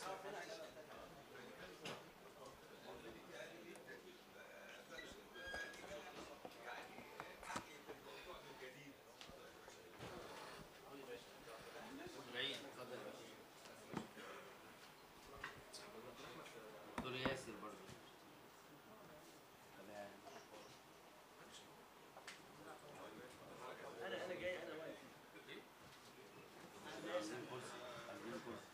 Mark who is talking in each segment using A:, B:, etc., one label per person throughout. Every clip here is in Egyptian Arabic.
A: بعيد اتفضل يا باشا دكتور ياسر برضه تمام
B: انا انا جاي انا واقف
A: عايزين كرسي عايزين كرسي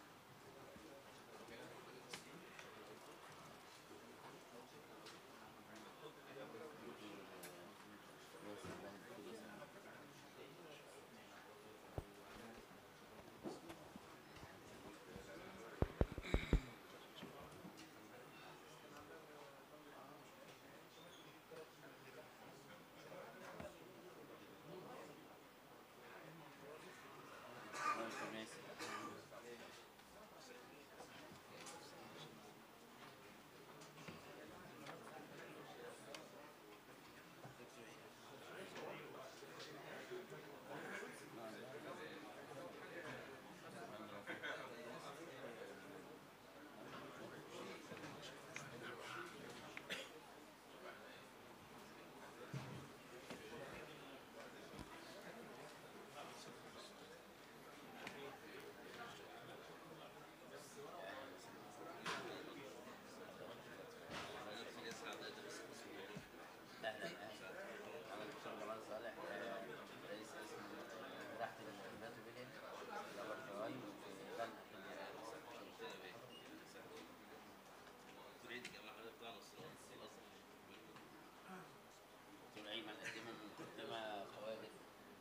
A: اهلا اهلا انا دكتور جمال صالح آه، رئيس قسم آه، راحه الهيماتوبيلين لابوراتوري في بنها دكتور ايمن قدموا مقدمه قوالب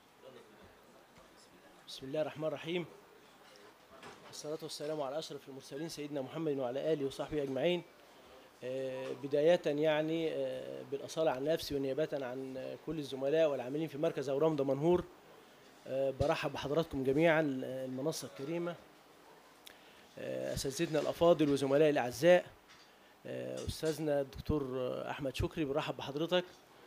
A: بسم الله
B: بسم الله الرحمن الرحيم الصلاة والسلام على أشرف المرسلين سيدنا محمد وعلى آله وصحبه أجمعين آه، بداية يعني آه، بالأصالة عن نفسي ونيابة عن آه، كل الزملاء والعاملين في مركز أورام دمنهور آه، برحب بحضراتكم جميعا آه، المنصة الكريمة آه، أساتذتنا الأفاضل وزملائي الأعزاء آه، أستاذنا الدكتور آه، أحمد شكري برحب بحضرتك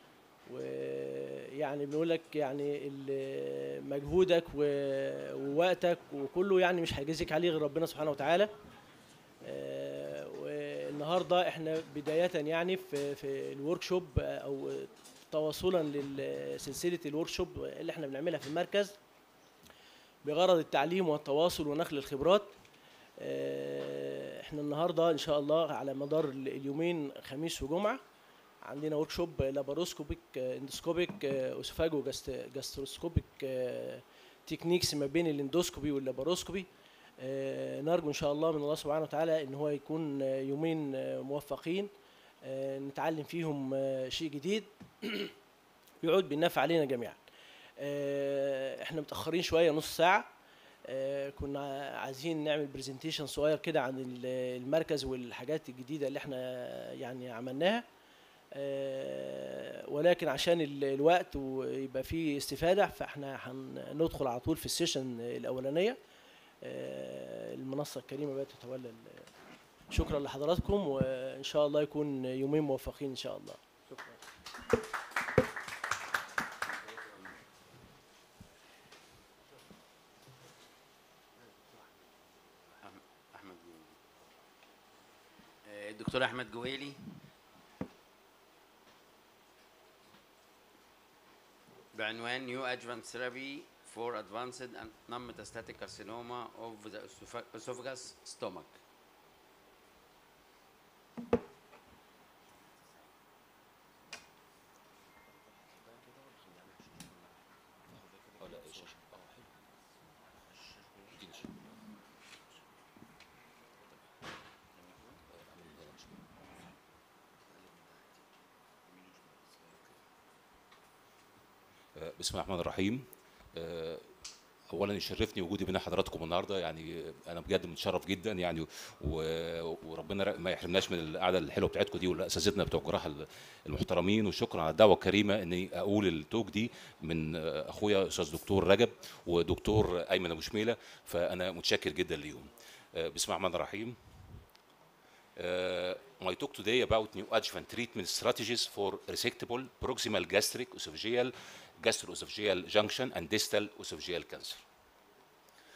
B: ويعني بنقول لك يعني ال- مجهودك و- ووقتك وكله يعني مش هيجازيك عليه غير ربنا سبحانه وتعالى آه، والنهارده احنا بدايه يعني في في الورك شوب او تواصلا لسلسله الورك شوب اللي احنا بنعملها في المركز بغرض التعليم والتواصل ونقل الخبرات آه، احنا النهارده ان شاء الله على مدار اليومين خميس وجمعه عندنا ورك شوب لاباروسكوبيك اندوسكوبيك اوسوفاجو جاستروسكوبيك تكنيكس ما بين الاندوسكوبي واللاباروسكوبي آه، نرجو ان شاء الله من الله سبحانه وتعالى ان هو يكون آه، يومين آه، موفقين آه، نتعلم فيهم آه، شيء جديد يعود بالنفع علينا جميعا آه، احنا متاخرين شويه نص ساعه آه، كنا عايزين نعمل برزنتيشن صغير كده عن ال- المركز والحاجات الجديده اللي احنا يعني عملناها آه، ولكن عشان ال- الوقت ويبقى فيه استفاده فاحنا هندخل على طول في السيشن الاولانيه آه، المنصه الكريمه بقى تتولى ال- شكرا لحضراتكم وان شاء الله يكون يومين موفقين ان شاء الله شكرا
A: أحم- احمد جويلي آه، الدكتور احمد جويلي بعنوان New Adjuvant Therapy for Advanced and Non-Metastatic Carcinoma of the Esopha- Esophagus Stomach
C: آه، بسم الله الرحمن الرحيم آه، اولا يشرفني وجودي بين حضراتكم النهارده يعني انا بجد متشرف جدا يعني و- وربنا ر- ما يحرمناش من القعده الحلوه بتاعتكم دي والاساتذتنا بتوع الجراحه المحترمين وشكرا على الدعوه الكريمه اني اقول التوك دي من آه، اخويا استاذ دكتور رجب ودكتور ايمن ابو شميله فانا متشكر جدا ليهم آه، بسم الله الرحمن الرحيم Uh, my talk today about neoadjuvant treatment strategies for resectable proximal gastric esophageal gastroesophageal junction and distal esophageal cancer.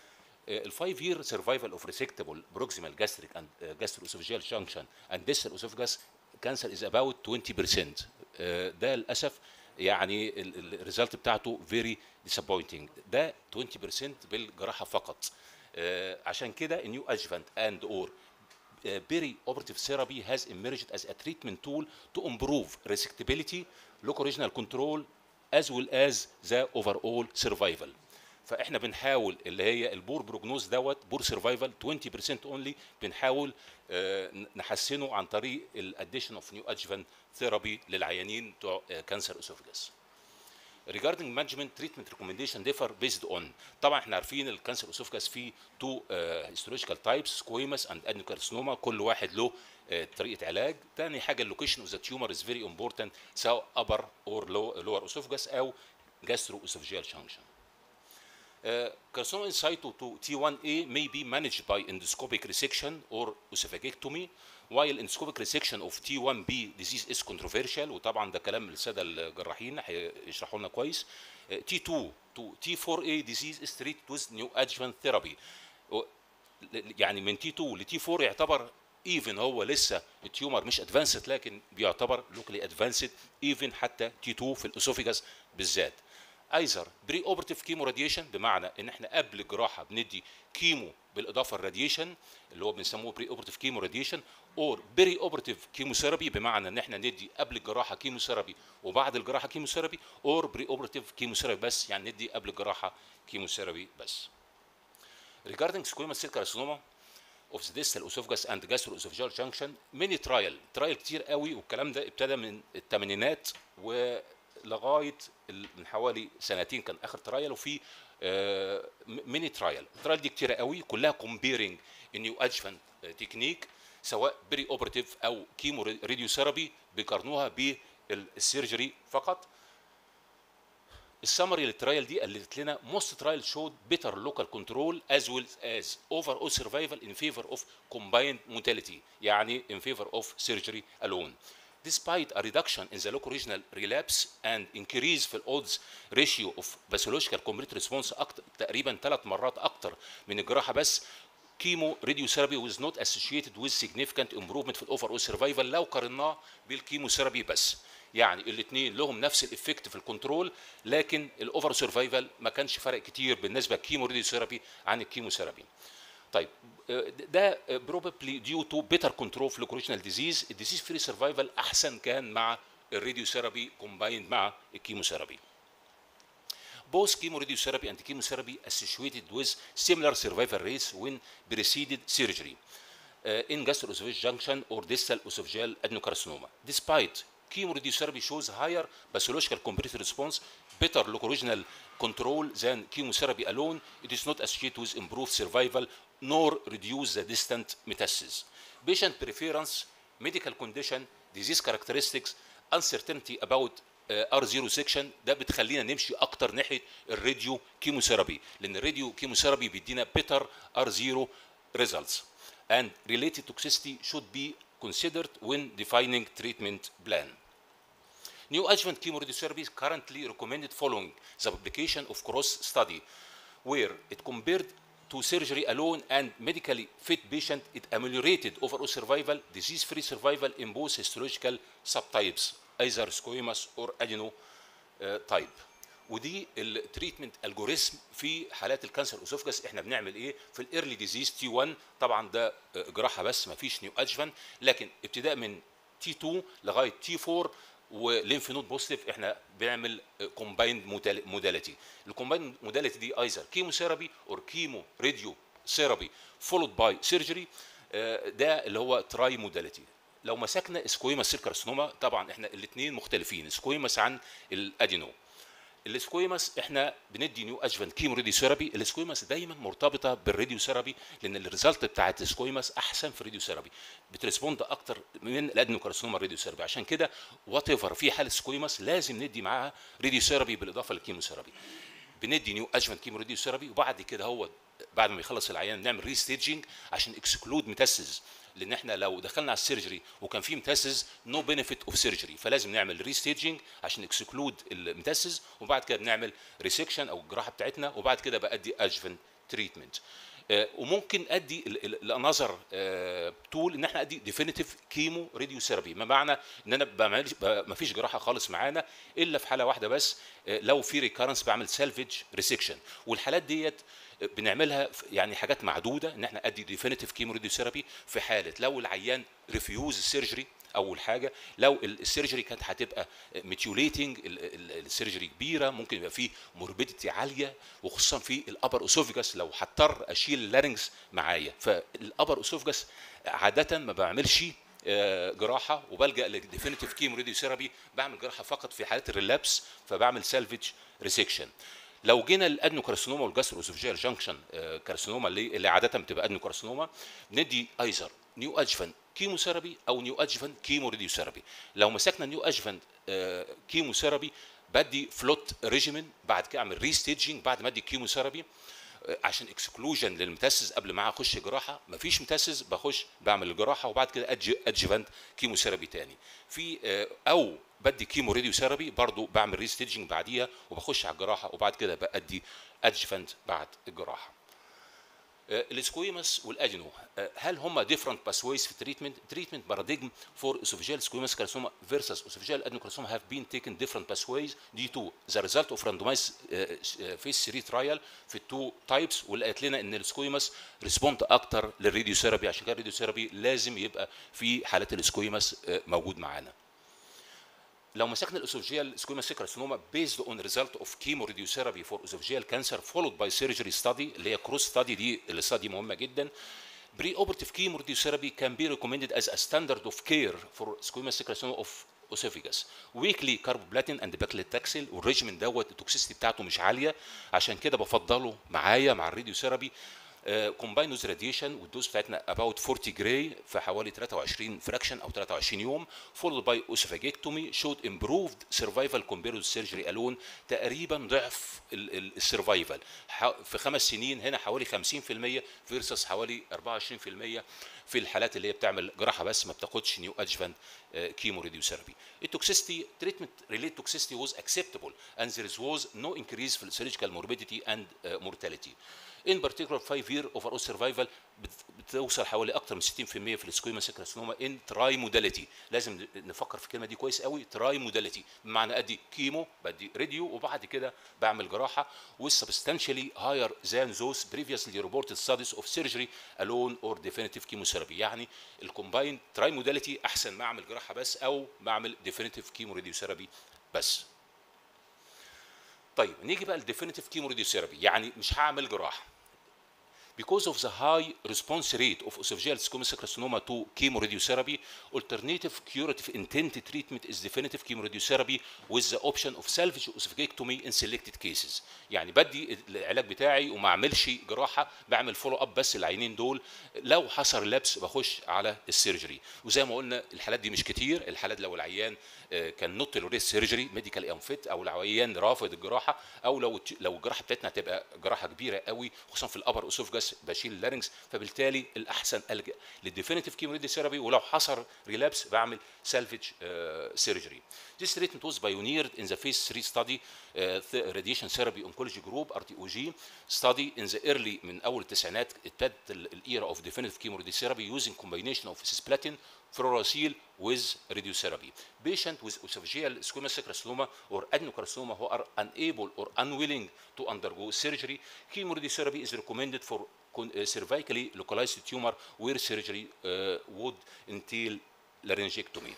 C: الفايف يير سرفايفل اوف ريسكتبل بروكسيمال جاستريك اند جاستروسوفيجيال جانكشن اند ديستال اسوفجاس كانسر از اباوت 20% آه، ده للاسف يعني الريزلت بتاعته فيري ديسابوينتنج ده 20% بالجراحه فقط آه، عشان كده النيو ادجفانت اند اور بيري اوبرتيف ثيرابي هاز emerged as a treatment tool to improve resectability local regional control as well as the overall survival فاحنا بنحاول اللي هي البور بروجنوز دوت بور سرفايفل 20% اونلي بنحاول آه، نحسنه عن طريق الاديشن اوف نيو ادجفانت ثيرابي للعيانين بتوع كانسر اسوفجاس regarding management treatment recommendation differ based on طبعا احنا عارفين الكانسر اسوفجاس فيه تو هيستولوجيكال تايبس سكويمس اند ادنوكارسينوما كل واحد له آه، طريقه علاج تاني حاجه اللوكيشن اوف ذا تيومر از فيري امبورتنت سواء upper اور lower اسوفجاس او جاسترو اسوفجيال junction Uh, carcinoma in situ to T1A may be managed by endoscopic resection or oesophageectomy while endoscopic resection of T1B disease is controversial وطبعا ده كلام الساده الجراحين هيشرحوا لنا كويس Uh, T2 to T4A disease is treated with neoadjuvant therapy و- يعني من T2 ل T4 يعتبر ايفن هو لسه التيومر مش ادفانسد لكن بيعتبر لوكالي ادفانسد ايفن حتى T2 في الاسوفيجاس بالذات ايزر بري اوبرتيف كيمو راديشن بمعنى ان احنا قبل الجراحه بندي كيمو بالاضافه الراديشن اللي هو بنسموه بري اوبرتيف كيمو راديشن اور بري اوبرتيف كيموثيرابي بمعنى ان احنا ندي قبل الجراحه كيموثيرابي وبعد الجراحه كيموثيرابي اور بري اوبرتيف كيموثيرابي بس يعني ندي قبل الجراحه كيموثيرابي بس regarding squamous cell carcinoma of the distal esophagus and gastroesophageal junction many trial trial كتير قوي والكلام ده ابتدى من الثمانينات ولغايه ال- من حوالي سنتين كان اخر ترايل وفي ميني ترايل الترايل دي كتيره قوي كلها كومبيرنج النيو ادجفانت تكنيك سواء بري اوبرتيف او كيمو راديو ثيرابي بيقارنوها بالسيرجري فقط السمري للترايل دي قالت لنا most trial showed better local control as well as overall survival in favor of combined mortality يعني in favor of surgery alone despite a reduction in the local regional relapse and increase في odds ratio of pathological complete response أكتر تقريبا ثلاث مرات اكتر من الجراحه بس كيمو راديوثيرابي was not associated with significant improvement في الاوفر سرفايفل لو قارناه بالكيموثيرابي بس يعني الاثنين لهم نفس الافكت في الكنترول لكن الاوفر سرفايفل ما كانش فرق كتير بالنسبه للكيمو راديوثيرابي عن الكيموثيرابي طيب آه، ده بروبابلي ديو تو بيتر كنترول في الاوريجينال ديزيز الديزيز فري سرفايفل احسن كان مع الراديوثيرابي كومبايند مع الكيموثيرابي both chemoradiotherapy and chemotherapy associated with similar survival rates when preceded surgery uh, in gastroesophageal junction or distal esophageal adenocarcinoma. Despite chemoradiotherapy shows higher pathological complete response, better locoregional control than chemotherapy alone, it is not associated with improved survival nor reduce the distant metastasis. Patient preference, medical condition, disease characteristics, uncertainty about ار 0 سيكشن ده بتخلينا نمشي اكتر ناحيه الراديو كيموثيرابي لان الراديو كيموثيرابي بيدينا بيتر ار 0 results and related toxicity should be considered when defining treatment plan. Neoadjuvant chemoradiotherapy is currently recommended following the publication of cross study where it compared to surgery alone and medically fit patient it ameliorated overall survival disease-free survival in both histological subtypes either squamous or adeno uh, type ودي التريتمنت الجوريزم في حالات الكانسر اسوفجاس احنا بنعمل ايه في الايرلي ديزيز تي 1 طبعا ده آه، جراحه بس ما فيش نيو ادجفان لكن ابتداء من تي 2 لغايه تي 4 وليمف نود بوزيتيف احنا بنعمل كومبايند موداليتي الكومبايند موداليتي دي ايزر كيموثيرابي اور كيمو راديو ثيرابي فولود باي سيرجري ده اللي هو تراي موداليتي لو مسكنا سكويماس سيل كارسينوما طبعا احنا الاثنين مختلفين سكويماس عن الادينو السكويماس احنا بندي نيو ادجفانت كيمو راديو ثيرابي السكويماس دايما مرتبطه بالراديو ثيرابي لان الريزلت بتاعت السكويماس احسن في الراديو ثيرابي بتريسبوند اكتر من الادنوكارسينوما الراديو ثيرابي عشان كده وات ايفر في حاله سكويماس لازم ندي معاها راديو ثيرابي بالاضافه للكيمو ثيرابي بندي نيو ادجفانت كيمو راديو ثيرابي وبعد كده هو بعد ما يخلص العيان نعمل ريستيجنج عشان اكسكلود ميتاسيز لان احنا لو دخلنا على السيرجري وكان في ميتاسيز نو بينيفيت اوف سيرجري فلازم نعمل ريستيجنج عشان اكسكلود الميتاسيز وبعد كده بنعمل ريسكشن او الجراحه بتاعتنا وبعد كده بادي ادجفنت تريتمنت آه، وممكن ادي الانذر تول ان احنا ادي ديفينيتيف كيمو راديو ثيرابي ما معنى ان انا بعملش ما فيش جراحه خالص معانا الا في حاله واحده بس آه، لو في ريكارنس بعمل سالفج ريسكشن والحالات ديت بنعملها في- يعني حاجات معدوده ان احنا ادي ديفينيتيف كيمو راديو ثيرابي في حاله لو العيان ريفيوز السيرجري اول حاجه لو ال- السيرجري كانت هتبقى ميتيوليتنج السيرجري كبيره ممكن يبقى فيه موربيديتي عاليه وخصوصا في الابر اسوفجاس لو هضطر اشيل اللارنجز معايا فالابر اسوفجاس عاده ما بعملش آه، جراحه وبلجا لديفينيتيف كيمو راديو ثيرابي بعمل جراحه فقط في حالات الريلابس فبعمل سالفج ريسكشن لو جينا للادنوكارسينوما والجاسترو اسوفيجيال جانكشن كارسينوما اللي اللي عاده بتبقى ادنوكارسينوما ندي ايزر نيو ادجفان كيمو ثيرابي او نيو ادجفان كيمو راديو ثيرابي لو مسكنا نيو ادجفان كيمو ثيرابي بدي فلوت ريجيمين بعد كده اعمل ريستيجنج بعد ما ادي كيمو ثيرابي عشان اكسكلوجن للمتاسس قبل ما اخش جراحه مفيش متاسس بخش بعمل الجراحه وبعد كده أدج- ادجفانت كيمو ثيرابي تاني في آه، او بدي كيمو راديو ثيرابي برضو بعمل ريستيجنج بعديها وبخش على الجراحه وبعد كده بادي ادجفانت بعد الجراحه آه، السكويمس والادينو آه، هل هم ديفرنت باسويز في التريتمنت تريتمنت باراديجم فور esophageal squamous carcinoma versus esophageal adenocarcinoma have been taken different pathways due to the result of randomized uh, phase 3 trial في التو تايبس واللي قالت لنا ان السكويمس ريسبوند اكتر للراديو ثيرابي عشان كده الراديو ثيرابي لازم يبقى في حالات السكويمس آه، موجود معانا لو مسكنا الاسوفجيال سكويما كارسينوما بيزد اون ريزلت اوف كيمو راديوثيرابي فور اسوفجيال كانسر فولود باي سيرجري ستادي اللي هي كروس ستادي دي الاستادي مهمه جدا بري اوبرتيف كيمو راديوثيرابي كان بي ريكومندد از ا ستاندرد اوف كير فور سكويما كارسينوما اوف اوسيفيجاس ويكلي كاربوبلاتين اند باكليتاكسل والريجيمين دوت التوكسيستي بتاعته مش عاليه عشان كده بفضله معايا مع الراديوثيرابي كومباين ويز راديشن والدوز بتاعتنا اباوت 40 جراي في حوالي 23 فراكشن او 23 يوم فولد باي اوسوفاجيكتومي شود امبروفد سرفايفل كومبيرد سيرجري الون تقريبا ضعف السرفايفل في خمس سنين هنا حوالي 50% فيرسس حوالي 24% في الحالات اللي هي بتعمل جراحه بس ما بتاخدش نيو ادجفانت كيمو راديوثيرابي التوكسيستي تريتمنت ريليت توكسيستي واز acceptable and there was no increase في surgical morbidity and uh, mortality in particular 5 year overall survival بت- بتوصل حوالي اكتر من 60% في السكويما سكراسينوما ان تراي موداليتي لازم نفكر في الكلمه دي كويس قوي تراي موداليتي بمعنى ادي كيمو بدي راديو وبعد كده بعمل جراحه والسبستانشالي هاير ذان ذوز بريفيسلي ريبورتد ستاديز اوف سيرجري الون اور ديفينيتيف كيموثيرابي يعني الكومباين تراي موداليتي احسن ما اعمل جراحه بس او ما اعمل ديفينيتيف كيمو راديوثيرابي بس طيب نيجي بقى للديفينيتيف كيمو راديوثيرابي يعني مش هعمل جراحه Because of the high response rate of esophageal squamous cell carcinoma to chemoradiotherapy, alternative curative intent treatment is definitive chemoradiotherapy with the option of salvage oesophageectomy in selected cases. يعني بدي العلاج بتاعي وما اعملش جراحه بعمل فولو اب بس العينين دول لو حصل لبس بخش على السيرجري وزي ما قلنا الحالات دي مش كتير الحالات لو العيان آه، كان نوت توليريت سيرجري ميديكال انفيت او العيان رافض الجراحه او لو لو الجراحه بتاعتنا هتبقى جراحه كبيره قوي خصوصا في الابر اسوفجاس بشيل اللارنكس فبالتالي الاحسن الجا للديفينيتيف كيمو ثيرابي ولو حصل ريلابس بعمل سالفج سيرجري This treatment was pioneered in the phase 3 study uh, th- radiation therapy oncology group RTOG study in the early من اول التسعينات ابتدت الايرا of definitive chemoradiotherapy using combination of cisplatin fluorouracil with radiotherapy. Patient with esophageal squamous cell carcinoma or adenocarcinoma who are unable or unwilling to undergo surgery, chemoradiotherapy is recommended for con- uh, cervically localized tumor where surgery uh, would entail laryngectomy.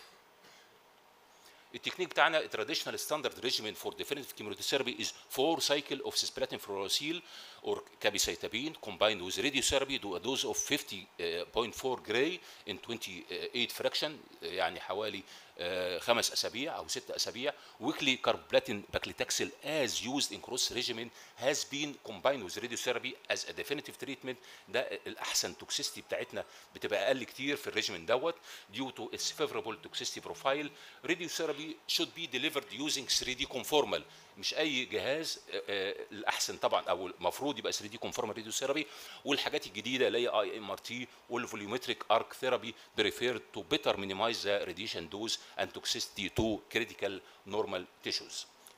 C: التكنيك بتاعنا traditional standard regimen for definitive chemotherapy is four cycle of cisplatin fluorouracil or capecitabine combined with radiotherapy to a dose of 50.4 gray in 28 fraction يعني حوالي آه، خمس اسابيع او ست اسابيع weekly carboplatin paclitaxel as used in cross regimen has been combined with radiotherapy as a definitive treatment ده الاحسن توكسيستي بتاعتنا بتبقى اقل كتير في الريجيمين دوت due to its favorable toxicity profile radiotherapy should be delivered using 3D conformal مش اي جهاز آه، آه، الاحسن طبعا او المفروض يبقى 3 دي كونفورم راديو ثيرابي والحاجات الجديده اللي هي اي ام ار تي والفوليومتريك ارك ثيرابي بريفير تو بيتر مينيمايز ذا راديشن دوز اند توكسيستي تو كريتيكال نورمال تيشوز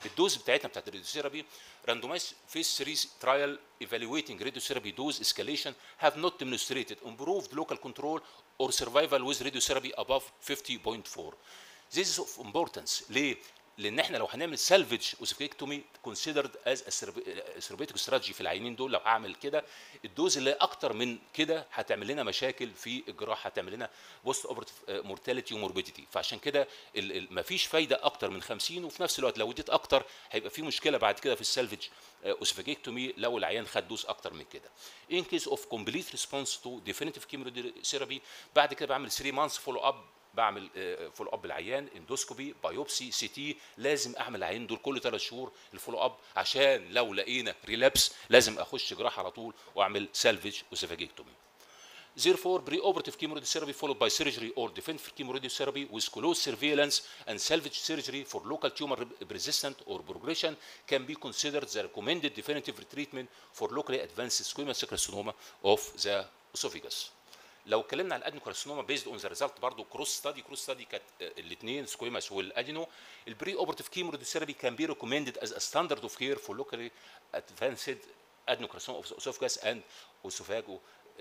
C: الدوز بتاعتنا بتاعت الراديوثيرابي randomized phase 3 trial evaluating radiotherapy dose escalation have not demonstrated improved local control or survival with radiotherapy above 50.4 This is of importance ليه؟ لان احنا لو هنعمل سالفج اوسيفيكتومي كونسيدرد از سيربيتك استراتيجي في العينين دول لو هعمل كده الدوز اللي اكتر من كده هتعمل لنا مشاكل في الجراحه هتعمل لنا بوست اوبرتيف مورتاليتي وموربيديتي فعشان كده مفيش فايده اكتر من 50 وفي نفس الوقت لو اديت اكتر هيبقى في مشكله بعد كده في السالفج اوسيفيكتومي لو العيان خد دوز اكتر من كده ان كيس اوف كومبليت ريسبونس تو ديفينيتيف كيموثيرابي بعد كده بعمل 3 مانثs فولو اب بعمل فولو اب العيان اندوسكوبي بايوبسي سي تي لازم اعمل العيان دول كل ثلاث شهور الفولو اب عشان لو لقينا ريلابس لازم اخش جراحه على طول واعمل سالفج وسيفاجيكتومي Therefore, preoperative chemoradiotherapy followed by surgery or definitive chemoradiotherapy with close surveillance and salvage surgery for local tumor resistant or progression can be considered the recommended definitive treatment for locally advanced squamous cell carcinoma of the esophagus. لو اتكلمنا على الادنوكارسينوما بيزد اون ذا ريزلت برضه كروس ستادي كروس ستادي كانت الاثنين سكويماس والادينو البري اوبرتيف كيموراديوثيرابي كان بي ريكومندد از ستاندرد اوف كير فور لوكالي ادفانسد adenocarcinoma اوف اسوفجاس اند اوسوفاجو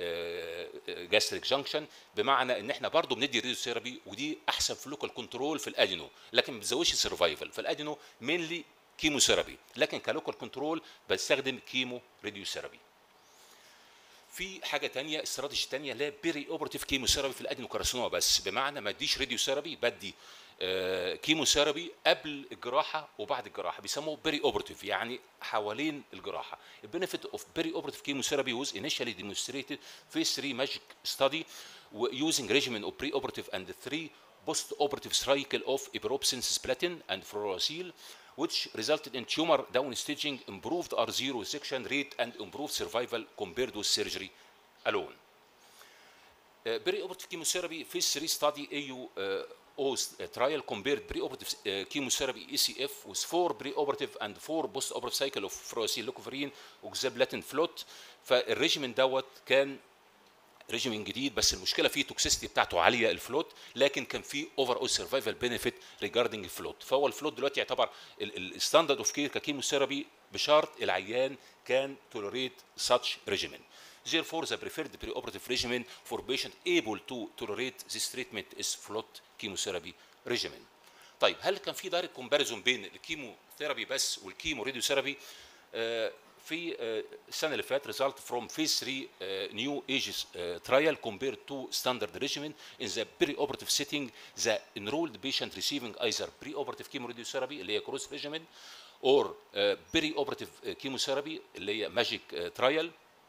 C: جاستريك جانكشن بمعنى ان احنا برضه بندي راديوثيرابي ودي احسن في لوكال كنترول في الادينو لكن ما بتزودش السرفايفل فالادينو مينلي كيموثيرابي لكن كلوكال كنترول بستخدم كيمو راديوثيرابي في حاجه تانية استراتيجي تانية لا بيري اوبرتيف كيموثيرابي في الادينوكارسينوما بس بمعنى ما اديش راديوثيرابي بدي آه كيموثيرابي قبل الجراحه وبعد الجراحه بيسموه بيري اوبرتيف يعني حوالين الجراحه البنفيت اوف بيري اوبرتيف كيموثيرابي was initially demonstrated في 3 ماجيك ستادي using regimen of pre-operative and 3 post-operative cycle of ibuprofen, cisplatin and fluorouracil which resulted in tumor downstaging, improved R0 section rate, and improved survival compared with surgery alone. Uh, perioperative chemotherapy phase 3 study AU uh, O trial compared preoperative uh, chemotherapy ECF with four preoperative and four post-operative cycle of fluorouracil, leucovorin, oxaliplatin, float. فالريجيمين دوت كان ريجيمين جديد بس المشكله فيه توكسيستي بتاعته عاليه الفلوت لكن كان فيه اوفر اول سرفايفل بينيفيت ريجاردنج الفلوت فهو الفلوت دلوقتي يعتبر الستاندرد اوف كير ككيموثيرابي بشرط العيان كان توليريت ساتش ريجيمين Therefore, the preferred preoperative regimen for patient able to tolerate this treatment is float chemotherapy regimen. طيب هل كان في دايركت كومباريزون بين الكيموثيرابي بس والكيمو راديوثيرابي؟ آه في السنه اللي فاتت result from phase 3 uh, new ages uh, trial compared to standard regimen in the pre-operative setting the enrolled patient receiving either pre-operative chemoradiotherapy اللي هي cross regimen or uh, pre-operative chemotherapy اللي هي magic uh, trial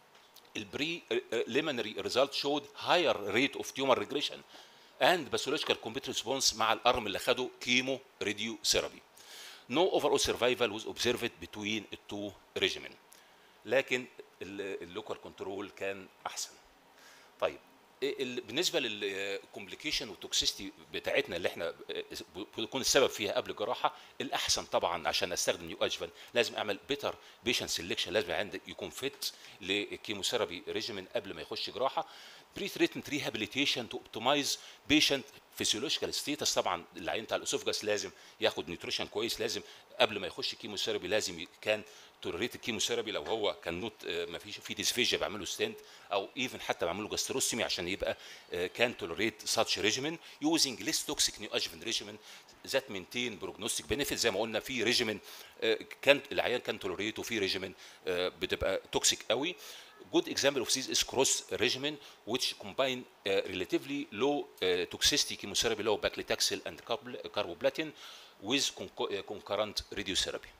C: البري preliminary result showed higher rate of tumor regression and pathological complete response مع الارم اللي خده كيمو راديو ثيرابي no overall survival was observed between the two regimen لكن اللوكال كنترول كان احسن طيب بالنسبه للكومبليكيشن والتوكسيستي بتاعتنا اللي احنا بيكون السبب فيها قبل الجراحه الاحسن طبعا عشان استخدم نيو ادجفان لازم اعمل بيتر بيشنت سيلكشن لازم عندك يكون فيت للكيموثيرابي ريجيمين قبل ما يخش جراحه بري تريتمنت ريهابيليتيشن تو اوبتمايز بيشنت فيسيولوجيكال ستيتس طبعا العيان بتاع الاسوفجاس لازم ياخد نيوتريشن كويس لازم قبل ما يخش كيموثيرابي لازم كان تولريت الكيموثيرابي لو هو كان نوت ما فيش في ديسفيجيا بعمله ستنت او ايفن حتى بعمله جاستروستومي عشان يبقى كان تولريت ساتش ريجيمين يوزنج ليس توكسيك نيو ادجفنت ريجيمين ذات مينتين بروجنوستيك بنفيت زي ما قلنا في ريجيمين كان العيان كان تولريت وفي ريجيمين بتبقى توكسيك قوي good example of this is cross regimen which combine uh, relatively low uh, toxicity chemotherapy low paclitaxel and carboplatin with conco- uh, concurrent radiotherapy.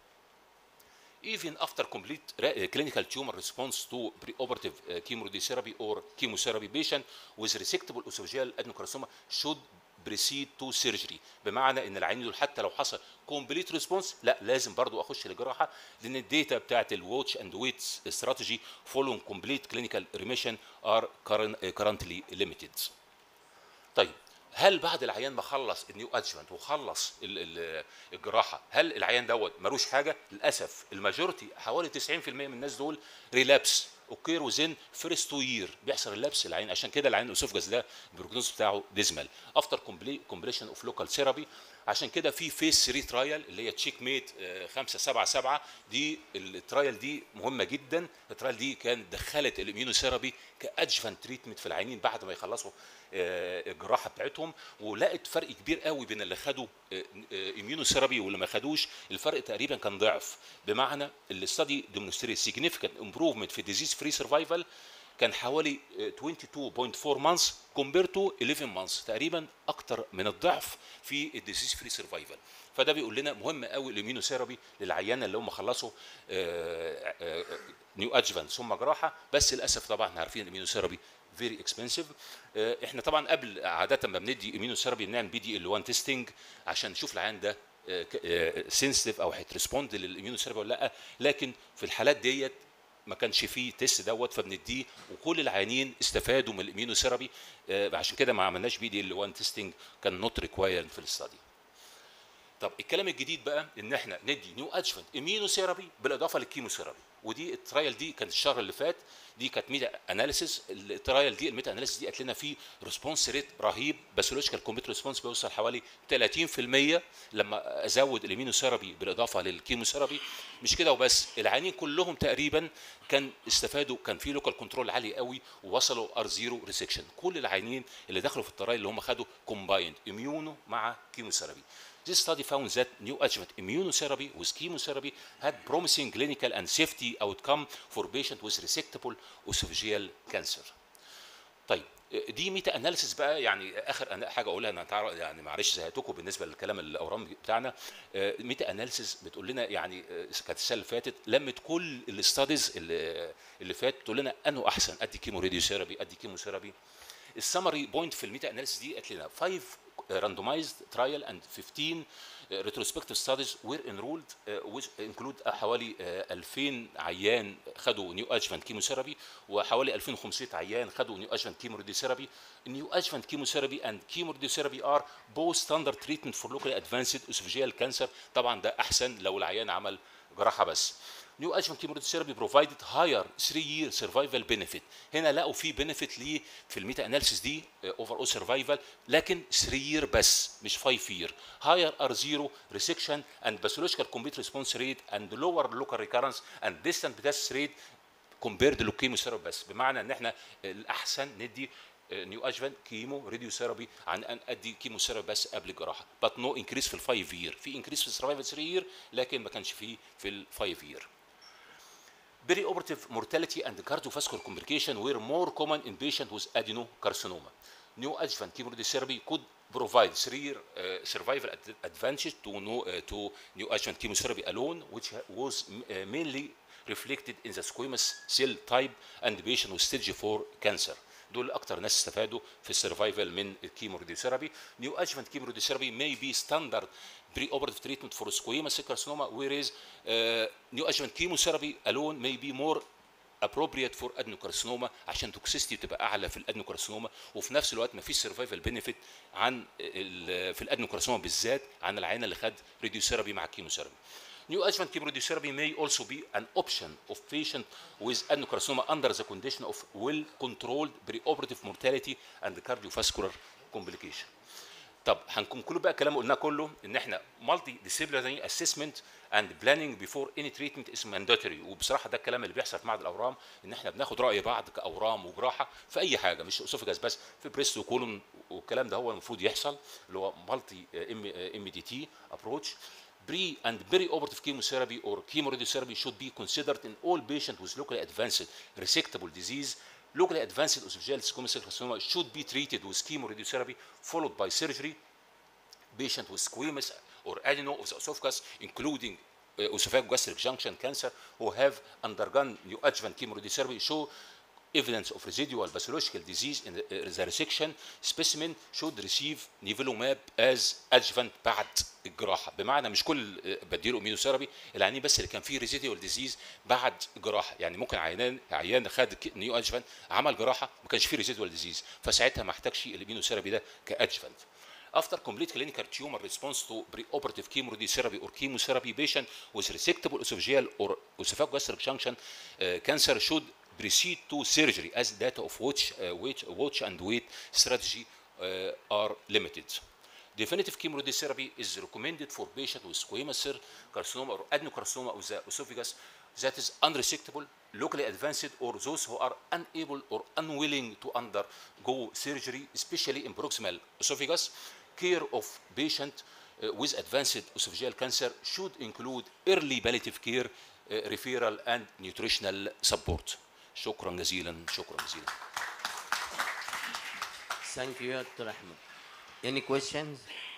C: Even after complete uh, clinical tumor response to preoperative uh, chemoradiotherapy or chemotherapy patient with resectable esophageal adenocarcinoma should بريسيد تو سيرجري بمعنى ان العيانين دول حتى لو حصل كومبليت ريسبونس لا لازم برضو اخش لجراحه لان الداتا بتاعت الواتش اند ويت استراتيجي فولوينج كومبليت كلينيكال ريميشن ار كرنتلي ليميتد طيب هل بعد العيان ما خلص النيو ادجمنت وخلص الجراحه هل العيان دوت ملوش حاجه للاسف الماجورتي حوالي 90% من الناس دول ريلابس اوكير وزين فيرست تو يير بيحصل اللبس العين عشان كده العين الاسوفجاس ده البروجنوز بتاعه ديزمال افتر كومبليشن اوف لوكال ثيرابي عشان كده في فيس 3 ترايل اللي هي تشيك ميت 5 7 7 دي الترايل دي مهمه جدا الترايل دي كانت دخلت الاميونوثيرابي كادجفان تريتمنت في العينين بعد ما يخلصوا آه، الجراحه بتاعتهم ولقت فرق كبير قوي بين اللي خدوا اميونوثيرابي واللي ما خدوش الفرق تقريبا كان ضعف بمعنى الاستادي ديمونستريت سيجنيفيكانت امبروفمنت في ديزيز فري سرفايفل كان حوالي آه، 22.4 مانثs كومبير تو 11 مانثs تقريبا اكتر من الضعف في الديزيز فري سرفايفل فده بيقول لنا مهم قوي الاميونوثيرابي للعيانه اللي هم خلصوا نيو ادجفانت ثم جراحه بس للاسف طبعا احنا عارفين الاميونوثيرابي فيري اكسبنسيف احنا طبعا قبل عاده ما بندي اميونوثيرابي بنعمل بي دي ال 1 تيستنج عشان نشوف العيان ده سنسيتيف او هيتريسبوند للاميونوثيرابي ولا لا لكن في الحالات ديت ما كانش فيه تيست دوت فبنديه وكل العيانين استفادوا من الاميونوثيرابي آه، عشان كده ما عملناش بي دي ال 1 تيستنج كان نوت ريكوايرد في الاستادي طب الكلام الجديد بقى ان احنا ندي نيو ادجفنت اميونوثيرابي بالاضافه للكيموثيرابي ودي الترايل دي كانت الشهر اللي فات دي كانت ميتا اناليسيس الترايل دي الميتا اناليسيس دي قالت لنا في ريسبونس ريت رهيب باثولوجيكال كومبيوتر ريسبونس بيوصل حوالي 30% لما ازود الاميونوثيرابي بالاضافه للكيموثيرابي مش كده وبس العيانين كلهم تقريبا كان استفادوا كان في لوكال كنترول عالي قوي ووصلوا ار زيرو ريسكشن كل العيانين اللي دخلوا في الترايل اللي هم خدوا كومبايند اميونو مع كيموثيرابي This study found that neoadjuvant immunotherapy with chemotherapy had promising clinical and safety outcome for patients with resectable esophageal cancer. طيب دي ميتا اناليسيس بقى يعني اخر أنا- حاجه اقولها انا تعرف يعني معلش زهقتكم بالنسبه للكلام الاورام بتاعنا آه، ميتا اناليسيس بتقول لنا يعني آه، كانت السنه اللي فاتت لمت كل الاستاديز اللي اللي فاتت تقول لنا انه احسن ادي كيمو راديو ثيرابي ادي كيمو ثيرابي السمري بوينت في الميتا اناليسيس دي قالت لنا 5 randomized trial and 15 uh, retrospective studies were enrolled uh, which include حوالي uh, 2000 عيان خدوا نيو ادجفانت كيموثيرابي وحوالي 2500 عيان خدوا نيو ادجفانت كيموراديوثيرابي نيو ادجفانت كيموثيرابي and chemoradiotherapy are both standard treatment for locally advanced esophageal cancer طبعا ده احسن لو العيان عمل جراحه بس نيو ادجفانت كيموراديوثيرابي بروفايدد هاير 3 يير سرفايفل بنفيت هنا لقوا في بنفيت ليه في الميتا اناليسيس دي اوفر اول سرفايفل لكن 3 يير بس مش 5 يير هاير ار زيرو ريسكشن اند باثولوجيكال كومبليت ريسبونس ريت اند لور لوكال ريكارنس اند ديستانت ديث ريت كومبيرد للكيموثيرابي بس بمعنى ان احنا الاحسن ندي نيو ادجفانت كيمو راديو ثيرابي عن ان ادي كيمو ثيرابي بس قبل الجراحه بات نو انكريس في الفايف يير في انكريس في السرفايفل 3 يير لكن ما كانش فيه في الفايف يير Perioperative mortality and cardiovascular complication were more common in patients with adenocarcinoma. Neoadjuvant chemotherapy could provide three uh, survival ad- advantage to, no, uh, to neoadjuvant chemotherapy alone, which ha- was m- uh, mainly reflected in the squamous cell type and the patient with stage 4 cancer. دول اكتر ناس استفادوا في السرفايفل من الكيموراديوثيرابي نيو ادجفانت كيموراديوثيرابي may be standard pre-operative treatment for squamous cell carcinoma whereas uh, neoadjuvant chemotherapy alone may be more appropriate for adenocarcinoma عشان توكسيستي بتبقى اعلى في الادنوكارسينوما وفي نفس الوقت ما فيش سرفايفل بنفيت عن ال- في الادنوكارسينوما بالذات عن العينه اللي خد راديوثيرابي مع كيموثيرابي Neoadjuvant chemoradiotherapy may also be an option of patient with adenocarcinoma under the condition of well-controlled preoperative mortality and cardiovascular complication. طب هنكون بقى الكلام اللي قلناه كله ان احنا مالتي ديسيبلينري اسسمنت اند بلاننج بيفور اني تريتمنت از مانداتوري وبصراحه ده الكلام اللي بيحصل في معهد الاورام ان احنا بناخد راي بعض كاورام وجراحه في اي حاجه مش اسوفجاس بس في بريست وكولون والكلام ده هو المفروض يحصل اللي هو مالتي ام ام دي تي ابروتش Pre and perioperative chemotherapy or chemoradiotherapy should be considered in all patients with locally advanced resectable disease. Locally advanced esophageal squamous cell carcinoma should be treated with chemoradiotherapy followed by surgery. Patient with squamous or adeno of the esophagus, including uh, esophagogastric junction cancer, who have undergone neoadjuvant chemoradiotherapy, show evidence of residual pathological disease in the, uh, the resection specimen should receive nivolumab as adjuvant بعد الجراحه بمعنى مش كل uh, بديله اميونوثيرابي العيانين بس اللي كان فيه ريزيديوال ديزيز بعد جراحه يعني ممكن عيان عيان خد نيو ادجفانت عمل جراحه ما كانش فيه ريزيديوال ديزيز فساعتها ما احتاجش الاميونوثيرابي ده كادجفانت After complete clinical tumor response to preoperative chemoradiotherapy or chemotherapy, patient with resectable esophageal or esophagogastric junction uh, cancer should precede to surgery as data of watch, uh, watch, watch and wait strategy uh, are limited. Definitive chemoradiotherapy is recommended for patient with squamous cell carcinoma or adenocarcinoma of the esophagus that is unresectable, locally advanced, or those who are unable or unwilling to undergo surgery, especially in proximal esophagus. Care of patient uh, with advanced esophageal cancer should include early palliative care, uh, referral, and nutritional support. شكرا جزيلا شكرا جزيلا
A: Thank you, Dr. Ahmed. Any questions?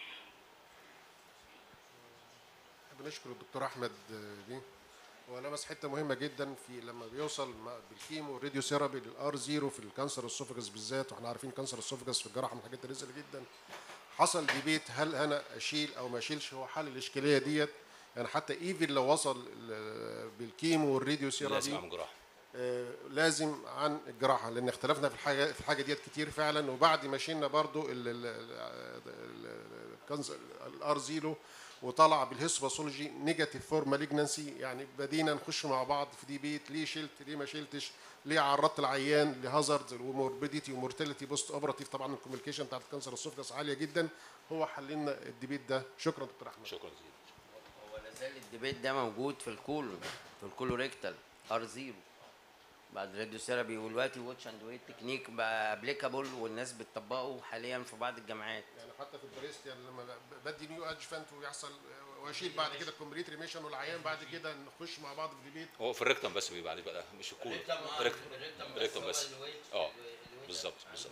D: بنشكر الدكتور احمد دي ولمس حته مهمه جدا في لما بيوصل م- بالكيمو راديو ثيرابي للار زيرو في الكانسر السوفجس بالذات واحنا عارفين كانسر السوفجس في الجراحه من الحاجات الرزقه جدا حصل ديبيت هل انا اشيل او ما اشيلش هو حل الاشكاليه ديت يعني حتى ايفن لو وصل ال- بالكيمو والراديو
C: لازم
D: ثيرابي
C: اعمل جراحه
D: آه، لازم عن الجراحه لان اختلفنا في الحاجه في الحاجه ديت كتير فعلا وبعد ما شلنا برضو الار زيرو وطلع بالهيستوباثولوجي نيجاتيف فور مالجنسي يعني بدينا نخش مع بعض في دي بيت ليه شلت ليه ما شلتش ليه عرضت العيان لهازارد وموربيديتي ومورتاليتي بوست اوبراتيف طبعا الكوميونيكيشن بتاعت الكانسر السوفجس عاليه جدا هو حل لنا الديبيت ده شكرا دكتور احمد
C: شكرا جزيلا
A: هو لازال الديبيت ده موجود في الكولون في الكولوريكتال ار زيرو بعد راديو ثيرابي ودلوقتي واتش اند ويت تكنيك بقى ابليكابل والناس بتطبقه حاليا في بعض الجامعات
D: يعني حتى في البريست يعني لما ب- بدي نيو ادجفانت ويحصل واشيل بعد كده كومبليت ريميشن والعيان بعد كده نخش مع بعض في ديبيت
C: هو في الريكتم بس بيبقى عليه بقى مش في الكول ريكتم ريكتم بس اه بالظبط بالظبط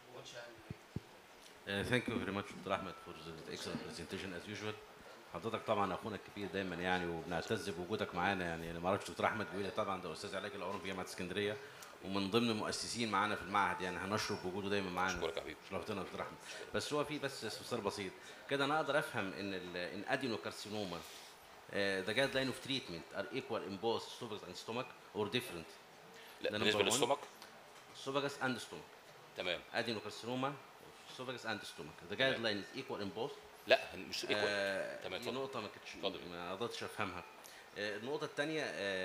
E: Uh, thank you very much دكتور احمد for the excellent presentation as usual حضرتك طبعا اخونا الكبير دايما يعني وبنعتز بوجودك معانا يعني انا ما اعرفش دكتور احمد بيقول لي طبعا ده استاذ علاج العروق في جامعه اسكندريه ومن ضمن المؤسسين معانا في المعهد يعني هنشرف بوجوده دايما معانا
C: أشكرك يا حبيبي.
E: شرفتنا يا دكتور احمد بس هو في بس استفسار بسيط كده انا اقدر افهم ان ال ان adenocarcinoma uh, the guideline of treatment are equal in both esophagus and stomach or different
C: لا
E: ده
C: بالنسبه
E: number one.
C: للستومك
E: esophagus and stomach
C: تمام
E: adenocarcinoma of esophagus and stomach the guideline is equal in both
C: لا مش ايكوال
E: آه،
C: تمام،
E: دي
C: اتفضل.
E: نقطة ما كنتش
C: اتفضل.
E: ما قدرتش افهمها. آه، النقطة الثانية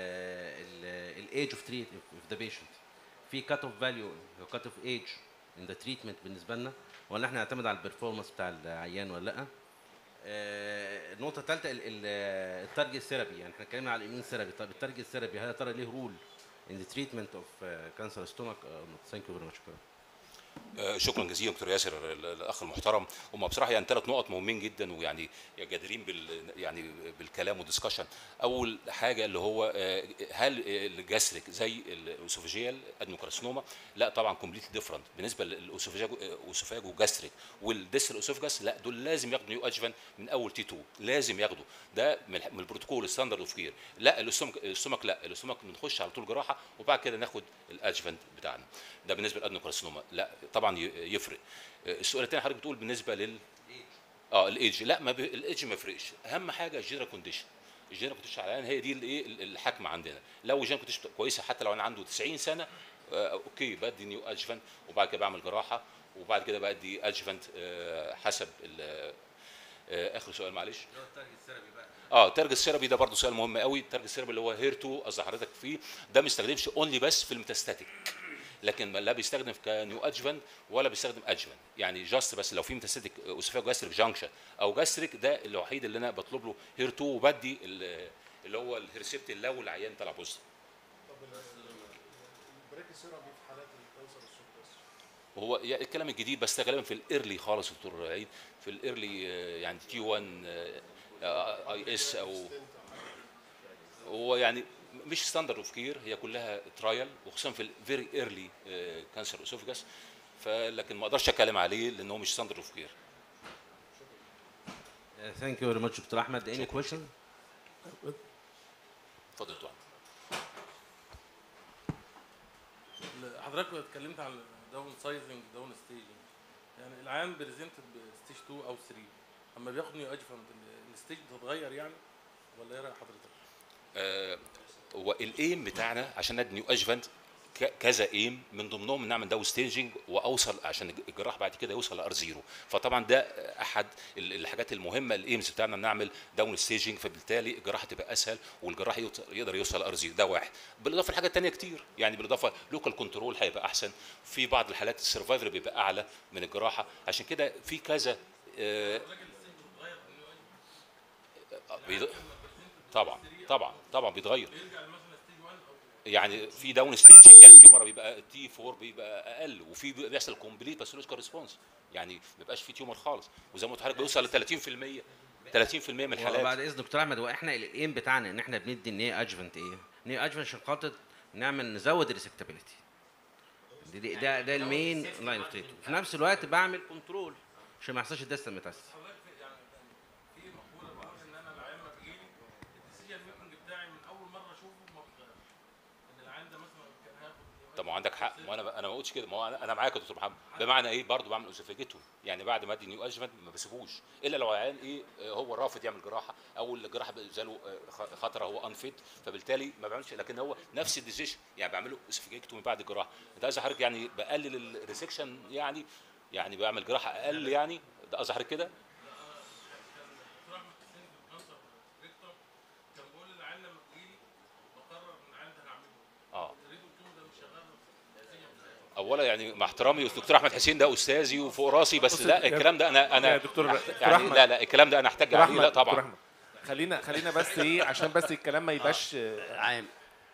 E: الايج اوف تريت اوف ذا بيشنت. في كات اوف فاليو كات اوف ايج ان ذا تريتمنت بالنسبة لنا ولا احنا نعتمد على البرفورمانس بتاع العيان ولا لا؟ آه، النقطة الثالثة التارجت ثيرابي يعني احنا اتكلمنا على الاميون ثيرابي طب التارجت ثيرابي هل يا ترى ليه رول ان ذا تريتمنت اوف كانسر ستومك ثانك يو فيري ماتش
C: آه، شكرا جزيلا دكتور ياسر ال- الاخ المحترم هم بصراحه يعني ثلاث نقط مهمين جدا ويعني جادرين بال يعني بالكلام والدسكشن اول حاجه اللي هو آه، هل الجاستريك زي الاسوفيجيال ادنوكارسينوما لا طبعا كومبليتلي ديفرنت بالنسبه للاسوفاجو جاستريك والديستال اسوفجاس لا دول لازم ياخدوا نيو ادجفان من اول تي 2 لازم ياخدوا ده من من البروتوكول ستاندرد اوف كير لا الاستومك الاستومك لا الاستومك بنخش على طول جراحه وبعد كده ناخد الادجفانت بتاعنا ده بالنسبه للادنوكارسينوما لا طبعا ي- يفرق السؤال الثاني حضرتك بتقول بالنسبه لل اه الايدج لا ما ب... الايدج ما يفرقش اهم حاجه الجنرال كونديشن الجنرال كونديشن على العيان هي دي الايه الحاكمه عندنا لو الجنرال كونديشن كويسه حتى لو انا عنده 90 سنه آه اوكي بدي نيو ادجفانت وبعد كده بعمل جراحه وبعد كده بدي ادجفانت آه حسب ال- آه اخر سؤال معلش اه تارجت السيرابي ده برضه سؤال مهم قوي التارجت السيرابي اللي هو هير 2 قصدي حضرتك فيه ده ما بيستخدمش اونلي بس في الميتاستاتيك لكن لا بيستخدم كنيو ادجفان ولا بيستخدم ادجفان يعني جاست بس لو في ميتاستاتيك اوسوفاجو جاستريك جانكشن او جاستريك ده الوحيد اللي انا بطلب له هير 2 وبدي ال- اللي هو الهيرسبت لو العيان طلع بوزيتيف
D: البريك ثيرابي في حالات الكانسر السوفجس
C: هو يعني الكلام الجديد بس ده غالبا في الايرلي خالص دكتور عيد في الايرلي آه، يعني تي 1 اي اس او هو يعني مش ستاندرد اوف كير هي كلها ترايل وخصوصا في الفيري ايرلي كانسر اسوفجاس فلكن ما اقدرش اتكلم عليه لان هو مش ستاندرد اوف كير
E: ثانك يو فيري ماتش دكتور احمد any question
C: اتفضل دكتور
F: حضرتك اتكلمت عن داون سايزنج داون ستيجنج يعني العيان بريزنت بستيج 2 او 3 اما بياخد نيو ادجفانت الستيج بتتغير يعني ولا ايه راي حضرتك؟
C: آه، هو الايم بتاعنا عشان ندي نيو ادجفانت ك- كذا ايم من ضمنهم ان اعمل داون ستيجنج واوصل عشان الجراح بعد كده يوصل لار زيرو فطبعا ده احد ال- الحاجات المهمه الايمز بتاعنا ان نعمل داون ستيجنج فبالتالي الجراحه تبقى اسهل والجراح يوت- يقدر يوصل لار زيرو ده واحد بالاضافه لحاجات تانية كتير يعني بالاضافه لوكال كنترول هيبقى احسن في بعض الحالات السرفايفر بيبقى اعلى من الجراحه عشان كده في كذا آه، بيض- طبعا طبعا طبعا بيتغير يعني في داون ستيجنج يعني في مره بيبقى تي 4 بيبقى اقل وفي بيحصل كومبليت باثولوجيكال ريسبونس يعني ما بيبقاش في تيومر خالص وزي ما قلت لحضرتك بيوصل ل 30% 30% من
E: بعد
C: الحالات
E: اذن دكتور احمد هو احنا الايم بتاعنا ان احنا بندي النيو ادجفنت ايه؟ نيو ادجفنت عشان خاطر نعمل نزود الريسكتابيلتي دي دي- ده ده المين لاين اوف تريتمنت في نفس الوقت بعمل كنترول عشان ما يحصلش ديستال ميتاستس
F: في مقوله بقول ان انا العيان ما بيجيلي الديسيجن ميكنج بتاعي من اول مره اشوفه ما بيتغيرش ان العيان ده مثلا كان هياخد
C: طب ما عندك حق ما انا انا ما قلتش كده ما هو انا انا معاك يا دكتور محمد بمعنى ايه برضه بعمل اسوفيجيتوم يعني بعد ما ادي نيو ادجمنت ما بسيبوش الا لو عيان ايه آه، هو رافض يعمل جراحه او الجراحه بيزاله خطره هو انفيت فبالتالي ما بعملش لكن هو نفس الديسيشن يعني بعمله اسوفيجيتوم بعد الجراحه انت عايز حضرتك يعني بقلل الريسكشن يعني يعني بعمل جراحه اقل يعني ده قصدي حضرتك كده
F: دكتور احمد حسين في الكانسر ريكتور كان بيقول للعيان لما بيجيلي بقرر ان العيان ده هعمله
C: اه
F: الريدو التيوم ده مش شغال الديسيجن بتاعي
C: اولا يعني مع احترامي الدكتور احمد حسين ده استاذي وفوق راسي بس لا الكلام ده انا انا
G: يا دكتور- دكتور
C: يعني
G: أحمد.
C: لا لا الكلام ده انا احتاج
G: دكتور
C: عليه
G: احمد
C: لا
G: دكتور
C: طبعا
G: احمد خلينا خلينا بس ايه عشان بس الكلام ما يبقاش
A: عام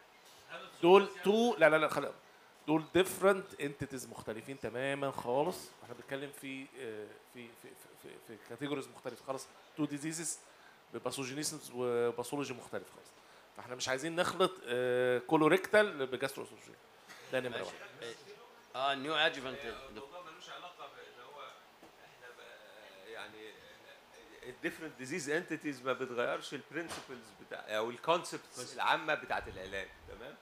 G: دول تو لا لا لا خل... دول ديفرنت انتيتيز مختلفين تماما خالص احنا بنتكلم في آه، في في في, في كاتيجوريز مختلفه خالص تو ديزيزز بباثوجينيسيس وباثولوجي مختلف خالص فاحنا مش عايزين نخلط آه، كولوريكتال بجاسترو اسوفيجيال ده نمره واحد
A: اه نيو ادجمنت
H: الموضوع ملوش علاقه بان هو احنا بقى يعني الديفرنت ديزيز انتيتيز ما بتغيرش البرنسبلز بتاع او الكونسبتس العامه بتاعت العلاج تمام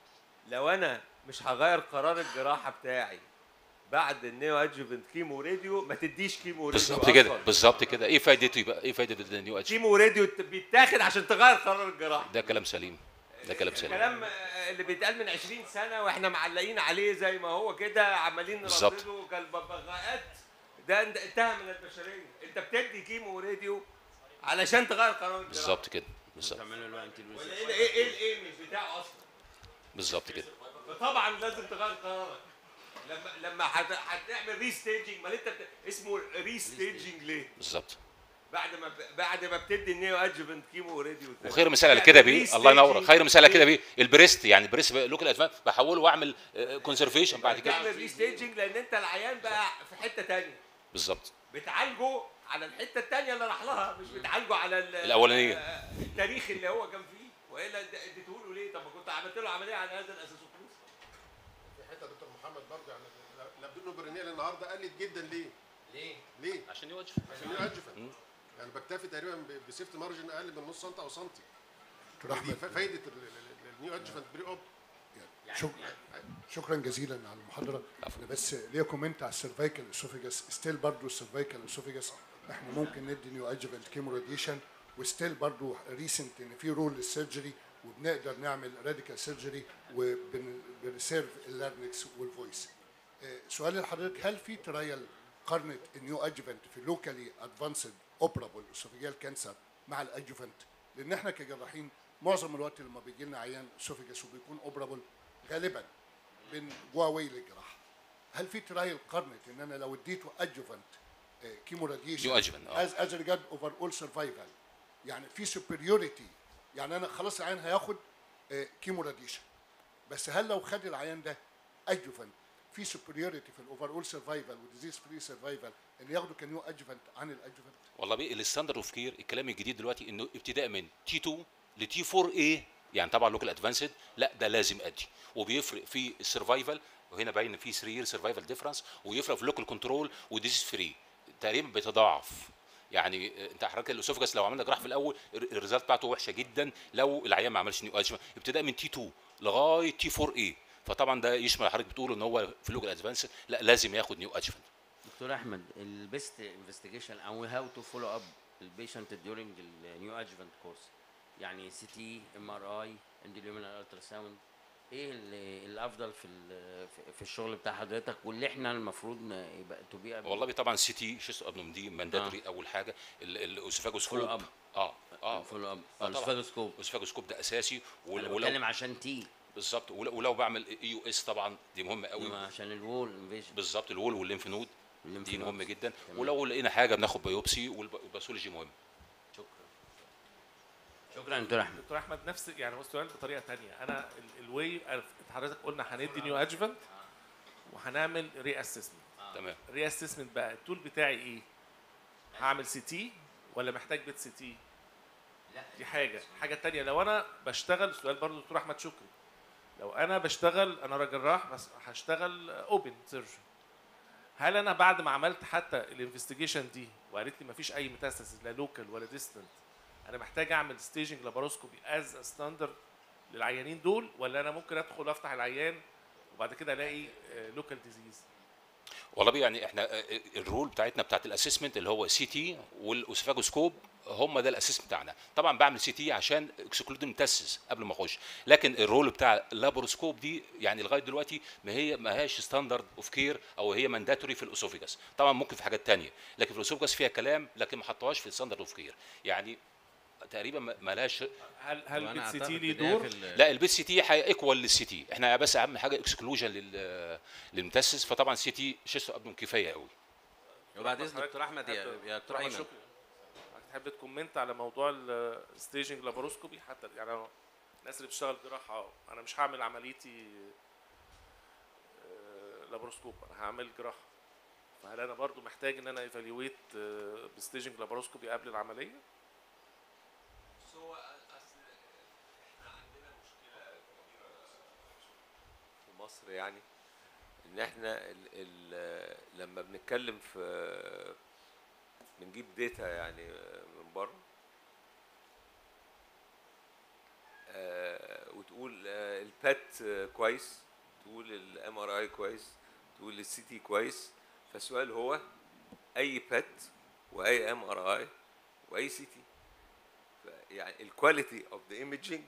H: لو انا مش هغير قرار الجراحه بتاعي بعد النيو ادجوفنت كيمو راديو ما تديش كيمو راديو
C: بالظبط كده
H: أصلاً.
C: بالظبط كده ايه فايدته يبقى ايه فايده النيو ادج
H: كيمو راديو بيتاخد عشان تغير قرار الجراحه
C: ده كلام سليم ده كلام سليم
H: الكلام آه، اللي بيتقال من 20 سنه واحنا معلقين عليه زي ما هو كده عمالين
C: بالظبط.
H: نردده كالببغاءات ده انت- انتهى من البشريه انت بتدي كيمو راديو علشان تغير قرار الجراحه
C: بالظبط كده بالظبط
A: تعملوا له انتي
H: ولا ايه ايه ايه الايمج بتاعه اصلا
C: بالظبط كده
H: فطبعا لازم تغير قرارك لما لما هت- هتعمل ريستيجنج ما انت بت... اسمه ريستيجنج ليه؟
C: بالظبط
H: بعد ما بعد ما بتدي النيو ادجوفنت كيمو راديو
C: وخير مثال على كده بيه الله ينور خير مثال على كده بيه البريست يعني البريست لوكال ادفانس بحوله واعمل كونسرفيشن بعد كده
H: تعمل ريستيجنج لان انت العيان بقى في حته تانية
C: بالظبط
H: بتعالجه على الحته التانية اللي راح لها مش بتعالجه على ال-
C: الأولانية.
H: آه، التاريخ اللي هو كان فيه والا اد- اديته له ليه؟ طب ما كنت عملت له عمليه على هذا الاساس وخلاص
D: في حته دكتور محمد برضه يعني لابدو برينيل النهارده قلت جدا ليه؟
A: ليه؟
D: ليه؟
C: عشان يوجه
D: عشان يو ادجفنت يعني بكتفي تقريبا ب- بسيفت مارجن اقل من نص سنتي او سنتي دي ف- فايده ال- ال- ال- النيو ادجفنت بري اوب
I: شكرا شكرا جزيلا على المحاضره انا بس ليا كومنت على السيرفيكال اسوفيجاس ستيل برضه السيرفيكال اسوفيجاس احنا ممكن ندي نيو ادجفنت كيمو راديشن وستيل برضه ريسنت ان في رول للسيرجري وبنقدر نعمل راديكال سيرجري وبنسيرف اللارنكس والفويس آه، سؤال لحضرتك هل في ترايل قارنت النيو ادجفنت في لوكالي ادفانسد اوبرابل اسوفيجيال كانسر مع الادجفنت لان احنا كجراحين معظم الوقت لما بيجي لنا عيان اسوفيجاس وبيكون اوبرابل غالبا بين جوا واي للجراحه هل في ترايل قارنت ان انا لو اديته ادجوفنت كيمو راديشن
C: New adjuvant، آه.
I: از از ريجارد اوفر اول سرفايفل يعني في سوبريوريتي يعني انا خلاص العيان هياخد كيمو راديشن بس هل لو خد العيان ده ادجوفنت في سوبريوريتي في الاوفر اول سرفايفل وديزيز فري سرفايفل ان ياخده كنيو ادجوفنت عن الادجوفنت
C: والله بيه الستاندرد اوف كير الكلام الجديد دلوقتي انه ابتداء من تي 2 لتي 4 اي يعني طبعا لوكال ادفانسد لا ده لازم ادي وبيفرق في السرفايفل وهنا باين إن في 3 يير سرفايفل ديفرنس ويفرق في لوكال كنترول وديزيز فري تقريبا بيتضاعف يعني آه، انت حضرتك الاسوفجس لو عملنا جراحه في الاول الر- الريزلت بتاعته وحشه جدا لو العيان ما عملش نيو ادجمنت ابتداء من تي 2 لغايه تي 4 اي فطبعا ده يشمل حضرتك بتقول ان هو في اللوكال ادفانس لا لازم ياخد نيو ادجمنت
A: دكتور احمد البيست انفستيجيشن او هاو تو فولو اب البيشنت ديورنج النيو ادجفنت كورس يعني سي تي ام ار اي اندوليومينال الترا ساوند ايه اللي الافضل في ال- في- في الشغل بتاع حضرتك واللي احنا المفروض ن- يبقى تبيع
C: والله طبعا سي تي شيست ابنوم دي مانداتوري اول حاجه الاوسفاجوسكوب
A: فولو أب.
C: اه اه
A: فولو اب
C: آه طبعاً.
A: الاسفاجوسكوب
C: الاوسفاجوسكوب ده اساسي ول-
A: انا
C: ولو
A: بتكلم عشان تي
C: بالظبط ول- ولو بعمل اي يو اس طبعا دي مهمه قوي
A: إنما عشان الوول انفيجن
C: بالظبط الوول والليمف نود
A: الليمف
C: دي
A: نود.
C: مهمه جدا
A: تمام.
C: ولو لقينا حاجه بناخد بايوبسي والب- والباثولوجي مهم
A: شكرا شكرا دكتور احمد
G: دكتور احمد نفس يعني هو السؤال بطريقه تانية انا ال- الواي حضرتك قلنا هندي نيو ادجفنت وهنعمل ري اسسمنت
C: تمام
G: الري اسسمنت بقى التول بتاعي ايه؟ هعمل سي تي ولا محتاج بيت سي تي؟ دي حاجه الحاجه التانية لو انا بشتغل سؤال برضه دكتور احمد شكري لو انا بشتغل انا راجل جراح بس هشتغل اوبن سيرجن هل انا بعد ما عملت حتى الانفستيجيشن دي وقالت لي مفيش اي ميتاستاسيس لا لوكال ولا ديستنت انا محتاج اعمل ستيجنج لاباروسكوبي از ستاندرد للعيانين دول ولا انا ممكن ادخل افتح العيان وبعد كده الاقي لوكال ديزيز
C: والله يعني احنا آه، آه، الرول بتاعتنا بتاعت الاسسمنت اللي هو سي تي والاوسفاجوسكوب هم ده الاساس بتاعنا طبعا بعمل سي تي عشان اكسكلود متسس قبل ما اخش لكن الرول بتاع اللابروسكوب دي يعني لغايه دلوقتي ما هي ما هياش ستاندرد اوف كير او هي مانداتوري في الاوسوفيجاس طبعا ممكن في حاجات تانية لكن في الاوسوفيجاس فيها كلام لكن ما حطوهاش في الستاندرد اوف كير يعني تقريبا ما ما لهاش
G: هل هل
E: وأنا
G: البيت سي
E: أعتقد
G: تي ليه
E: إن هي
G: دور؟
E: في ال-
C: لا البي سي تي هيكوال للسي تي احنا بس اهم حاجه اكسكلوجن لل للمتسس فطبعا سي تي شيست ابدون كفايه قوي
E: وبعد اذن
G: حضرتك-
E: دكتور احمد يا
G: حضرتك-
E: يا دكتور
G: طبعاً
E: ايمن
G: شكراً. تحب تكومنت على موضوع الستيجنج لاباروسكوبي حتى يعني أنا الناس اللي بتشتغل جراحه انا مش هعمل عمليتي آه، لاباروسكوب انا هعمل جراحه فهل انا برضو محتاج ان انا ايفالويت بستيجنج لاباروسكوبي قبل العمليه؟
H: بس هو اصل احنا عندنا مشكله كبيره في مصر يعني ان احنا ال ال لما بنتكلم في بنجيب داتا يعني من بره آه، وتقول آه، البات آه، كويس تقول الام ار اي كويس تقول السي تي كويس فالسؤال هو اي بات واي ام ار اي واي سي تي يعني الكواليتي اوف ذا ايمجينج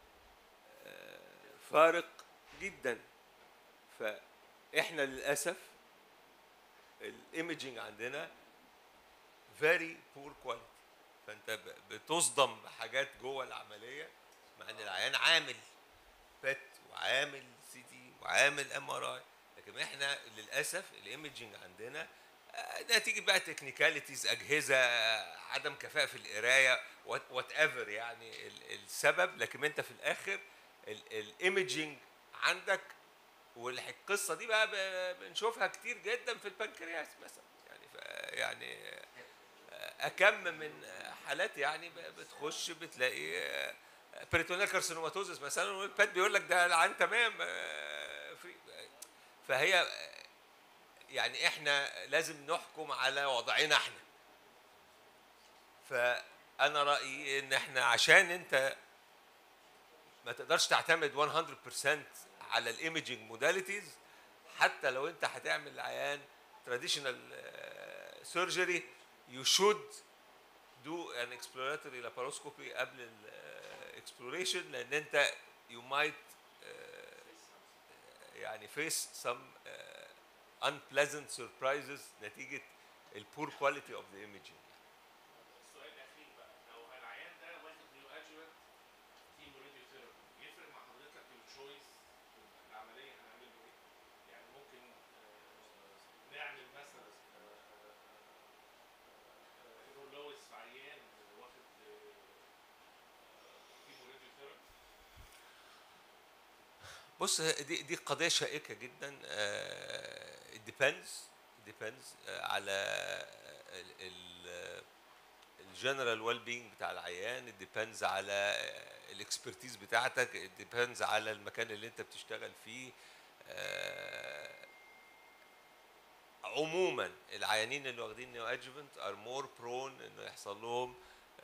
H: فارق جدا فاحنا للاسف الايمجينج عندنا فيري بور كواليتي فانت ب- بتصدم بحاجات جوه العمليه مع ان العيان عامل بت وعامل سي تي وعامل ام ار اي لكن احنا للاسف الايمجينج عندنا آه، نتيجه بقى تكنيكاليتيز اجهزه آه، عدم كفاءه في القرايه وات ايفر يعني ال- السبب لكن انت في الاخر الايمجينج عندك والقصه دي بقى ب- بنشوفها كتير جدا في البنكرياس مثلا يعني ف- يعني آه، اكم من حالات يعني ب- بتخش بتلاقي بريتونيال كارسينوماتوزس مثلا والبات بيقول لك ده العين تمام آه، فري فهي آه، يعني احنا لازم نحكم على وضعنا احنا فانا رايي ان احنا عشان انت ما تقدرش تعتمد 100% على الايمجنج موداليتيز حتى لو انت هتعمل عيان تراديشنال سيرجري يو شود دو ان اكسبلوراتوري لاباروسكوبي قبل الاكسبلوريشن لان انت يو مايت يعني فيس سم unpleasant surprises نتيجه البور كواليتي اوف ذا ايمجنج
G: السؤال الاخير بقى لو العيان ده واخد نيو ادجوانت كيمو راديو ثيرابي يفرق مع حضرتك التشويس العمليه هنعمل له ايه؟ يعني ممكن آه، نعمل مثلا ايفولويس في عيان واخد كيمو راديو ثيرابي
H: بص دي دي قضيه شائكه جدا it depends depends آه، على الجنرال ويل بينج بتاع العيان it depends على الاكسبرتيز بتاعتك it depends على المكان اللي انت بتشتغل فيه آه، عموما العيانين اللي واخدين نيو ادجوفنت ار مور برون انه يحصل لهم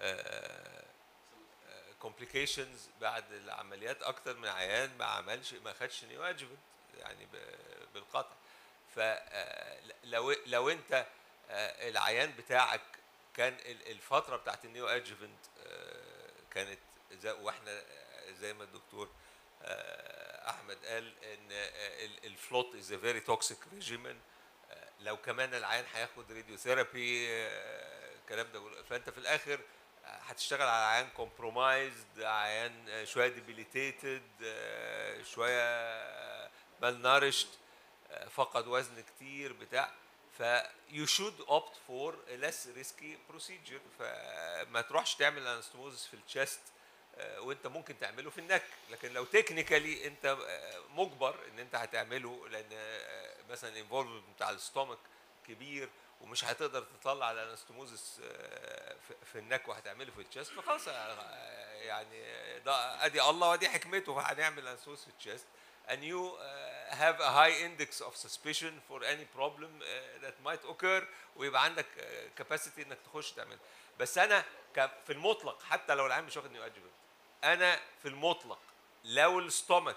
H: كومبليكيشنز بعد العمليات اكتر من عيان ما عملش ما خدش نيو ادجوفنت يعني ب- بالقطع فلو لو انت آه، العيان بتاعك كان ال- الفتره بتاعت النيو ادجوفنت كانت زي واحنا آه، زي ما الدكتور آه، احمد قال ان الفلوت از ا فيري توكسيك ريجيمن لو كمان العيان هياخد راديو ثيرابي الكلام ده فانت في الاخر هتشتغل على عيان كومبرومايزد عيان شويه ديبيليتيتد شويه مال نارشت فقد وزن كتير بتاع ف you should opt for a less risky procedure فما تروحش تعمل انستموزس في الشيست وانت ممكن تعمله في النك لكن لو تكنيكالي انت آه، مجبر ان انت هتعمله لان آه، مثلا الانفولفمنت بتاع الستومك كبير ومش هتقدر تطلع الانستموزس آه، في- في النك وهتعمله في الشيست فخلاص آه، يعني ده ادي الله ودي حكمته فهنعمل انستموزس في الشيست and you uh, have a high index of suspicion for any problem uh, that might occur ويبقى عندك uh, capacity انك تخش تعمل بس انا ك- في المطلق حتى لو العيان مش واخد نيو ادجوفنت انا في المطلق لو الستومك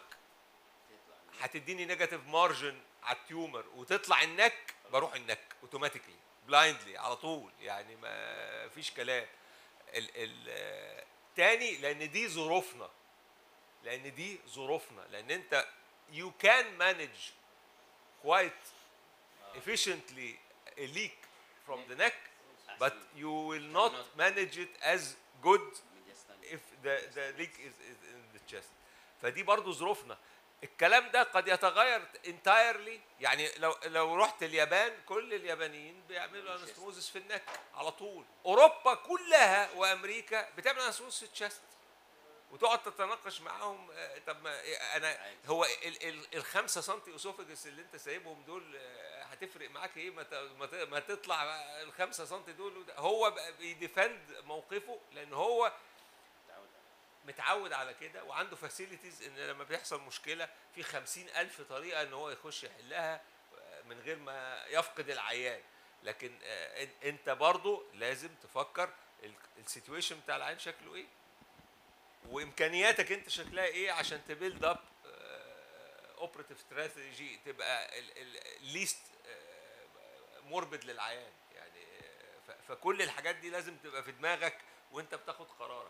H: هتديني نيجاتيف مارجن على التيومر وتطلع النك بروح النك اوتوماتيكلي بلايندلي على طول يعني ما فيش كلام ال ال آه، تاني لان دي ظروفنا لان دي ظروفنا لان انت you can manage quite efficiently a leak from the neck but you will not manage it as good if the the leak is, is in the chest فدي برضو ظروفنا الكلام ده قد يتغير entirely يعني لو لو رحت اليابان كل اليابانيين بيعملوا انستموزس في النك على طول اوروبا كلها وامريكا بتعمل انستموزس في الشست وتقعد تتناقش معاهم آه، طب ما إيه، انا هو ال ال الخمسة سنتي اسوفجس اللي انت سايبهم دول آه، هتفرق معاك ايه ما ت- ما ت- ما تطلع بقى الخمسة سنتي دول وده- هو بقى بيديفند موقفه لان هو متعود على كده وعنده فاسيلتيز ان لما بيحصل مشكله في خمسين الف طريقه ان هو يخش يحلها آه، من غير ما يفقد العيان لكن آه، إن- انت برضو لازم تفكر السيتويشن بتاع العيان شكله ايه وامكانياتك انت شكلها ايه عشان تبيلد اب اوبراتيف استراتيجي تبقى الليست موربد للعيان يعني آه، ف- فكل الحاجات دي لازم تبقى في دماغك وانت بتاخد قرارك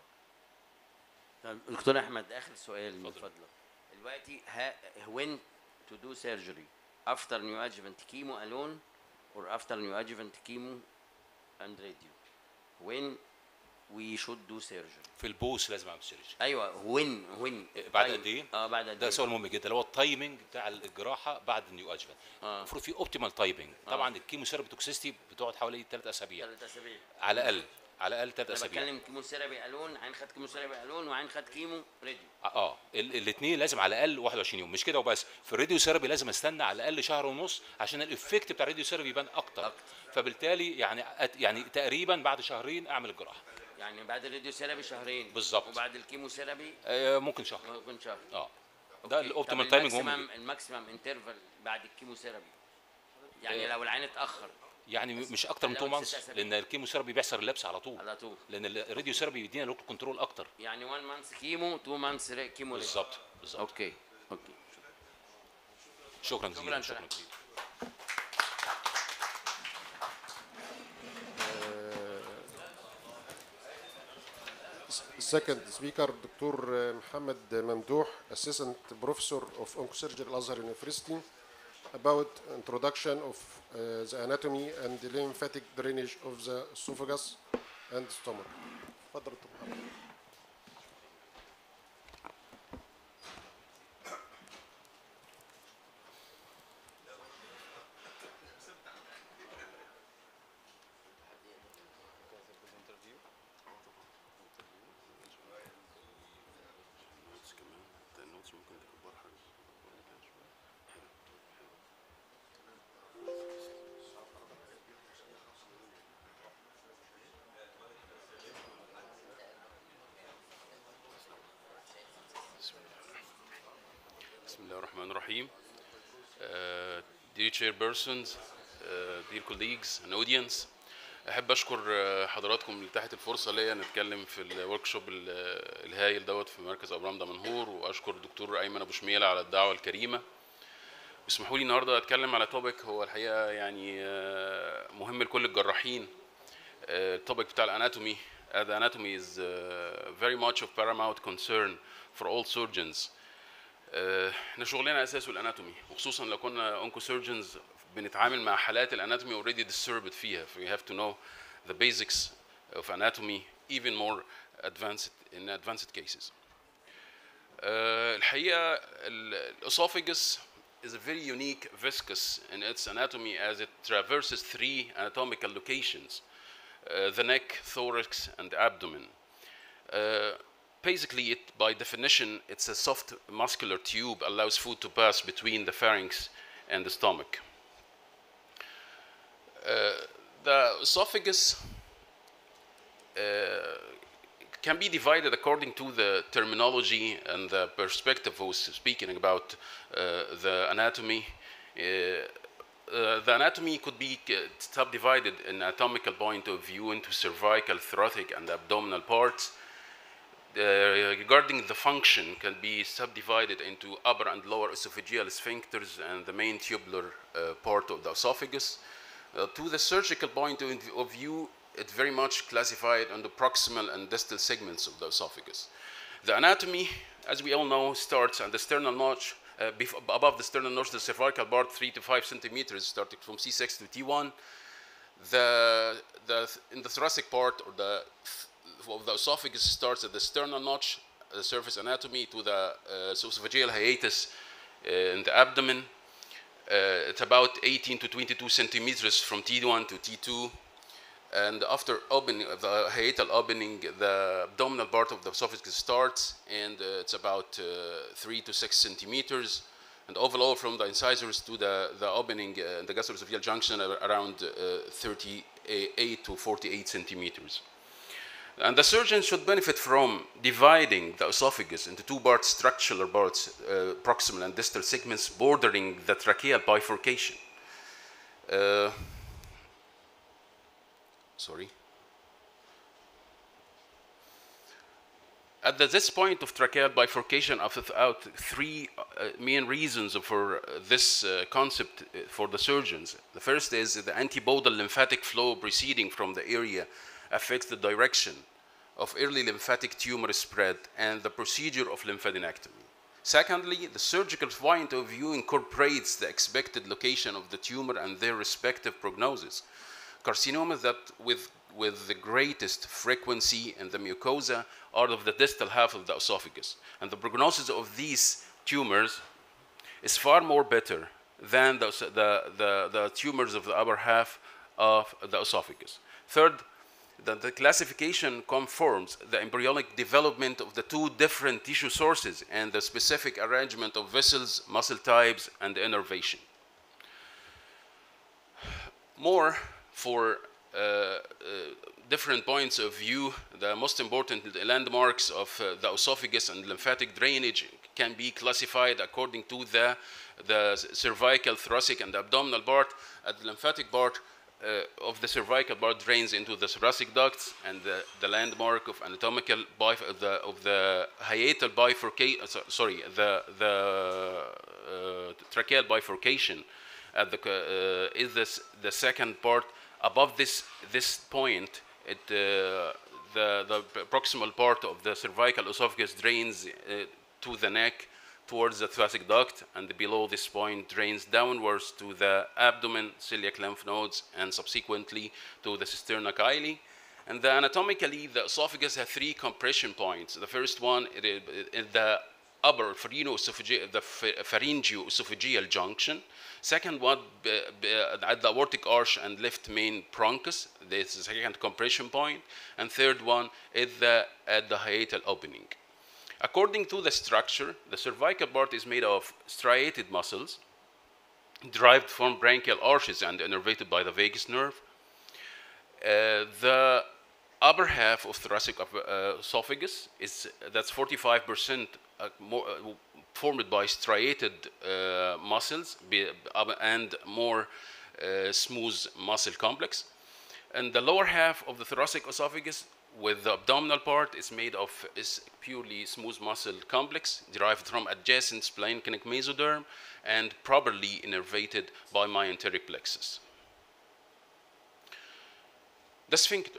A: طب دكتور احمد اخر سؤال من فضلك دلوقتي ها when to do surgery after neoadjuvant chemo alone or after neoadjuvant chemo and radio when we should do surgery
C: في البوس لازم اعمل سيرجري
A: ايوه when when
C: بعد
A: time-
C: قد ايه؟
A: اه بعد قد
C: ده
A: ايه
C: سؤال مهم جدا اللي هو التايمنج بتاع الجراحه بعد النيو ادجمنت
A: آه.
C: المفروض في اوبتيمال تايمنج طبعا الكيمو ثيرابي توكسيستي بتقعد حوالي ثلاث اسابيع
A: ثلاث اسابيع
C: على الاقل على الاقل ثلاث
A: انا
C: اسابيع
A: بتكلم كيمو ثيرابي الون عين خد كيمو ثيرابي الون وعين خد كيمو راديو
C: اه الاثنين لازم على الاقل 21 يوم مش كده وبس في الراديو ثيرابي لازم استنى على الاقل شهر ونص عشان الايفكت بتاع الراديو ثيرابي يبان اكتر
A: أكتر.
C: فبالتالي يعني أت- يعني تقريبا بعد شهرين اعمل الجراحه
A: يعني بعد الراديو ثيرابي شهرين
C: بالظبط.
A: وبعد الكيمو ثيرابي
C: آه ممكن شهر
A: ممكن شهر
C: اه ده
A: أوكي.
C: الاوبتيمال
A: طب
C: تايمنج مهم
A: الماكسيمم
C: جدا.
A: الماكسيمم انترفال بعد الكيمو ثيرابي يعني
C: آه.
A: لو العين اتاخر
C: يعني م- مش اكتر من
A: لو
C: 2
A: ست
C: مانثs
A: أسابيع.
C: لان الكيمو ثيرابي بيحصل اللبس على طول
A: على طول
C: لان الراديو ثيرابي بيدينا لوك كنترول اكتر
A: يعني 1 مانث كيمو 2 مانث كيمو راديو.
C: بالظبط بالظبط
A: اوكي اوكي
C: شكرا جزيلا
A: شكراً.
C: شكرا جزيلا
D: Second speaker دكتور محمد ممدوح Assistant Professor of Oncosurgery Al-Azhar University about introduction of uh, the anatomy and the lymphatic drainage of the esophagus and stomach. اتفضل دكتور محمد.
J: بسم الله الرحمن الرحيم uh, dear chairpersons uh, dear colleagues and audience احب اشكر uh, حضراتكم اللي اتاحت الفرصه ليا نتكلم في الورك شوب الهايل دوت في مركز ابرام دمنهور واشكر الدكتور ايمن ابو شميله على الدعوه الكريمه اسمحوا لي النهارده اتكلم على توبيك هو الحقيقه يعني uh, مهم لكل الجراحين التوبيك بتاع الاناتومي uh, the anatomy is uh, very much of paramount concern for all surgeons آه، احنا شغلنا اساسه الاناتومي وخصوصا لو كنا اونكو سيرجنز بنتعامل مع حالات الاناتومي اوريدي disturbed فيها ف we have to know the basics of anatomy even more advanced in advanced cases. آه، الحقيقه الاسوفيجس is a very unique viscous in its anatomy as it traverses three anatomical locations uh, the neck, thorax, and abdomen. Uh, basically, it, by definition, it's a soft muscular tube allows food to pass between the pharynx and the stomach. Uh, the esophagus uh, can be divided according to the terminology and the perspective who's speaking about uh, the anatomy. Uh, uh, the anatomy could be uh, subdivided in anatomical point of view into cervical, thoracic, and abdominal parts. Uh, regarding the function can be subdivided into upper and lower esophageal sphincters and the main tubular uh, part of the esophagus. Uh, to the surgical point of of view, it's very much classified on the proximal and distal segments of the esophagus. The anatomy, as we all know, starts at the sternal notch, uh, bef- above the sternal notch, the cervical part, three to five centimeters, starting from C6 to T1. The, the, in the thoracic part, or the of the esophagus starts at the sternal notch, the surface anatomy, to the uh, esophageal hiatus uh, in the abdomen. Uh, it's about 18 to 22 centimeters from T1 to T2 and after opening of the hiatal opening, the abdominal part of the esophagus starts, and uh, it's about uh, three to six centimeters, and overall from the incisors to the, the opening, uh, the gastroesophageal junction, are around uh, 38 to 48 centimeters. And the surgeon should benefit from dividing the esophagus into two parts, structural parts, uh, proximal and distal segments bordering the tracheal bifurcation. Uh, sorry. At the, this point of tracheal bifurcation, I've thought out three uh, main reasons for uh, this uh, concept uh, for the surgeons. The first is the antibodal lymphatic flow proceeding from the area affects the direction of early lymphatic tumor spread and the procedure of lymphadenectomy. Secondly, the surgical point of view incorporates the expected location of the tumor and their respective prognosis carcinomas that with, with the greatest frequency in the mucosa are of the distal half of the esophagus. And the prognosis of these tumors is far more better than the, the, the, the tumors of the upper half of the esophagus. Third, that the classification conforms the embryonic development of the two different tissue sources and the specific arrangement of vessels, muscle types, and innervation. More for uh, uh, different points of view, the most important landmarks of uh, the esophagus and lymphatic drainage can be classified according to the, the cervical, thoracic, and abdominal part. At the lymphatic part uh, of the cervical part drains into the thoracic ducts, and the, the landmark of anatomical bif- of the of the hiatal bifurcation. sorry, the the uh, tracheal bifurcation at the uh, is this the second part above this this point it uh, the the proximal part of the cervical esophagus drains uh, to the neck towards the thoracic duct and below this point drains downwards to the abdomen celiac lymph nodes and subsequently to the cisterna chyli and the anatomically the esophagus has three compression points the first one it is is the upper pharyngoesophageal, the pharyngeo-esophageal junction. Second one, b- b- at the aortic arch and left main bronchus, this is the second compression point. And third one is the, at the hiatal opening. According to the structure, the cervical part is made of striated muscles derived from branchial arches and innervated by the vagus nerve. Uh, the upper half of thoracic uh, esophagus is that's 45% uh, more, uh, formed by striated uh, muscles be, uh, and more uh, smooth muscle complex. And the lower half of the thoracic esophagus with the abdominal part is made of is purely smooth muscle complex derived from adjacent splanchnic mesoderm and properly innervated by myenteric plexus. The sphincters.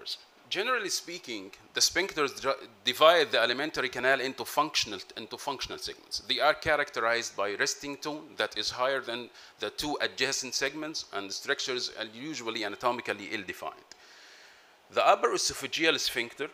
J: generally speaking, the sphincters dri- divide the alimentary canal into functional into functional segments. They are characterized by resting tone that is higher than the two adjacent segments, and the structures are usually anatomically ill-defined. The upper esophageal sphincter,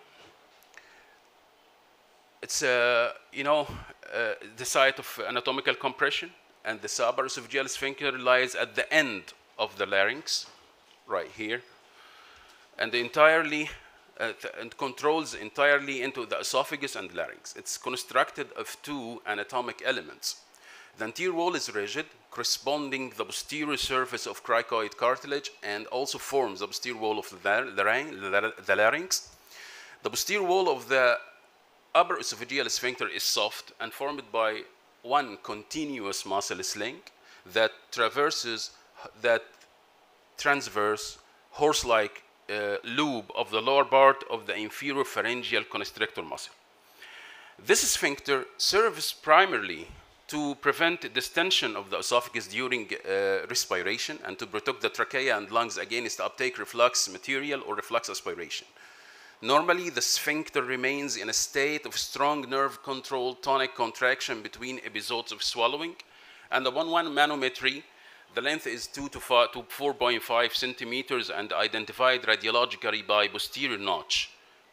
J: it's uh, you know uh, the site of anatomical compression, and the upper esophageal sphincter lies at the end of the larynx, right here and entirely uh, th- and controls entirely into the esophagus and larynx. It's constructed of two anatomic elements. The anterior wall is rigid, corresponding the posterior surface of cricoid cartilage, and also forms the posterior wall of the, lar- the, laryn- the lar- the larynx. The posterior wall of the upper esophageal sphincter is soft and formed by one continuous muscle sling that traverses that transverse horse-like uh, loop of the lower part of the inferior pharyngeal constrictor muscle. This sphincter serves primarily to prevent distension of the esophagus during uh, respiration and to protect the trachea and lungs against uptake reflux material or reflux aspiration. Normally, the sphincter remains in a state of strong nerve control tonic contraction between episodes of swallowing, and the 1 1 manometry the length is 2 to, 5, to 4.5 centimeters and identified radiologically by posterior notch.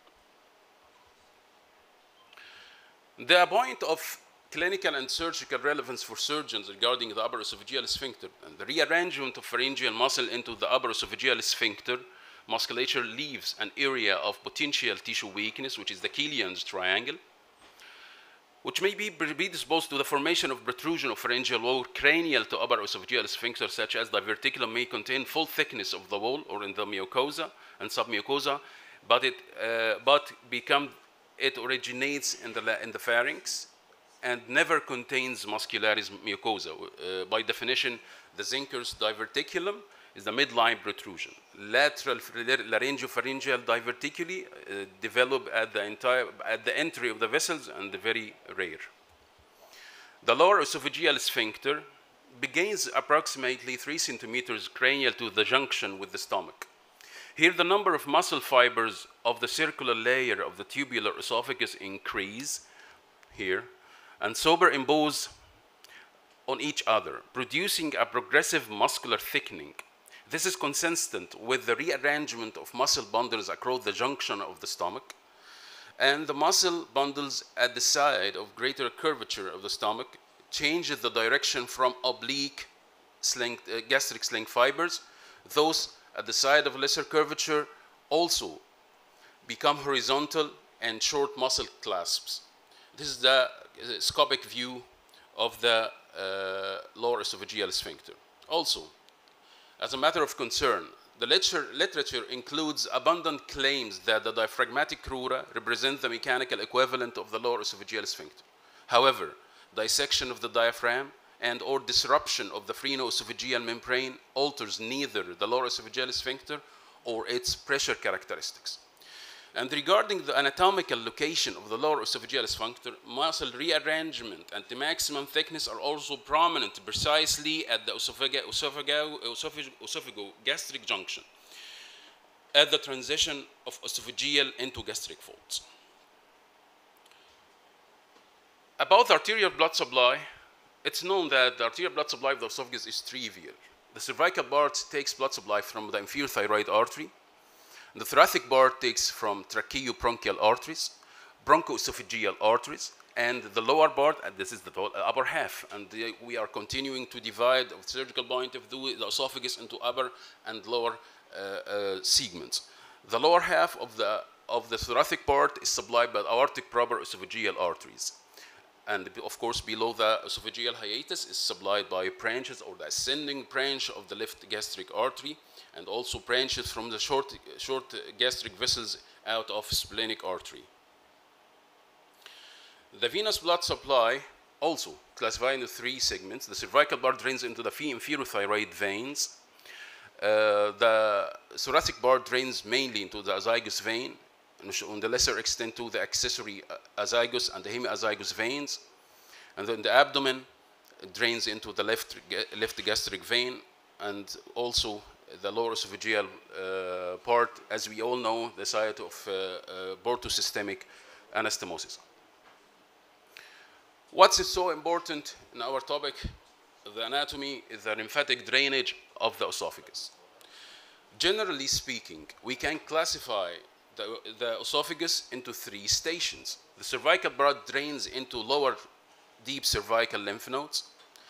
J: The point of clinical and surgical relevance for surgeons regarding the upper esophageal sphincter and the rearrangement of pharyngeal muscle into the upper esophageal sphincter musculature leaves an area of potential tissue weakness, which is the Killian's triangle, which may be predisposed to the formation of protrusion of pharyngeal wall cranial to upper esophageal sphincter, such as diverticulum may contain full thickness of the wall or in the mucosa and submucosa, but it uh, but become it originates in the la- in the pharynx and never contains muscularis mucosa. Uh, by definition, the Zinker's diverticulum is the midline protrusion. Lateral laryngopharyngeal diverticuli uh, develop at the entire at the entry of the vessels and very rare. The lower esophageal sphincter begins approximately 3 centimeters cranial to the junction with the stomach. Here, the number of muscle fibers of the circular layer of the tubular esophagus increase here and superimpose on each other, producing a progressive muscular thickening. This is consistent with the rearrangement of muscle bundles across the junction of the stomach and the muscle bundles at the side of greater curvature of the stomach changes the direction from oblique sling, uh, gastric sling fibers. Those at the side of lesser curvature also become horizontal and short muscle clasps. This is the uh, scopic view of the uh, lower esophageal sphincter. Also, as a matter of concern, the literature, literature includes abundant claims that the diaphragmatic crura represent the mechanical equivalent of the lower esophageal sphincter. However, dissection of the diaphragm and or disruption of the phrenoesophageal membrane alters neither the lower esophageal sphincter or its pressure characteristics. And regarding the anatomical location of the lower esophageal sphincter, muscle rearrangement and the maximum thickness are also prominent precisely at the esophago- esophago- esophago- esophago-gastric junction at the transition of esophageal into gastric folds. About the arterial blood supply, it's known that the arterial blood supply of the esophagus is trivial. The cervical part takes blood supply from the inferior thyroid artery, the thoracic part takes from tracheobronchial arteries, bronchoesophageal arteries, and the lower part, and this is the to- upper half, and the- we are continuing to divide, of surgical point of view, the esophagus into upper and lower uh, uh, segments. The lower half of the of the thoracic part is supplied by aortic proper esophageal arteries and be- of course below the esophageal hiatus is supplied by branches or the ascending branch of the left gastric artery and also branches from the short, short gastric vessels out of splenic artery. The venous blood supply also classified into three segments. The cervical part drains into the fe- inferior thyroid veins. Uh, the thoracic part drains mainly into the azygous vein, and sh- on the lesser extent to the accessory uh, azygous and the hemiazygous veins. And then the abdomen drains into the left, ga- left gastric vein and also the lower esophageal uh, part, as we all know, the site of uh, uh, portosystemic anastomosis. What's so important in our topic, the anatomy, is the lymphatic drainage of the esophagus. Generally speaking, we can classify the, the esophagus into three stations. The cervical blood drains into lower deep cervical lymph nodes,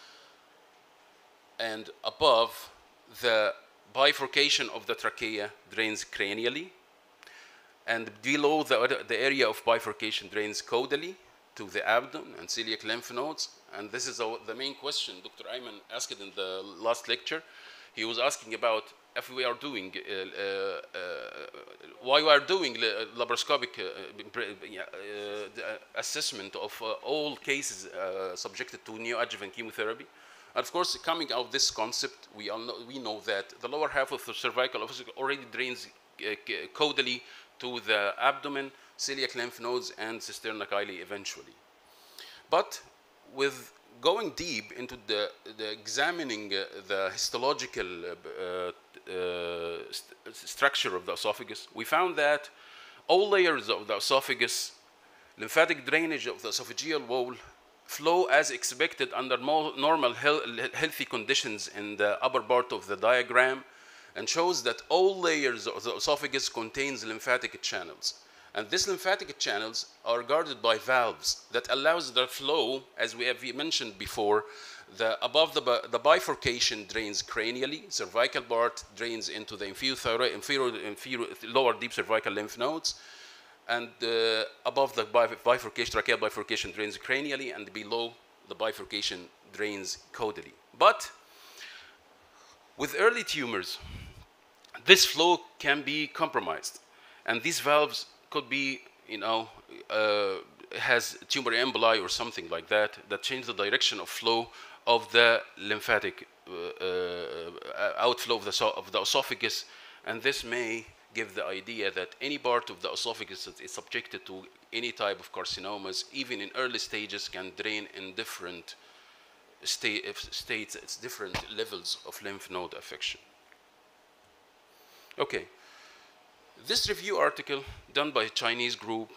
J: and above the bifurcation of the trachea drains cranially, and below the, other- the area of bifurcation drains caudally to the abdomen and celiac lymph nodes. And this is our, the main question Dr. Ayman asked in the last lecture. He was asking about if we are doing, uh, uh, uh, why we are doing la- laparoscopic uh, bre- yeah, uh, the assessment of uh, all cases uh, subjected to neoadjuvant chemotherapy. And of course, coming out of this concept, we, all know, we know that the lower half of the cervical office already drains uh, c- caudally to the abdomen, celiac lymph nodes, and cisterna chyli eventually. But with going deep into the, the examining uh, the histological uh, b- uh, uh, st- structure of the esophagus, we found that all layers of the esophagus, lymphatic drainage of the esophageal wall, flow as expected under mo- normal hel- healthy conditions in the upper part of the diagram and shows that all layers of the esophagus contains lymphatic channels. And these lymphatic channels are guarded by valves that allows the flow, as we have mentioned before, the above the, bi- the bifurcation drains cranially, cervical part drains into the inferior, thyroid, inferior, inferior lower deep cervical lymph nodes, and uh, above the bif- bifurcation, tracheal bifurcation drains cranially, and below the bifurcation drains caudally. But with early tumors, this flow can be compromised, and these valves could be, you know, uh, has tumor emboli or something like that that change the direction of flow of the lymphatic uh, uh, outflow of the, so- of the esophagus, and this may give the idea that any part of the esophagus that is subjected to any type of carcinomas, even in early stages, can drain in different sta- if states, it's different levels of lymph node affection. Okay, this review article done by a Chinese group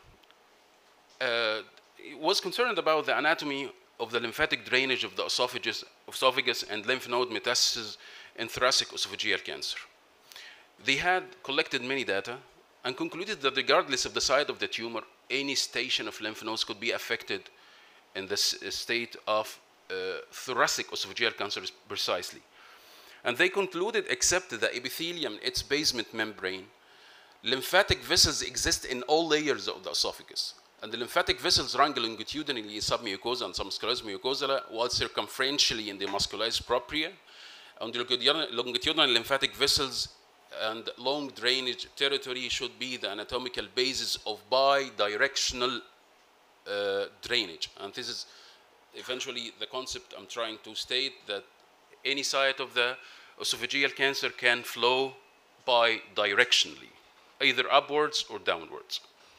J: uh, was concerned about the anatomy of the lymphatic drainage of the esophagus, esophagus and lymph node metastasis in thoracic esophageal cancer. They had collected many data and concluded that regardless of the site of the tumor, any station of lymph nodes could be affected in this uh, state of uh, thoracic esophageal cancer precisely. And they concluded, except the epithelium, its basement membrane, lymphatic vessels exist in all layers of the esophagus. And the lymphatic vessels run longitudinally in submucosa and submuscularis mucosa, while circumferentially in the muscularis propria. And the longitudinal longitudinal lymphatic vessels and long drainage territory should be the anatomical basis of bidirectional uh, drainage. And this is eventually the concept I'm trying to state that any site of the esophageal cancer can flow bidirectionally, either upwards or downwards.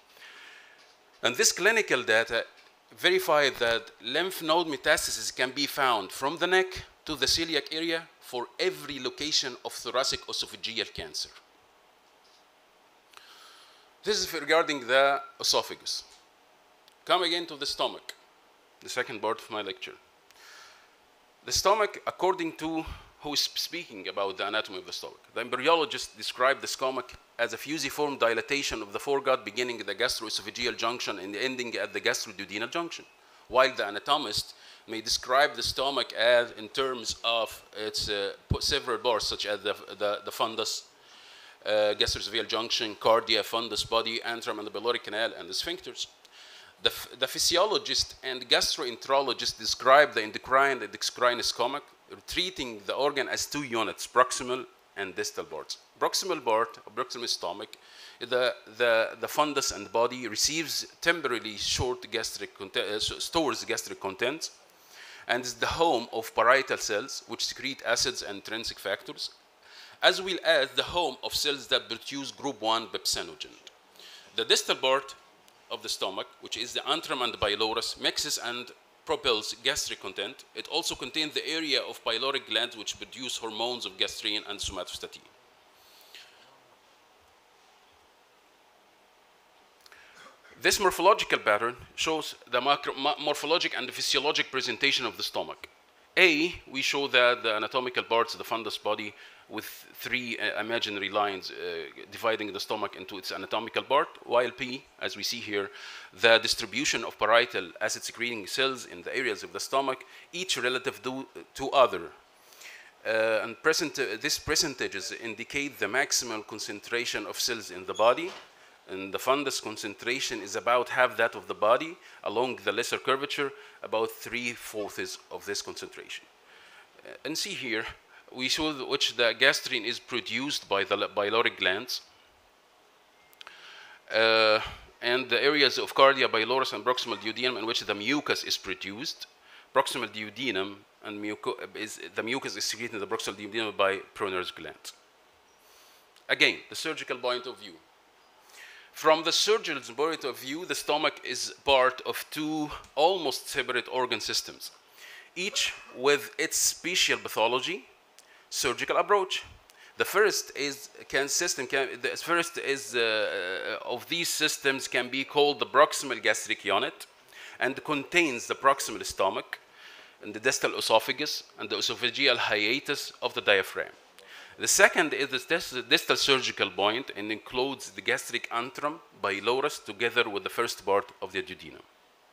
J: And this clinical data verified that lymph node metastasis can be found from the neck to the celiac area for every location of thoracic esophageal cancer. This is regarding the esophagus. Come again to the stomach, the second part of my lecture. The stomach, according to who is speaking about the anatomy of the stomach, the embryologist described the stomach as a fusiform dilatation of the foregut beginning at the gastroesophageal junction and ending at the gastroduodenal junction, while the anatomist may describe the stomach as in terms of its uh, po- several parts, such as the, the, the fundus, uh, gastroesophageal junction, cardia, fundus, body, antrum, and the pyloric canal, and the sphincters. The, ph- the physiologist and gastroenterologist describe the endocrine and exocrine stomach, treating the organ as two units, proximal and distal parts. Proximal part, or proximal stomach, the, the, the fundus and body receives temporarily short gastric content, uh, s- stores gastric contents, and is the home of parietal cells, which secrete acids and intrinsic factors, as well as the home of cells that produce group 1 pepsinogen. The distal part of the stomach, which is the antrum and the pylorus, mixes and propels gastric content. It also contains the area of pyloric glands which produce hormones of gastrin and somatostatin. This morphological pattern shows the macro, mo- morphologic and physiologic presentation of the stomach. A, we show that the anatomical parts of the fundus body with three uh, imaginary lines uh, dividing the stomach into its anatomical part, while P, as we see here, the distribution of parietal acid secreting cells in the areas of the stomach, each relative to, to other. Uh, and present, uh, these percentages indicate the maximal concentration of cells in the body, and the fundus concentration is about half that of the body along the lesser curvature, about three fourths of this concentration. Uh, and see here, we show th- which the gastrin is produced by the pyloric glands. Uh, and the areas of cardia, pylorus, and proximal duodenum in which the mucus is produced. Proximal duodenum and muco- is, the mucus is secreted in the proximal duodenum by Brunner's gland. Again, the surgical point of view. From the surgeon's point of view, the stomach is part of two almost separate organ systems, each with its special pathology, surgical approach. The first is can system can the first is uh, of these systems can be called the proximal gastric unit, and contains the proximal stomach, and the distal esophagus, and the esophageal hiatus of the diaphragm. The second is the dis- distal surgical point and includes the gastric antrum, pylorus, together with the first part of the duodenum.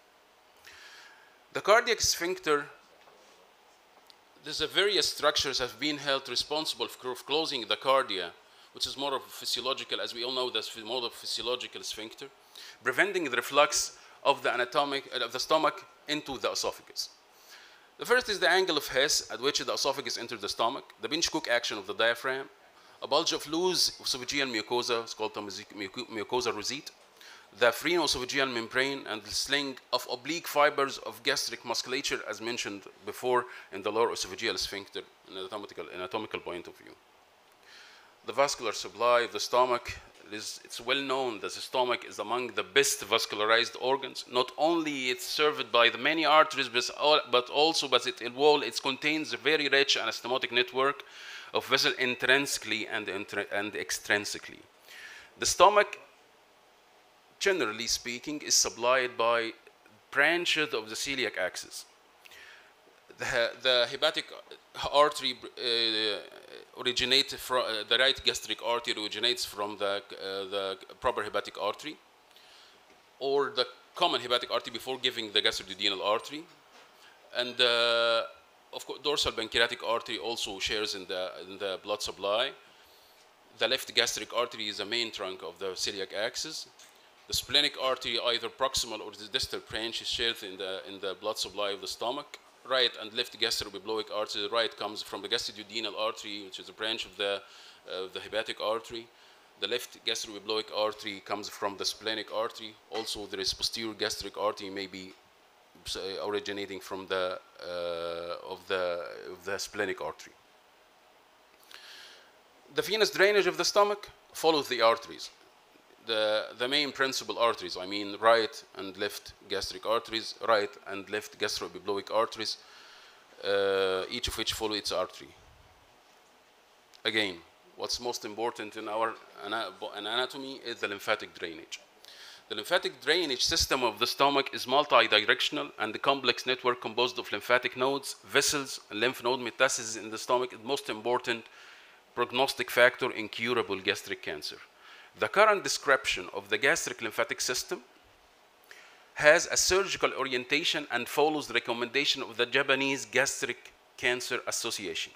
J: The cardiac sphincter, there's a various structures have been held responsible for closing the cardia, which is more of a physiological, as we all know, that's more of a physiological sphincter, preventing the reflux of the anatomic of the stomach into the esophagus. The first is the angle of Hess at which the esophagus enters the stomach, the Pinch-Cook action of the diaphragm, a bulge of loose esophageal mucosa, it's called the musi- muco- mucosa rosette, the phrenoesophageal membrane, and the sling of oblique fibers of gastric musculature, as mentioned before in the lower esophageal sphincter, in an anatomical, anatomical point of view. The vascular supply of the stomach is it's well known that the stomach is among the best vascularized organs. Not only it's served by the many arteries, but al- but also but it wall it contains a very rich anastomotic network of vessel intrinsically and, intr- and extrinsically. The stomach, generally speaking, is supplied by branches of the celiac axis. The, the hepatic artery uh, originates from uh, the right gastric artery originates from the, uh, the proper hepatic artery or the common hepatic artery before giving the gastroduodenal artery and uh, of course dorsal pancreatic artery also shares in the in the blood supply the left gastric artery is the main trunk of the celiac axis the splenic artery either proximal or the distal branch is shared in the in the blood supply of the stomach right and left gastroepiploic artery the right comes from the gastroduodenal artery which is a branch of the uh, the hepatic artery the left gastroepiploic artery comes from the splenic artery also there is posterior gastric artery maybe uh, originating from the uh, of the of the splenic artery. The venous drainage of the stomach follows the arteries. The, the main principal arteries, I mean right and left gastric arteries, right and left gastroepiploic arteries, uh, each of which follow its artery. Again, what's most important in our ana- anatomy is the lymphatic drainage. The lymphatic drainage system of the stomach is multi-directional and the complex network composed of lymphatic nodes, vessels, and lymph node metastases in the stomach is the most important prognostic factor in curable gastric cancer. The current description of the gastric lymphatic system has a surgical orientation and follows the recommendation of the Japanese Gastric Cancer Association.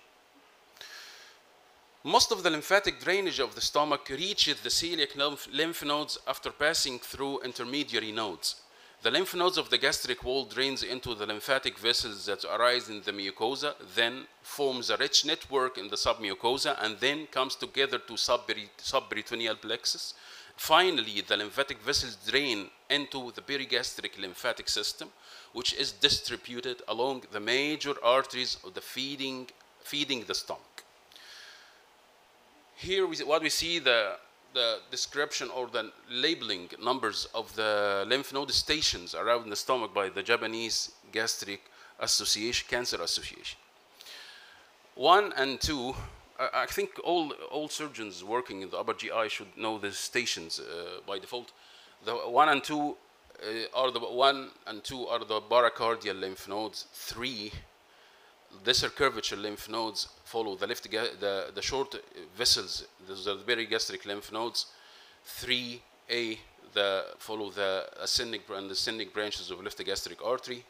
J: Most of the lymphatic drainage of the stomach reaches the celiac lymph, lymph nodes after passing through intermediary nodes. The lymph nodes of the gastric wall drains into the lymphatic vessels that arise in the mucosa, then forms a rich network in the submucosa, and then comes together to subperi- subperitoneal plexus. Finally, the lymphatic vessels drain into the perigastric lymphatic system, which is distributed along the major arteries of the feeding, feeding the stomach here we, what we see the the description or the labeling numbers of the lymph node stations around the stomach by the Japanese Gastric Association Cancer Association. One and two, I, I think all all surgeons working in the upper GI should know the stations uh, by default. The one and two uh, are the one and two are the paracardial lymph nodes. Three, lesser curvature lymph nodes follow the left ga- the, the short vessels. Those are the perigastric lymph nodes. Three A the follow the ascending and descending branches of left gastric artery.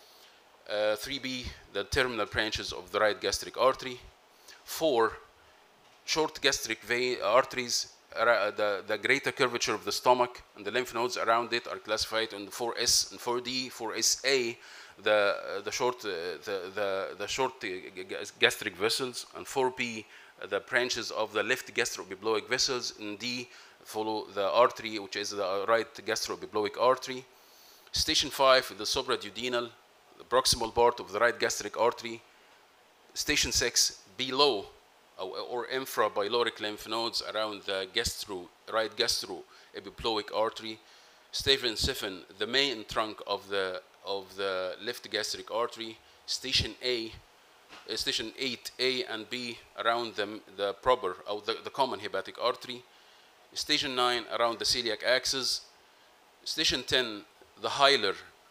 J: Uh, 3B the terminal branches of the right gastric artery. Four short gastric vein arteries, ara- the, the greater curvature of the stomach and the lymph nodes around it are classified in 4S and 4D. 4SA, the, uh, the short, uh, the, the, the short uh, g- g- gastric vessels, and 4P, uh, the branches of the left gastroepiploic vessels, and D, follow the artery, which is the right gastroepiploic artery. Station 5, the supraduodenal, the proximal part of the right gastric artery. Station 6, below or, or infrapyloric lymph nodes around the gastro, right gastroepiploic artery. Station 7, the main trunk of the, of the left gastric artery. Station A, uh, station 8A and B around the, the proper, or the, the common hepatic artery. Station 9 around the celiac axis. Station 10, the hilar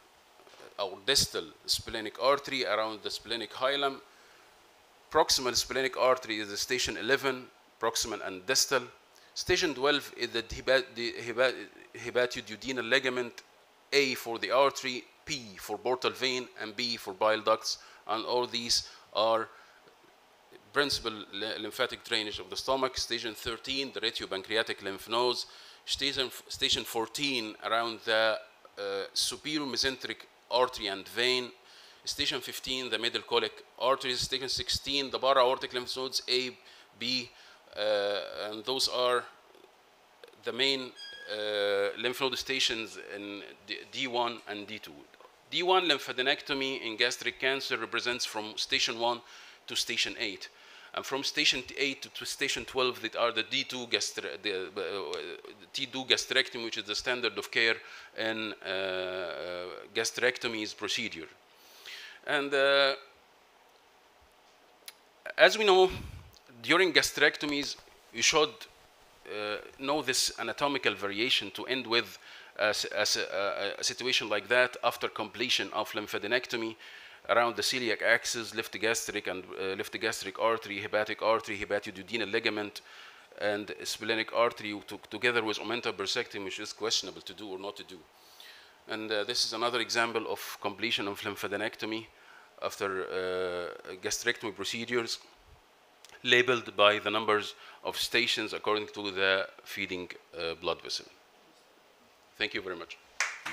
J: uh, or distal splenic artery around the splenic hilum. Proximal splenic artery is the station 11, proximal and distal. Station 12 is the, hepa- the hepa- hepatoduodenal ligament, A for the artery, P for portal vein, and B for bile ducts. And all these are principal ly- lymphatic drainage of the stomach. Station 13, the retiopancreatic lymph nodes. Station, station 14, around the uh, superior mesenteric artery and vein. Station 15, the middle colic arteries. Station 16, the para-aortic lymph nodes A, B, uh, and those are the main uh, lymph node stations in D- D1 and D2. D1 lymphadenectomy in gastric cancer represents from station 1 to station 8. And from station 8 to, to station 12, that are the D2 gastre- the, uh, T2 gastrectomy, which is the standard of care in uh, uh, gastrectomies procedure. And uh, as we know, during gastrectomies, you should uh, know this anatomical variation to end with a, s- a s- a- a situation like that after completion of lymphadenectomy around the celiac axis, left gastric and uh, left gastric artery, hepatic artery, hepatoduodenal ligament, and splenic artery to, together with omental birsectomy, which is questionable to do or not to do. And uh, this is another example of completion of lymphadenectomy after uh, gastrectomy procedures labeled by the numbers of stations according to the feeding uh, blood vessel. Thank you very much.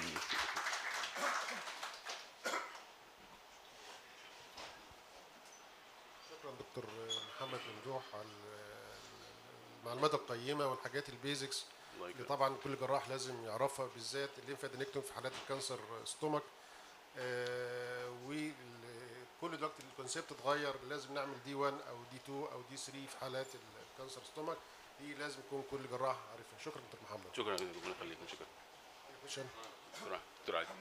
D: شكرا دكتور محمد ممدوح على المعلومات القيمه والحاجات البيزكس اللي طبعا كل جراح لازم يعرفها بالذات الليمفادينكتوم في حالات الكانسر ستومك آه وكل دلوقتي الكونسيبت اتغير لازم نعمل دي 1 او دي 2 او دي 3 في حالات الكانسر ستومك دي لازم يكون كل جراح عارفها شكرا دكتور محمد
J: شكرا ربنا يخليكم شكرا
D: شكرا
J: دكتور دكتور علي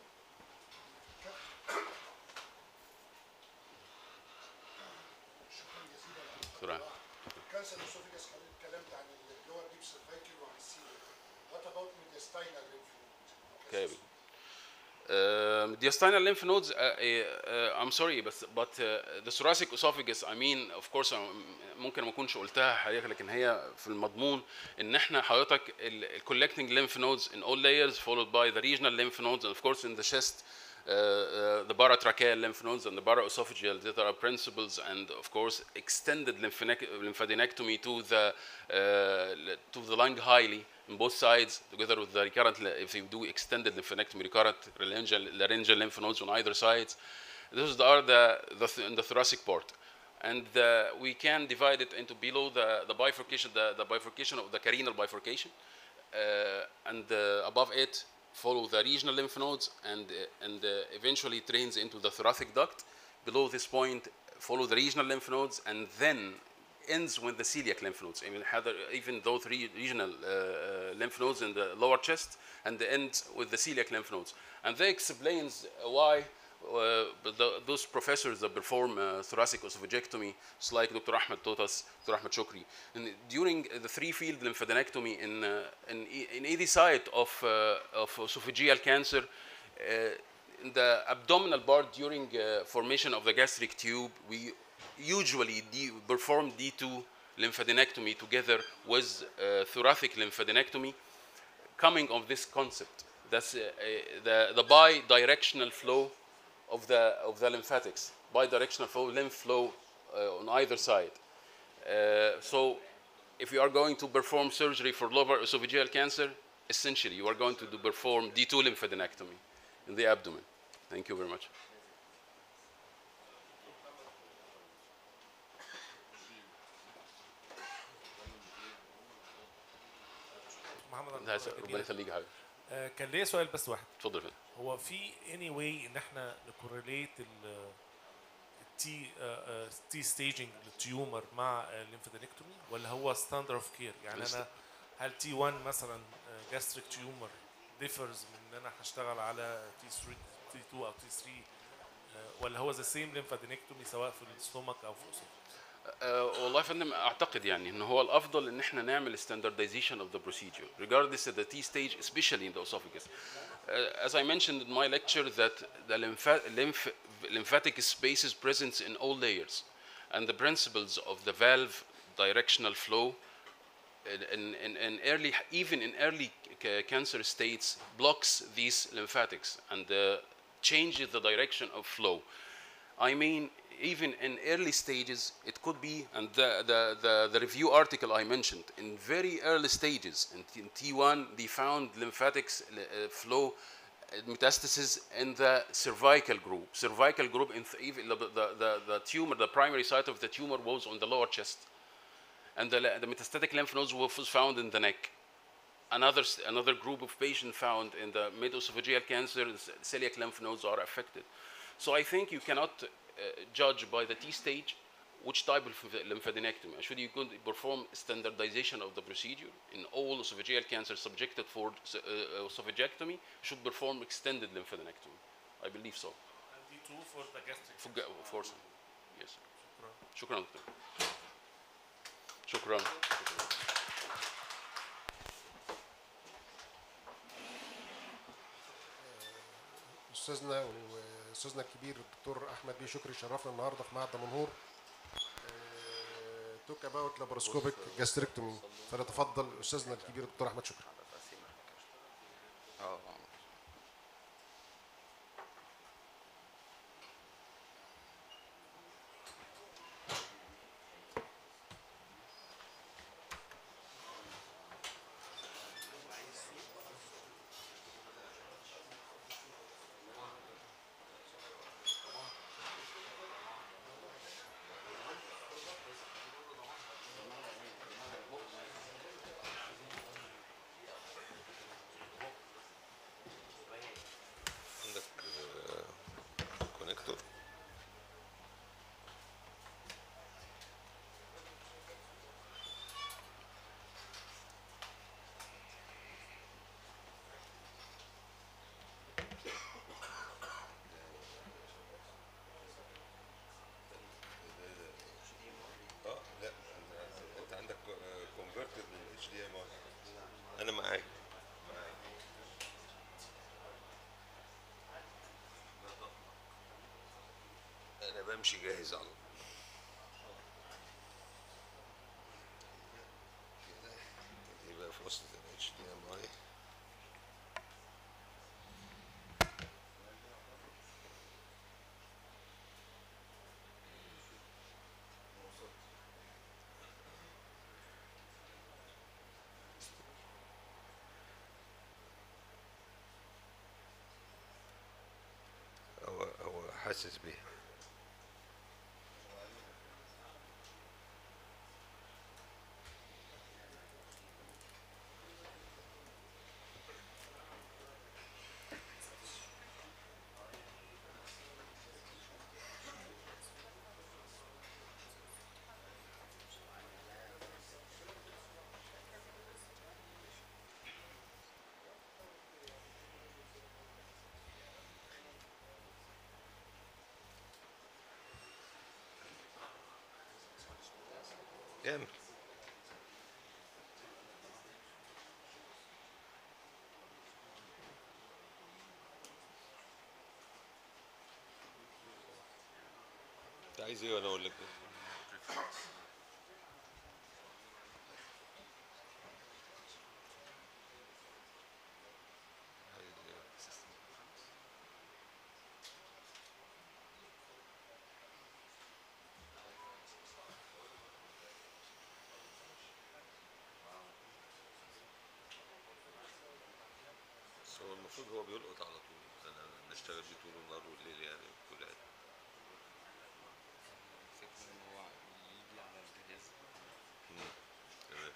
J: دكتور علي
I: كانسر الاسوفيجاس حضرتك اتكلمت عن اللور ديب سيرفايكل وعن السيليا وات اباوت ميديستاينال lymph node
J: Okay. Um, the intestinal lymph nodes, uh, uh, I'm sorry, but, but uh, the thoracic esophagus, I mean, of course, I'm- ممكن ما اكونش قلتها حضرتك لكن هي في المضمون ان احنا حضرتك ال ال- collecting lymph nodes in all layers followed by the regional lymph nodes and of course in the chest uh, uh, the paratracheal lymph nodes and the paraesophageal that are principles and of course extended lymphane- lymphadenectomy to the uh, to the lung highly in both sides together with the recurrent if you do extended lymphadenectomy recurrent laryngeal, laryngeal lymph nodes on either sides those are the, the th- in the thoracic part and uh, we can divide it into below the, the bifurcation the, the bifurcation of the carinal bifurcation uh, and uh, above it follow the regional lymph nodes and uh, and uh, eventually drains into the thoracic duct below this point follow the regional lymph nodes and then ends with the celiac lymph nodes even had even those re- regional uh, uh, lymph nodes in the lower chest and ends with the celiac lymph nodes and that explains why uh, but the, those professors that perform uh, thoracic oesophageectomy, it's like Dr. Ahmed taught us, Dr. Ahmed Shukri. And during the three-field lymphadenectomy in, uh, in, e- in either side of, uh, of esophageal cancer, uh, in the abdominal part during uh, formation of the gastric tube, we usually D- perform D2 lymphadenectomy together with uh, thoracic lymphadenectomy coming of this concept. That's uh, uh, the, the bi-directional flow of the, of the lymphatics, bi-directional flow, lymph flow uh, on either side. Uh, so if you are going to perform surgery for lower esophageal cancer, essentially you are going to do perform D2 lymphadenectomy in the abdomen. Thank you very much.
G: محمد
J: ده
G: عبد
J: ربنا
G: الجليل.
J: يخليك يا حبيبي
G: آه، كان ليا سؤال بس واحد
J: اتفضل يا فندم
G: هو في اني واي ان احنا نكورليت التي تي ستيجنج للتيومر مع الليمفادينكتومي ولا هو ستاندر اوف كير يعني
J: لسه.
G: انا هل تي 1 مثلا جاستريك تيومر ديفرز من ان انا هشتغل على تي 3 تي 2 او تي 3 آه، ولا هو ذا سيم ليمفادينكتومي سواء في الستومك او في الاسوفاجس
J: أه والله يا فندم اعتقد يعني ان هو الافضل ان احنا نعمل standardization of the procedure regardless of the T stage especially in the esophagus. Uh, as I mentioned in my lecture that the lympha- lymph lymphatic space is present in all layers and the principles of the valve directional flow in, in, in, in early even in early ca- cancer states blocks these lymphatics and uh, changes the direction of flow. I mean, even in early stages, it could be, and the, the, the, the review article I mentioned, in very early stages, in, T- in T1, they found lymphatics uh, flow uh, metastasis in the cervical group. Cervical group, in th- even the, the, the, the tumor, the primary site of the tumor was on the lower chest. And the, the metastatic lymph nodes was found in the neck another s- another group of patients found in the mid-esophageal cancer, the c- celiac lymph nodes are affected. So I think you cannot uh, judge by the T stage which type of lymph- lymphadenectomy. Should you could perform standardization of the procedure in all esophageal cancer subjected for s- uh, uh, esophagectomy, should perform extended lymphadenectomy. I believe so.
G: and دي 2 for the gastric
J: For, ga- of course. Yes. شكرا دكتور. شكرا.
D: استاذنا واستاذنا الكبير الدكتور احمد بيه شكري شرفنا النهارده في معهد دمنهور توك اباوت لابروسكوبيك جاستريكتومي فليتفضل استاذنا الكبير الدكتور احمد شكري
H: عندك كونكتور اه لا أنا- انت عندك كونفرتد من اتش دي ام اي انا معاك معاك انا بمشي جاهز على طول. كده يبقى في وسط ال HDMI هو هو حاسس بيها كامل انت عايز ايه وانا اقول لك إيه؟ بس هو المفروض هو بيلقط على طول انا نشتغل بيه طول النهار والليل يعني كل حاجه
K: الفكرة ان هو يجي على الجهاز
H: مم. تمام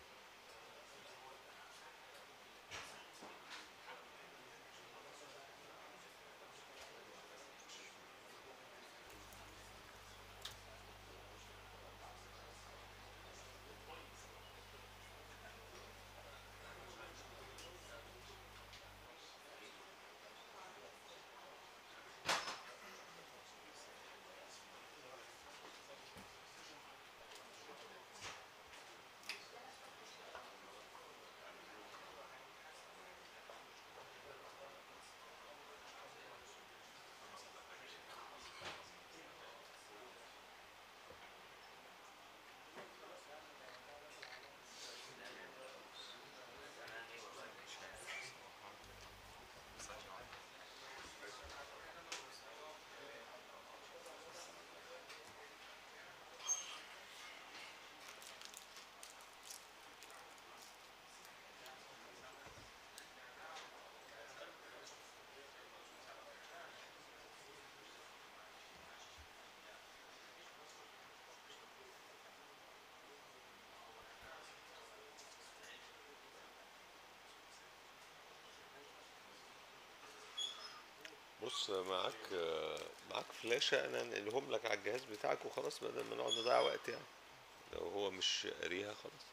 H: بص معاك معاك فلاشة انا انقلهم لك على الجهاز بتاعك وخلاص بدل ما نقعد نضيع وقت يعني لو هو مش قاريها خلاص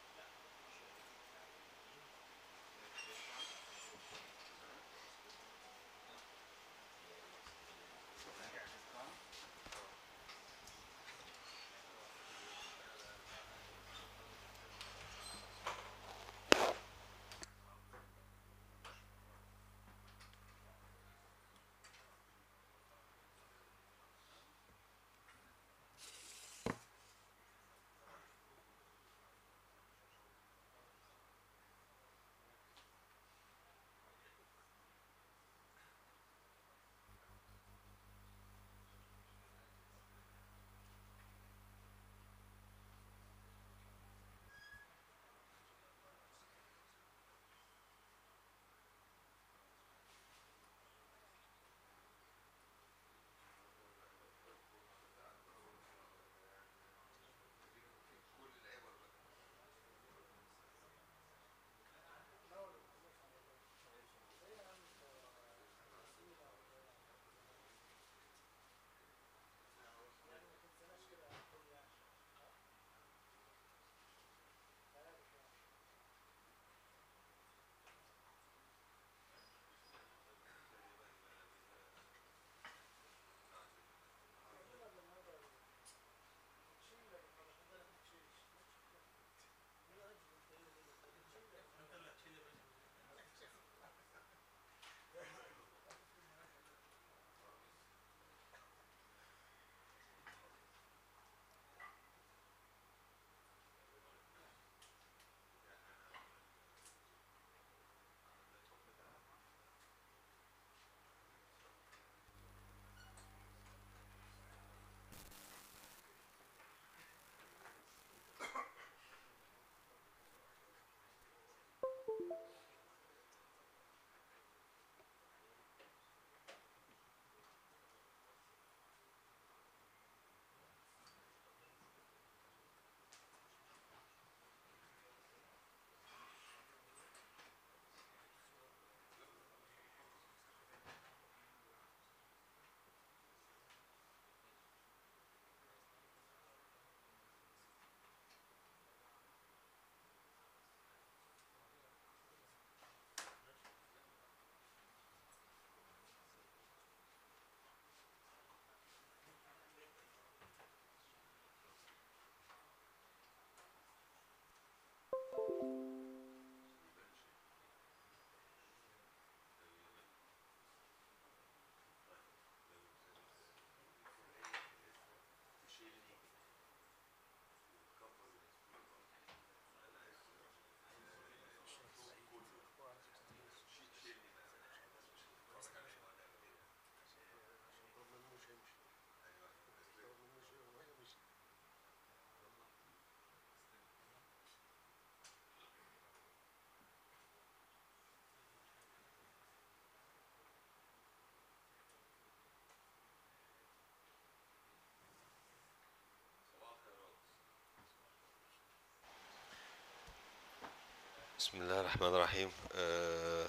H: بسم الله الرحمن الرحيم آه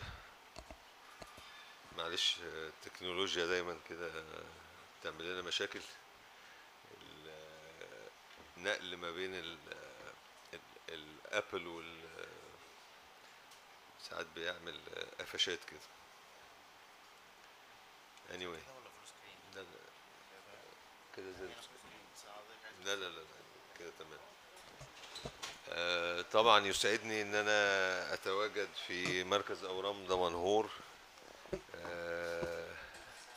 H: معلش آه، التكنولوجيا دايما كده آه، بتعمل لنا مشاكل ال- آه، النقل ما بين ال- آه، ال- الابل وال آه، ساعات بيعمل آه، قفشات كده anyway لا لا كده زي الفل. لا لا لا لا، كده تمام آه، طبعا يسعدني ان انا اتواجد في مركز اورام دمنهور آه،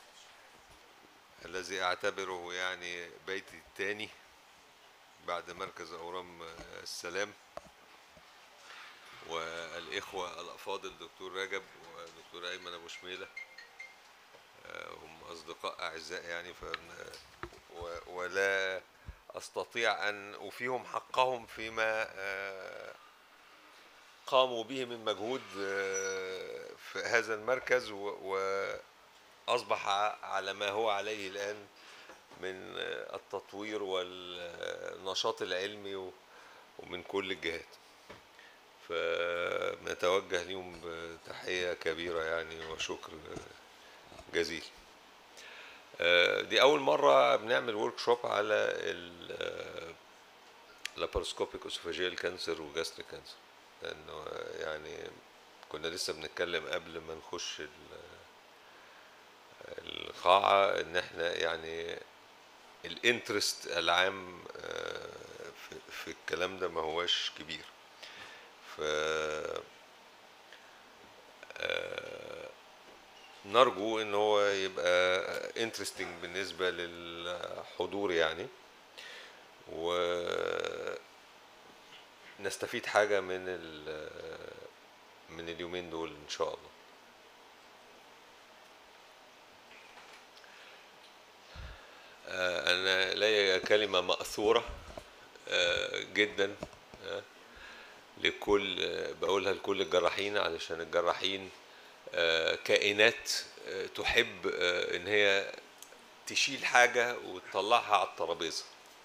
H: الذي اعتبره يعني بيتي الثاني بعد مركز اورام آه، السلام والاخوه الافاضل دكتور رجب ودكتور ايمن ابو شميله آه، هم اصدقاء اعزاء يعني ف و- ولا استطيع ان اوفيهم حقهم فيما آه، قاموا به من مجهود آه، في هذا المركز و- واصبح على ما هو عليه الان من آه، التطوير والنشاط العلمي و- ومن كل الجهات فنتوجه لهم بتحية كبيرة يعني وشكر جزيل آه، دي أول مرة بنعمل ورك شوب على ال لاباروسكوبيك اسوفاجيال كانسر وجاستريك كانسر لأنه يعني كنا لسه بنتكلم قبل ما نخش ال- القاعة إن إحنا يعني الانترست العام آه، في, في الكلام ده ما هواش كبير ف آه، نرجو ان هو يبقى انترستنج بالنسبة للحضور يعني و نستفيد حاجة من ال من اليومين دول ان شاء الله آه، انا ليا كلمة مأثورة آه، جدا آه، لكل آه، بقولها لكل الجراحين علشان الجراحين آه، كائنات آه، تحب آه، ان هي تشيل حاجة وتطلعها على الترابيزة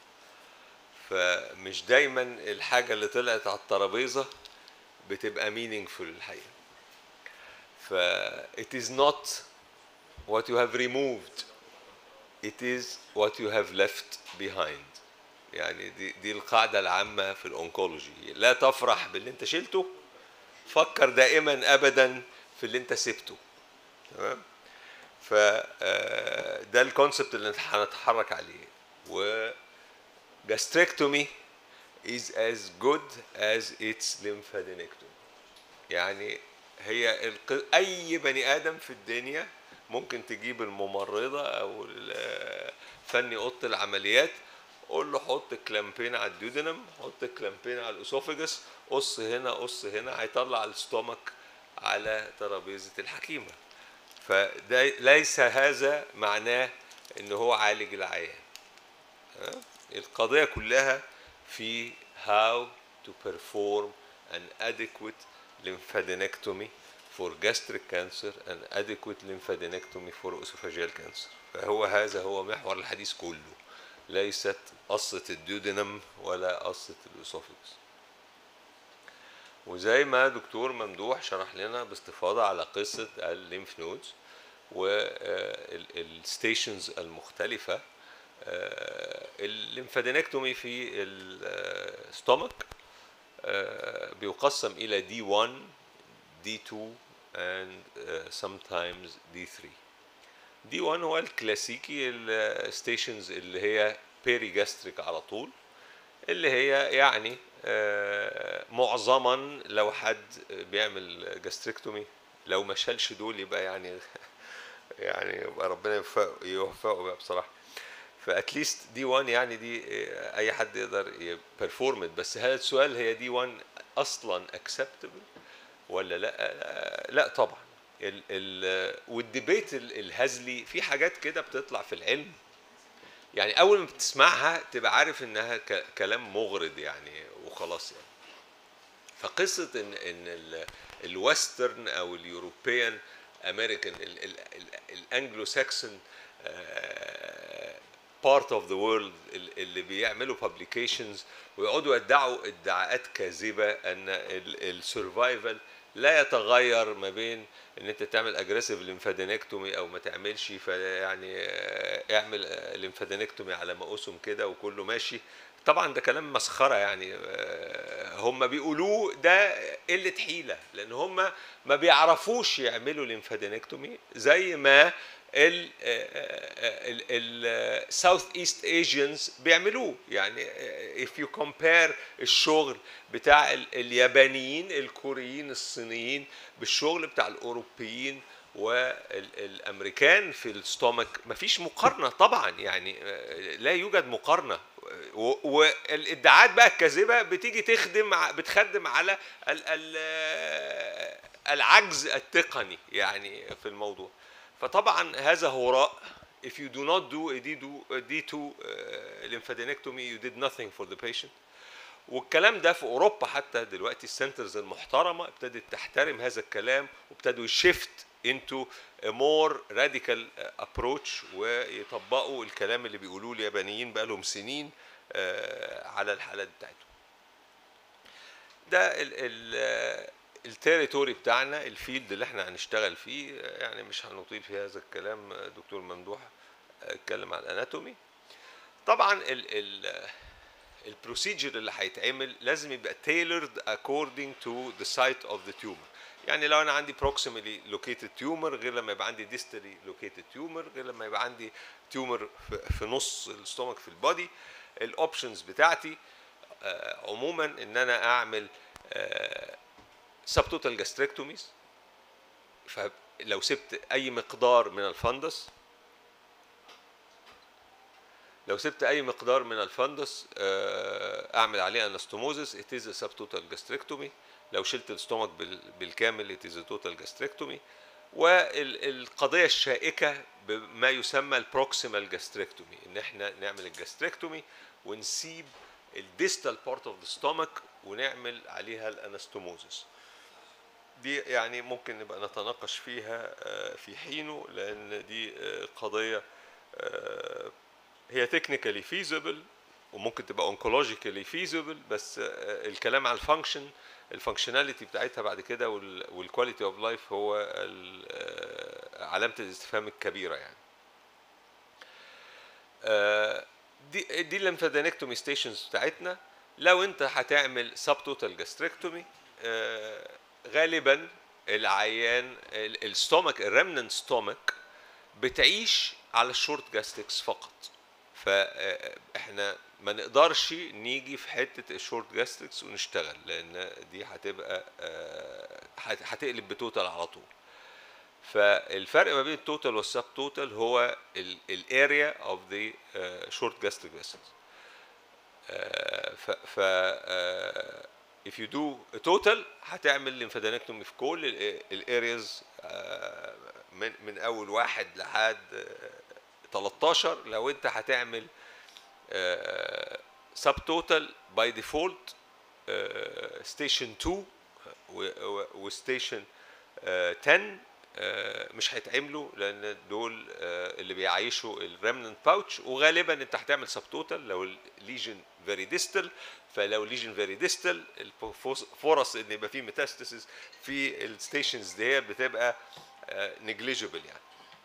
H: فمش دايما الحاجة اللي طلعت على الترابيزة بتبقى meaningful الحقيقة ف it is not what you have removed it is what you have left behind يعني دي, دي القاعدة العامة في الأونكولوجي لا تفرح باللي انت شلته فكر دائما أبدا في اللي انت سبته تمام ف آه، ده الكونسبت اللي هنتحرك عليه و gastrectomy is as good as its lymphadenectomy يعني هي الق... اي بني ادم في الدنيا ممكن تجيب الممرضه او ال- فني اوضه العمليات قول له حط كلامبين على الديودنم حط كلامبين على الاسوفجس قص هنا قص هنا هيطلع الستومك على ترابيزه الحكيمه فده ليس هذا معناه ان هو عالج العيان ها؟ القضية كلها في how to perform an adequate lymphadenectomy for gastric cancer and adequate lymphadenectomy for esophageal cancer فهو هذا هو محور الحديث كله ليست قصة الديودنم ولا قصة الاسوفجس وزي ما دكتور ممدوح شرح لنا باستفاضة على قصة الليمف نودز والستيشنز المختلفة آه، الليمفادينكتومي في الستومك بيقسم إلى دي 1 دي 2 and uh, sometimes دي 3 دي 1 هو الكلاسيكي الستيشنز اللي هي بيري جاستريك على طول اللي هي يعني آه، معظما لو حد بيعمل جاستريكتومي لو ما شالش دول يبقى يعني يعني يبقى ربنا يوفقه يوفقه بقى بصراحه فاتليست دي 1 يعني دي آه، اي حد يقدر يبرفورمت بس هذا السؤال هي دي 1 اصلا اكسبتبل ولا لا آه، لا طبعا ال ال والديبيت ال- الهزلي في حاجات كده بتطلع في العلم يعني اول ما بتسمعها تبقى عارف انها ك- كلام مغرض يعني وخلاص يعني فقصه ان ان ال- الويسترن او اليوروبيان امريكان الانجلو ساكسون part of the world ال- اللي بيعملوا publications ويقعدوا يدعوا ادعاءات كاذبه ان السرفايفل لا يتغير ما بين ان انت تعمل اجريسيف ليمفادينكتومي او ما تعملش فيعني آه، اعمل ليمفادينكتومي على ما اسم كده وكله ماشي طبعا ده كلام مسخره يعني آه، هم بيقولوه ده قله حيله لان هم ما بيعرفوش يعملوا ليمفادينكتومي زي ما ال الساوث ايست ايجيانز بيعملوه يعني if you compare الشغل بتاع ال- اليابانيين الكوريين الصينيين بالشغل بتاع الاوروبيين والامريكان في الستومك مفيش مقارنه طبعا يعني آه، لا يوجد مقارنه و- والادعاءات بقى الكاذبه بتيجي تخدم ع- بتخدم على ال ال العجز التقني يعني في الموضوع فطبعا هذا هراء if you do not do a D2 a D2 uh, lymphadenectomy you did nothing for the patient والكلام ده في اوروبا حتى دلوقتي السنترز المحترمه ابتدت تحترم هذا الكلام وابتدوا يشفت into a more radical approach ويطبقوا الكلام اللي بيقولوه اليابانيين بقى لهم سنين آه، على الحالات بتاعتهم ده ال ال التيريتوري بتاعنا الفيلد اللي احنا هنشتغل فيه يعني مش هنطيل في هذا الكلام دكتور ممدوح اتكلم عن الاناتومي طبعا ال ال البروسيجر اللي هيتعمل لازم يبقى tailored according to the site of the tumor يعني لو انا عندي proximally located tumor غير لما يبقى عندي distally located tumor غير لما يبقى عندي tumor في, في نص الستومك في البادي الاوبشنز بتاعتي آه، عموما ان انا اعمل سبتوتال جاستريكتوميز فلو سبت اي مقدار من الفندس لو سبت اي مقدار من الفندس آه، اعمل عليه انستوموزس it is a subtotal gastrectomy لو شلت الستومك بال- بالكامل it is a total gastrectomy والقضيه الشائكه بما يسمى البروكسيمال جاستريكتومي ان احنا نعمل الجاستريكتومي ونسيب الديستال بارت اوف ذا ستومك ونعمل عليها الانستوموزس دي يعني ممكن نبقى نتناقش فيها آه، في حينه لان دي آه، قضيه آه، هي تكنيكالي فيزبل وممكن تبقى اونكولوجيكالي فيزبل بس آه، الكلام على الفانكشن الفانكشناليتي بتاعتها بعد كده والكواليتي اوف لايف هو ال- آه، علامه الاستفهام الكبيره يعني آه، دي دي الليمفادينكتومي ستيشنز بتاعتنا لو انت هتعمل سب توتال جاستريكتومي غالبا العيان ال- الستومك الريمننت ستومك بتعيش على الشورت جاستكس فقط فاحنا ما نقدرش نيجي في حته الشورت جاستكس ونشتغل لان دي هتبقى آه، هت- هتقلب بتوتال على طول فالفرق ما بين التوتال والسب توتال هو الاريا اوف ذا شورت جاستريك فيسلز ف ف آه، if you do a total هتعمل ليمفادينكتومي في كل الارياز من من اول واحد لحد آه، 13 لو انت هتعمل سب توتال باي ديفولت ستيشن 2 وستيشن 10 آه، مش هيتعملوا لان دول آه، اللي بيعيشوا الريمننت باوتش وغالبا انت هتعمل سب توتال لو الليجن فيري ديستال فلو الليجن فيري ديستال الفرص ان يبقى فيه ميتاستاسيس في الستيشنز دي بتبقى نيجليجيبل يعني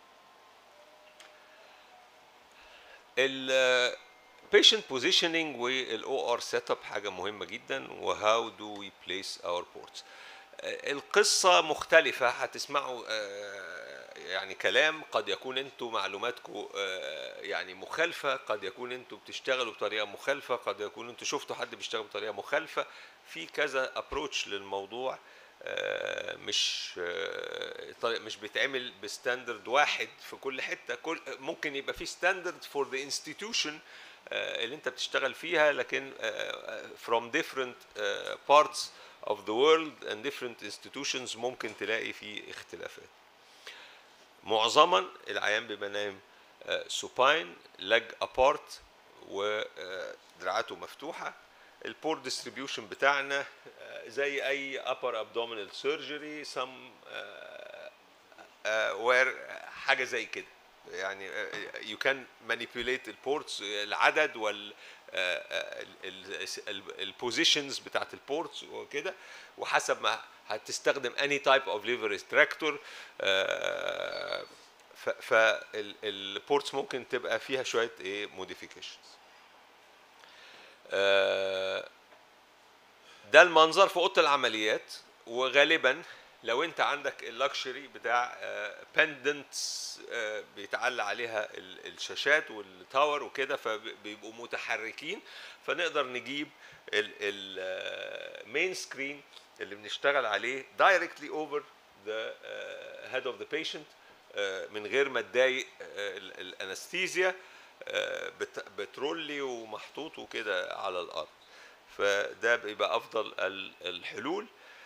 H: البيشنت بوزيشننج والاو ار سيت اب حاجه مهمه جدا وهاو دو وي بليس اور بورتس القصه مختلفه هتسمعوا آه، يعني كلام قد يكون انتوا معلوماتكم آه، يعني مخالفه قد يكون انتوا بتشتغلوا بطريقه مخالفه قد يكون انتوا شفتوا حد بيشتغل بطريقه مخالفه في كذا ابروتش للموضوع آه، مش آه، طريق- مش بيتعمل بستاندرد واحد في كل حته كل ممكن يبقى في ستاندرد فور ذا انستتيوشن اللي انت بتشتغل فيها لكن آه، from different آه، parts of the world and different institutions ممكن تلاقي في اختلافات معظما العيان بيبقى نايم سوباين leg apart ودراعاته مفتوحه البور ديستريبيوشن بتاعنا آه، زي اي upper abdominal surgery some آه، آه، where حاجه زي كده يعني يو كان مانيبيوليت البورتس العدد وال البوزيشنز بتاعت البورتس وكده وحسب ما هتستخدم اني تايب اوف ليفر ريستراكتور فالبورتس ممكن تبقى فيها شويه ايه موديفيكيشنز ده المنظر في اوضه العمليات وغالبا لو انت عندك اللكشري بتاع بندنتس بيتعلق عليها ال- الشاشات والتاور وكده فبيبقوا متحركين فنقدر نجيب المين سكرين اللي بنشتغل عليه دايركتلي اوفر ذا هيد اوف ذا بيشنت من غير ما تضايق ال- الانستيزيا آه، بت- بترولي ومحطوط وكده على الارض فده بيبقى افضل ال- الحلول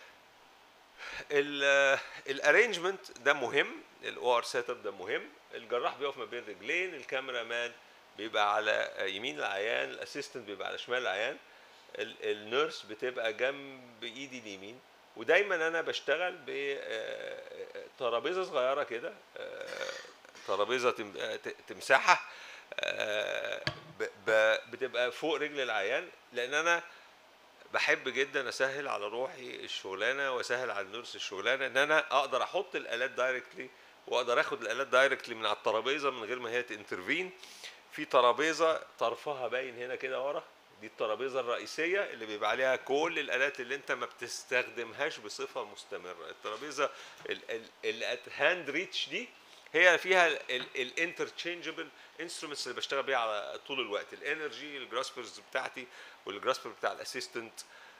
H: الارينجمنت ده مهم الاو ار سيت اب ده مهم الجراح بيقف ما بين رجلين الكاميرا مان بيبقى على يمين العيان الاسيستنت بيبقى على شمال العيان ال- النيرس بتبقى جنب ايدي اليمين ودايما انا بشتغل بترابيزه صغيره كده آه، ترابيزه تم- آه، ت- تمساحه آه، ب- ب- بتبقى فوق رجل العيان لان انا بحب جدا اسهل على روحي الشغلانه واسهل على النيرس الشغلانه ان انا اقدر احط الالات دايركتلي واقدر اخد الالات دايركتلي من على الترابيزه من غير ما هي تنترفين في ترابيزه طرفها باين هنا كده ورا دي الترابيزه الرئيسيه اللي بيبقى عليها كل الالات اللي انت ما بتستخدمهاش بصفه مستمره الترابيزه اللي ات هاند ريتش دي هي فيها الانترتشينجبل انسترومنتس اللي بشتغل بيها على طول الوقت الانرجي الجراسبرز بتاعتي والجراسبر بتاع الاسيستنت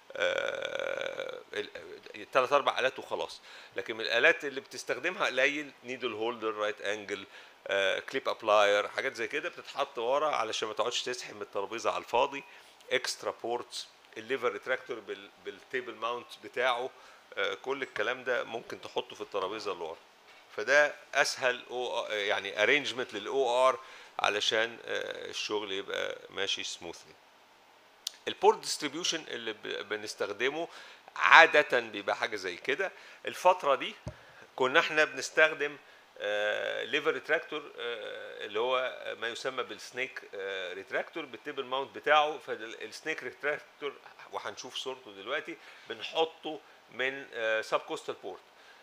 H: ثلاث اربع الات وخلاص لكن من الالات اللي بتستخدمها قليل نيدل هولدر رايت انجل كليب ابلاير حاجات زي كده بتتحط ورا علشان ما تقعدش تسحب من الترابيزه على الفاضي اكسترا بورتس الليفر ريتراكتور بالتيبل ماونت بتاعه آه، كل الكلام ده ممكن تحطه في الترابيزه اللي ورا فده اسهل او يعني ارينجمنت للاو ار علشان آه، الشغل يبقى ماشي سموثلي البورت ديستريبيوشن اللي ب- بنستخدمه عادة بيبقى حاجة زي كده الفترة دي كنا احنا بنستخدم ليفر ريتراكتور اللي هو ما يسمى بالسنيك ريتراكتور بالتيبل ماونت بتاعه فالسنيك ريتراكتور وهنشوف صورته دلوقتي بنحطه من سب كوستال بورت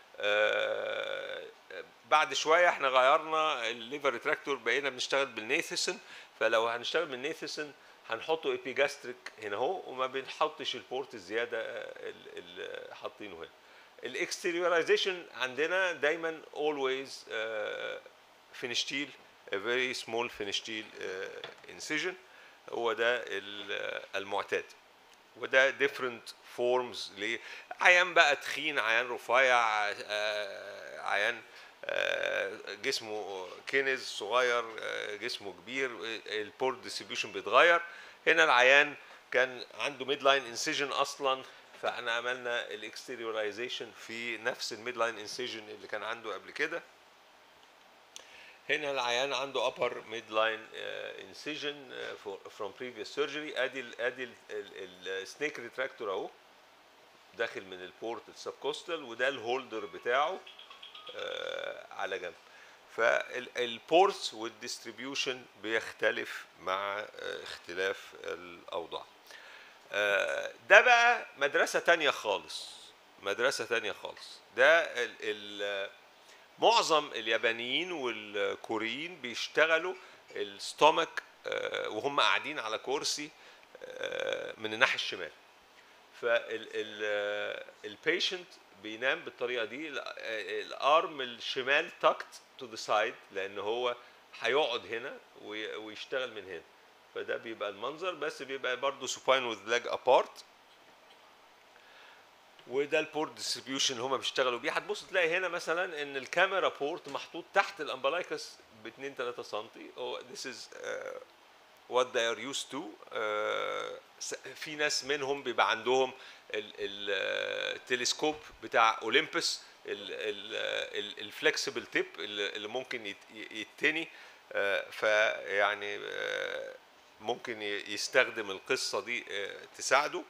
H: بعد شويه احنا غيرنا الليفر ريتراكتور بقينا بنشتغل بالنيثسن فلو هنشتغل بالنيثسن هنحطه ايبيجاستريك هنا اهو وما بنحطش البورت الزياده اللي حاطينه هنا الاكستيريورايزيشن عندنا دايما always فينشتيل a very small فينشتيل incision هو ده ال- المعتاد وده different forms لعيان بقى تخين عيان رفيع آه، عيان آه، جسمه كنز صغير آه، جسمه كبير البورت ديستريبيوشن بيتغير هنا العيان كان عنده ميد لاين انسيجن اصلا فاحنا عملنا الاكستيريورايزيشن في نفس الميد لاين انسيجن اللي كان عنده قبل كده هنا العيان عنده upper midline uh, incision uh, for, from previous surgery ادي ال ادي السنيك ريتراكتور اهو داخل من البورت السبكوستال وده الهولدر بتاعه آه على جنب فالبورتس والديستريبيوشن بيختلف مع آه اختلاف الاوضاع آه ده بقى مدرسة تانية خالص مدرسة تانية خالص ده ال ال معظم اليابانيين والكوريين بيشتغلوا الستومك آه، وهم قاعدين على كرسي آه، من الناحيه الشمال فالبيشنت بينام بالطريقه دي ال- آه، الارم الشمال تاكت تو ذا سايد لان هو هيقعد هنا وي- ويشتغل من هنا فده بيبقى المنظر بس بيبقى برضه supine with leg apart وده البورت ديستريبيوشن اللي هم بيشتغلوا بيه هتبص تلاقي هنا مثلا ان الكاميرا بورت محطوط تحت الامبلايكس ب 2 3 سم هو this is uh, what they are used to uh, س- في ناس منهم بيبقى عندهم التلسكوب بتاع اولمبس الفلكسبل تيب اللي ممكن يت- يتني آه، فيعني آه، ممكن ي- يستخدم القصه دي آه، تساعده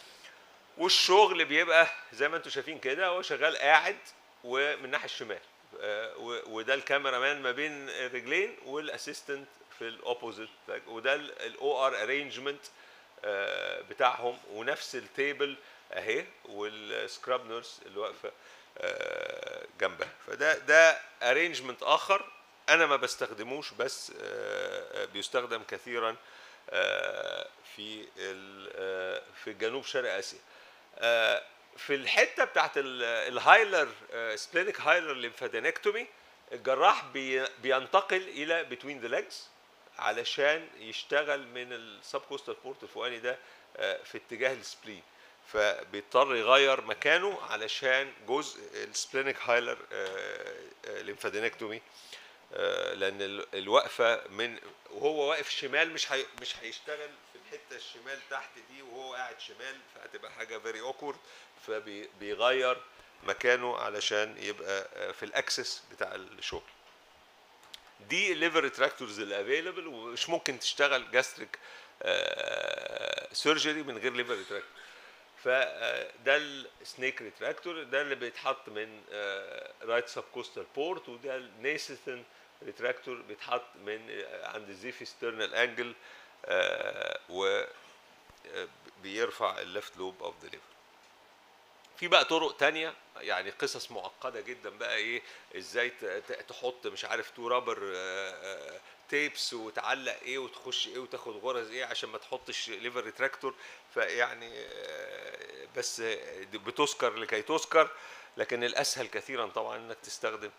H: والشغل بيبقى زي ما انتم شايفين كده هو شغال قاعد ومن الناحيه الشمال آه، و- وده الكاميرا مان ما بين الرجلين والاسيستنت في الاوبوزيت وده الاو ار ارينجمنت بتاعهم ونفس التيبل اهي والسكراب نيرس اللي واقفه آه، جنبها فده ده ارينجمنت اخر انا ما بستخدموش بس آه، آه، بيستخدم كثيرا آه، في ال- آه، في جنوب شرق اسيا آه، في الحته بتاعت ال- الهايلر سبلينيك هايلر ليمفادينكتومي الجراح بي- بينتقل الى بتوين ذا ليجز علشان يشتغل من السب كوستال بورت الفوقاني ده آه، في اتجاه السبلين فبيضطر يغير مكانه علشان جزء السبلينيك هايلر ليمفادينكتومي آه، لان ال- الوقفه من وهو واقف شمال مش هي مش هيشتغل في الحته الشمال تحت دي وهو قاعد شمال فهتبقى حاجه فيري اوكورد فبيغير مكانه علشان يبقى آه، في الاكسس بتاع الشغل دي الليفر ريتراكتورز اللي افيلبل ومش ممكن تشتغل جاستريك سيرجري من غير ليفر ريتراكتور فده السنيك ريتراكتور ده اللي بيتحط من رايت سب كوستال بورت وده النيسيثن ريتراكتور بيتحط من آه، عند الزيفي ستيرنال انجل و آه، بيرفع الليفت لوب اوف ذا ليفر في بقى طرق تانية يعني قصص معقدة جدا بقى ايه ازاي ت- ت- تحط مش عارف تو رابر تيبس وتعلق ايه وتخش ايه وتاخد غرز ايه عشان ما تحطش ليفر ريتراكتور فيعني آه، بس دي بتذكر لكي تذكر لكن الاسهل كثيرا طبعا انك تستخدم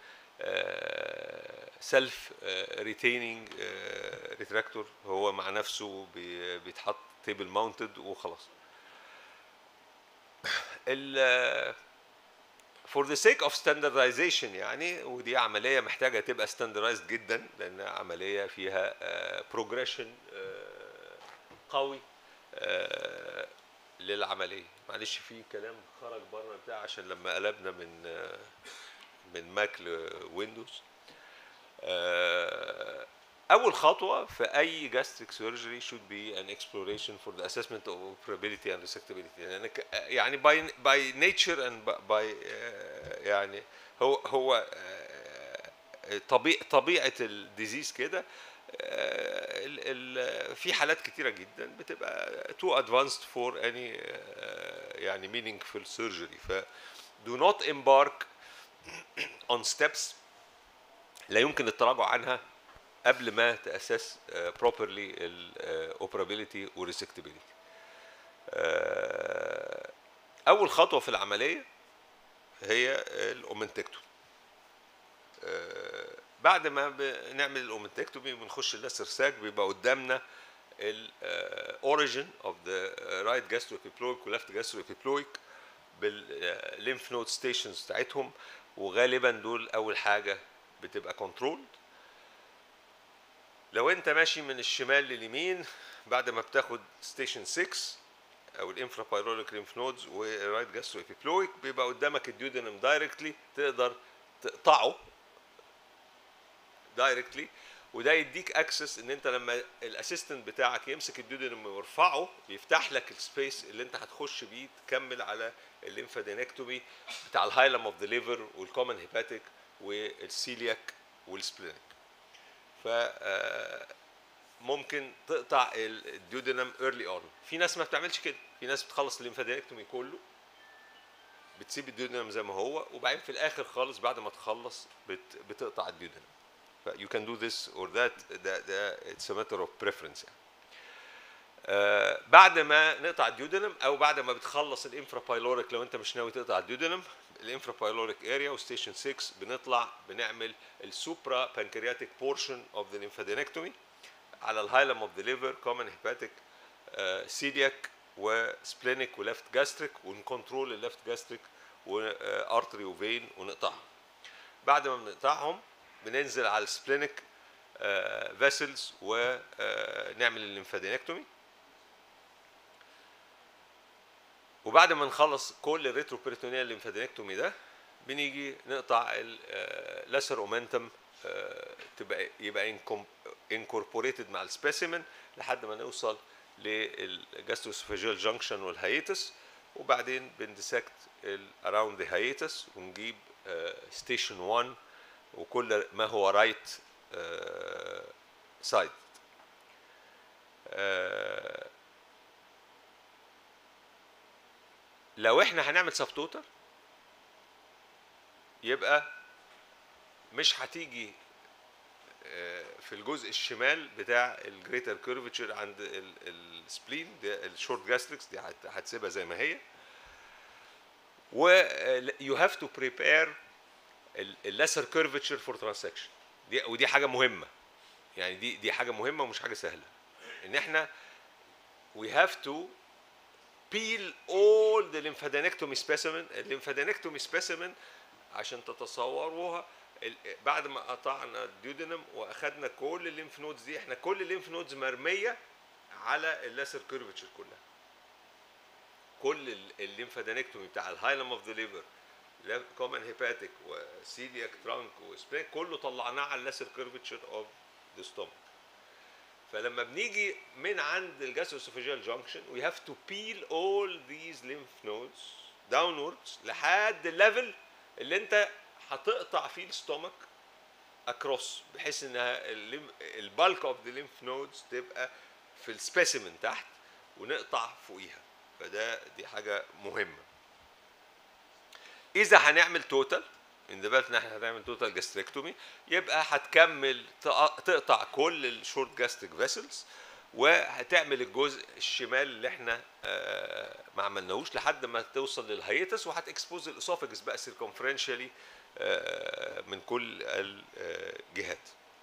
H: سيلف ريتيننج ريتراكتور هو مع نفسه بي- بيتحط تيبل ماونتد وخلاص ال for the sake of standardization يعني ودي عملية محتاجة تبقى standardized جدا لأنها عملية فيها آه، progression آه، قوي آه، للعملية معلش في كلام خرج بره بتاع عشان لما قلبنا من آه، من ماك لويندوز آه، اول خطوه في اي gastric surgery should be an exploration for the assessment of operability and resectability يعني ك- يعني by by nature and by- by آه، يعني هو هو آه، طبيعه طبيعه الديزيز كده آه، ال- ال- في حالات كتيره جدا بتبقى too advanced for any آه، يعني meaningful surgery ف do not embark on steps لا يمكن التراجع عنها قبل ما تأسس آه، properly الاوبرابيلتي والريسكتابيلتي اول خطوه في العمليه هي الاومنتكتومي آه، بعد ما بنعمل الاومنتكتومي بنخش اللاسر ساك بيبقى قدامنا الاوريجن اوف ذا رايت جاستروبيبلويك وليفت جاستروبيبلويك بالليمف نود ستيشنز بتاعتهم وغالبا دول اول حاجه بتبقى كنترول لو انت ماشي من الشمال لليمين بعد ما بتاخد ستيشن 6 او الانفرا بايروليك ليمف نودز والرايت جاسترو ابيبلويك بيبقى قدامك الديودنم دايركتلي تقدر تقطعه دايركتلي وده يديك اكسس ان انت لما الاسيستنت بتاعك يمسك الديودنم ويرفعه بيفتح لك السبيس اللي انت هتخش بيه تكمل على الليمفادينكتومي بتاع الهايلم اوف ذا ليفر والكومن هيباتيك والسيلياك والسبلينيك ف آه، ممكن تقطع ال- الديودنم ايرلي اون في ناس ما بتعملش كده في ناس بتخلص الليمفادينكتومي كله بتسيب الديودنم زي ما هو وبعدين في الاخر خالص بعد ما تخلص بت بتقطع الديودنم ف you can do this or that ده ده it's a matter of preference يعني. آه بعد ما نقطع الديودنم او بعد ما بتخلص الانفرا بايلوريك لو انت مش ناوي تقطع الديودنم الانفرا بايلوريك اريا وستيشن 6 بنطلع بنعمل السوبرا بانكرياتيك بورشن اوف ذا lymphadenectomy على الهايلم اوف ذا ليفر كومن هيباتيك سيلياك وسبلينيك وليفت جاستريك ونكنترول الليفت جاستريك وارتري وفين ونقطعهم بعد ما بنقطعهم بننزل على السبلينيك فيسلز ونعمل الليمفادينكتومي وبعد ما نخلص كل الريترو بيريتونيال ليمفادينكتومي ده بنيجي نقطع اللاسر اومنتم تبقى يبقى انكوربوريتد مع السبيسيمن لحد ما نوصل للجاستروسوفاجيال جانكشن والهيتس وبعدين بندسكت اراوند ذا هيتس ونجيب ستيشن 1 وكل ما هو رايت سايد لو احنا هنعمل سبتوتر يبقى مش هتيجي آه، في الجزء الشمال بتاع الجريتر كيرفتشر عند السبلين الشورت جاستريكس دي هت- هتسيبها زي ما هي و يو هاف تو بريبير الليسر كيرفتشر فور ترانسكشن دي ودي حاجه مهمه يعني دي دي حاجه مهمه ومش حاجه سهله ان احنا we have to peel all the lymphadenectomy specimen الليمفادينكتومي specimen عشان تتصوروها ال- بعد ما قطعنا الديودنم واخدنا كل الليمف نودز دي احنا كل الليمف نودز مرميه على اللاسر كيرفتشر كلها كل ال- الليمفادينكتومي بتاع الهايلم اوف ذا ليفر كومن هيباتيك وسيلياك ترانك وسبرين كله طلعناه على اللاسر كيرفتشر اوف ذا ستومك فلما بنيجي من عند الجاستروسوفيجيال جانكشن we have to peel all these lymph nodes downwards لحد الليفل اللي انت هتقطع فيه الستومك اكروس بحيث انها البالك اوف ذا lymph nodes تبقى في السبيسيمن تحت ونقطع فوقيها فده دي حاجه مهمه اذا هنعمل توتال ان ذا ان احنا هنعمل توتال جاستريكتومي يبقى هتكمل تق- تقطع كل الشورت جاستريك فيسلز وهتعمل الجزء الشمال اللي احنا آه، ما عملناهوش لحد ما توصل للهيتس وهتكسبوز الاسوفجس بقى سيركمفرنشالي من كل الجهات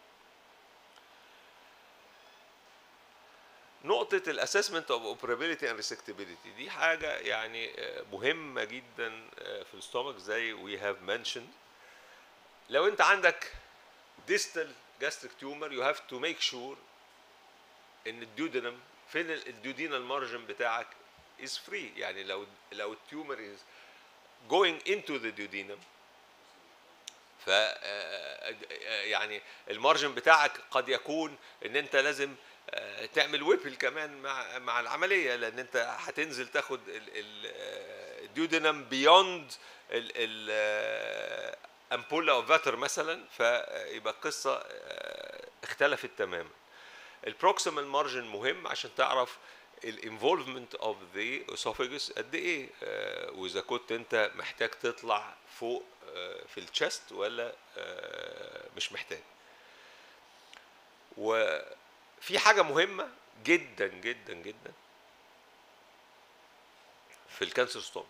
H: نقطة الاسسمنت اوف اوبرابيلتي اند ريسكتابيلتي دي حاجة يعني آه، مهمة جدا آه، في الستومك زي وي هاف منشند لو انت عندك distal gastric tumor you have to make sure ان الديودنم فين الديودينال مارجن بتاعك is free يعني لو لو التيومر is going into the duodenum ف آه، يعني المارجن بتاعك قد يكون ان انت لازم آه، تعمل ويبل كمان مع مع العمليه لان انت هتنزل تاخد الديودنم بيوند الامبولا اوف فاتر مثلا فيبقى القصه آه، اختلفت تماما البروكسيمال مارجن مهم عشان تعرف الانفولفمنت اوف ذا اسوفيجس قد ايه آه، واذا كنت انت محتاج تطلع فوق آه، في الشست ولا آه، مش محتاج وفي حاجه مهمه جدا جدا جدا في الكانسر ستومك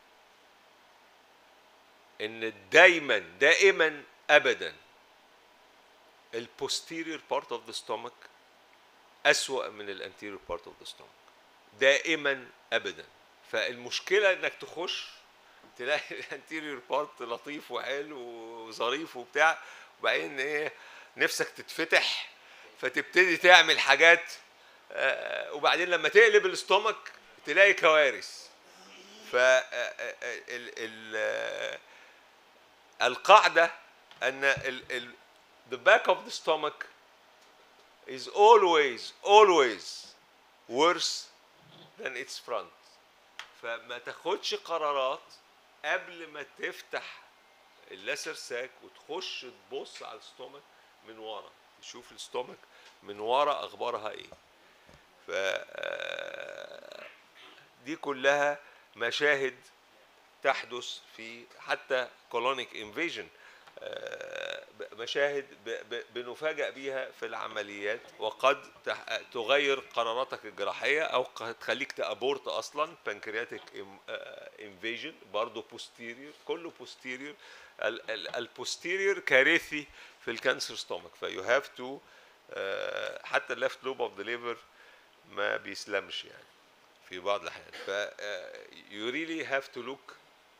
H: ان دايما دائما ابدا البوستيريور بارت اوف ذا ستومك اسوأ من الانتيريور بارت اوف ذا ستومك دائما ابدا فالمشكله انك تخش تلاقي الانتيريور بارت لطيف وحلو وظريف وبتاع وبعدين ايه نفسك تتفتح فتبتدي تعمل حاجات آه، وبعدين لما تقلب الاستومك تلاقي كوارث ف آه، آه، ال- ال- آه، القاعده ان ال ال the back of the stomach is always always worse than its front فما تاخدش قرارات قبل ما تفتح اللاسر ساك وتخش تبص على الستومك من ورا تشوف الستومك من ورا اخبارها ايه ف آه، دي كلها مشاهد تحدث في حتى colonic invasion آه، ب- مشاهد ب- ب- بنفاجأ بيها في العمليات وقد تح- تغير قراراتك الجراحية أو قد تخليك تأبورت أصلا pancreatic im- آه، invasion برضه posterior كله posterior ال- ال- البوستيريور كارثي في الكانسر ستومك فيو هاف تو حتى الليفت لوب اوف ذا ليفر ما بيسلمش يعني في بعض الاحيان ف يو ريلي هاف تو لوك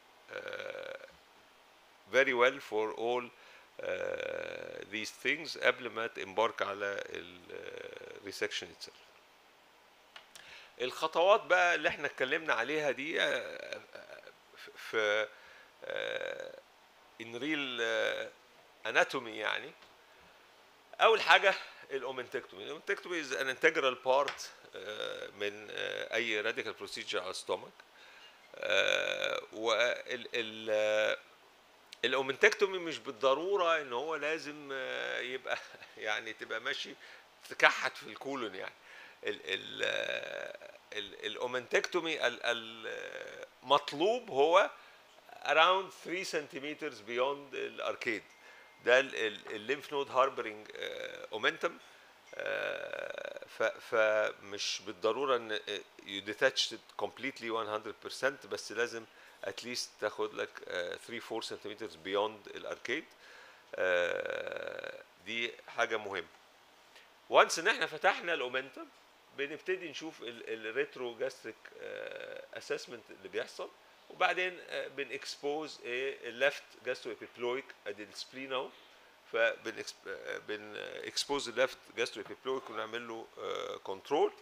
H: very well for all uh, these things قبل ما تمبارك على الريسكشن itself الخطوات بقى اللي احنا اتكلمنا عليها دي آه، في ان ريل اناتومي يعني اول حاجه الاومنتكتومي الاومنتكتومي از ان انتجرال بارت من آه، اي راديكال بروسيجر على الستومك وال ال- الاومنتكتومي مش بالضروره ان هو لازم آه، يبقى يعني تبقى ماشي تكحت في الكولون يعني ال ال آه، ال- الاومنتكتومي ال- المطلوب هو around 3 سنتيمتر beyond الاركيد ده الليمف نود هاربرنج اومنتم فمش بالضروره ان يو ديتاتش كومبليتلي 100% بس لازم اتليست تاخد لك 3 4 سنتيمتر بيوند الاركيد دي حاجه مهمه وانس ان احنا فتحنا الاومنتم بنبتدي نشوف الريترو جاستريك اسسمنت اللي بيحصل وبعدين بنكسبوز الليفت جاسترو ابيبلويك ادي السبلين اهو فبنكسبوز الليفت جاسترو ابيبلويك ونعمل له كنترول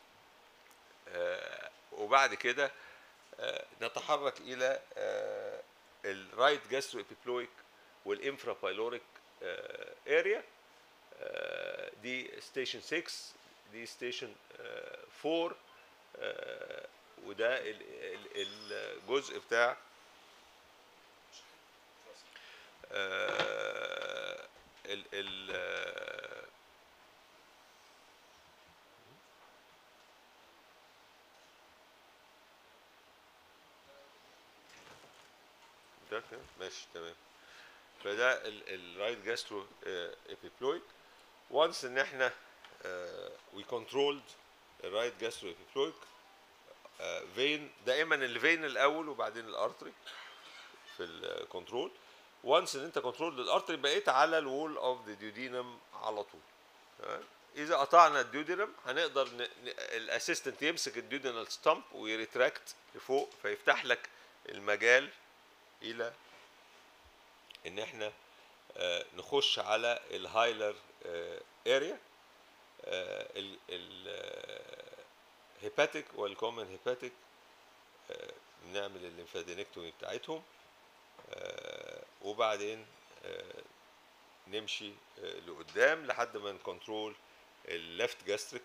H: وبعد كده آه، نتحرك الى الرايت جاسترو ابيبلويك والانفرا بايلوريك اريا دي ستيشن 6 دي ستيشن 4 آه، وده ال- ال- الجزء بتاع آه، ال ال آه، ده كده ماشي تمام فده الرايت جاسترو ابيبلويد وانس ان احنا وي كنترولد الرايت جاسترو ابيبلويد فين دائما الفين الاول وبعدين الارتري في الكنترول وانس ان انت كنترول للارتري بقيت على الوول اوف ذا ديودينم على طول تمام؟ اذا قطعنا الديودينم هنقدر ن... ن... الاسيستنت يمسك الديودينال ستامب ويريتراكت لفوق فيفتح لك المجال الى ان احنا آه، نخش على الهايلر اريا الهيباتيك والكومن هيباتيك نعمل الليمفادينكتومي بتاعتهم آه، وبعدين آه، نمشي آه، لقدام لحد ما نكنترول الليفت جاستريك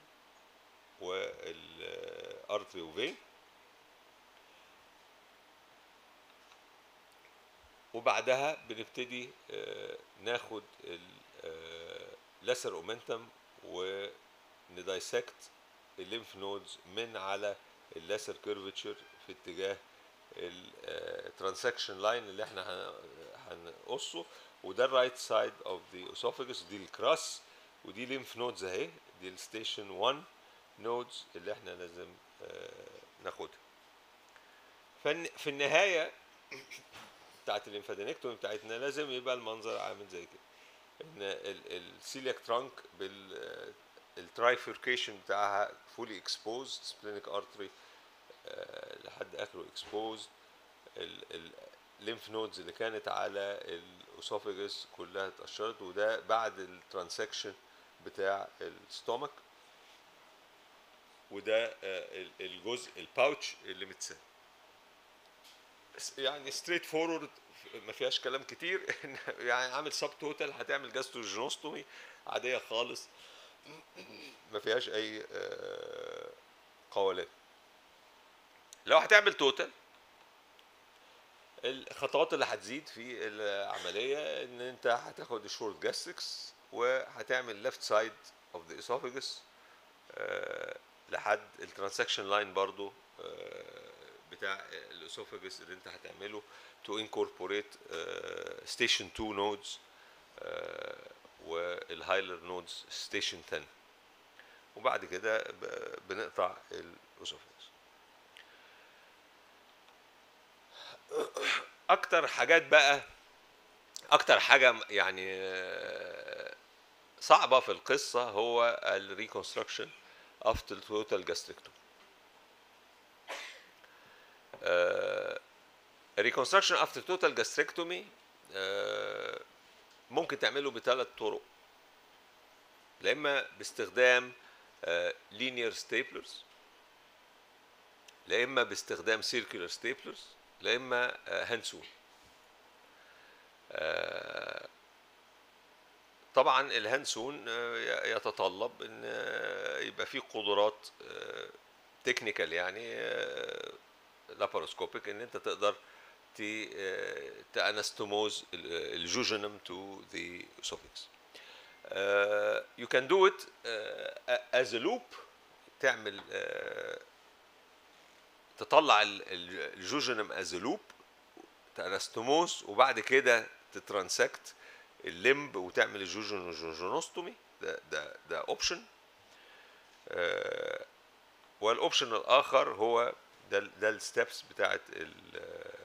H: والارتري وفين وبعدها بنبتدي آه، ناخد اللاسر اومنتم وندايسكت الليمف نودز من على اللاسر كيرفتشر في اتجاه الترانسكشن لاين اللي احنا هن- هنقصه وده الرايت سايد اوف ذا اسوفاجس دي الكراس ودي ليمف نودز اهي دي الستيشن 1 نودز اللي احنا لازم آه، ناخدها فن- في النهايه بتاعت الليمفادينكتومي بتاعتنا لازم يبقى المنظر عامل زي كده ان السيلياك ترانك بال الترايفوركيشن بتاعها فولي اكسبوزد سبلينيك ارتري لحد اخره اكسبوزد الليمف نودز اللي كانت على الاسوفاجس كلها اتقشرت وده بعد الترانسكشن بتاع الستومك وده آه، ال- الجزء الباوتش اللي متساب يعني ستريت فورورد ما فيهاش كلام كتير يعني عامل سب توتال هتعمل جاستروجينوستومي عاديه خالص ما فيهاش اي آه، قولان لو هتعمل توتال الخطوات اللي هتزيد في العمليه ان انت هتاخد الشورت جاستريكس وهتعمل ليفت سايد اوف ذا اسوفاجس لحد الترانسكشن لاين برضو آه، بتاع الاسوفاجس اللي انت هتعمله تو انكوربوريت ستيشن 2 نودز والهايلر نودز ستيشن 10 وبعد كده ب- بنقطع الاسوفاجس اكتر حاجات بقى اكتر حاجه يعني آه، صعبه في القصه هو الريكونستراكشن افتر توتال جاستريكتوم الريكونستراكشن افتر توتال جاستريكتومي ممكن تعمله بثلاث طرق لا اما باستخدام لينير ستيبلرز لا اما باستخدام سيركولار ستيبلرز لا اما هانسون طبعا الهانسون آه، يتطلب ان آه، يبقى فيه قدرات تكنيكال يعني لاباروسكوبيك ان انت تقدر ت تانستوموز الجوجنم to the esophagus. Uh, you can do it uh, as a loop تعمل uh, تطلع ال- ال- الجوجنم از لوب تانستوموز وبعد كده تترانسكت الليمب وتعمل الجوجنوستومي ده ده ده اوبشن والاوبشن الاخر هو ده ال- ده الستبس بتاعت ال-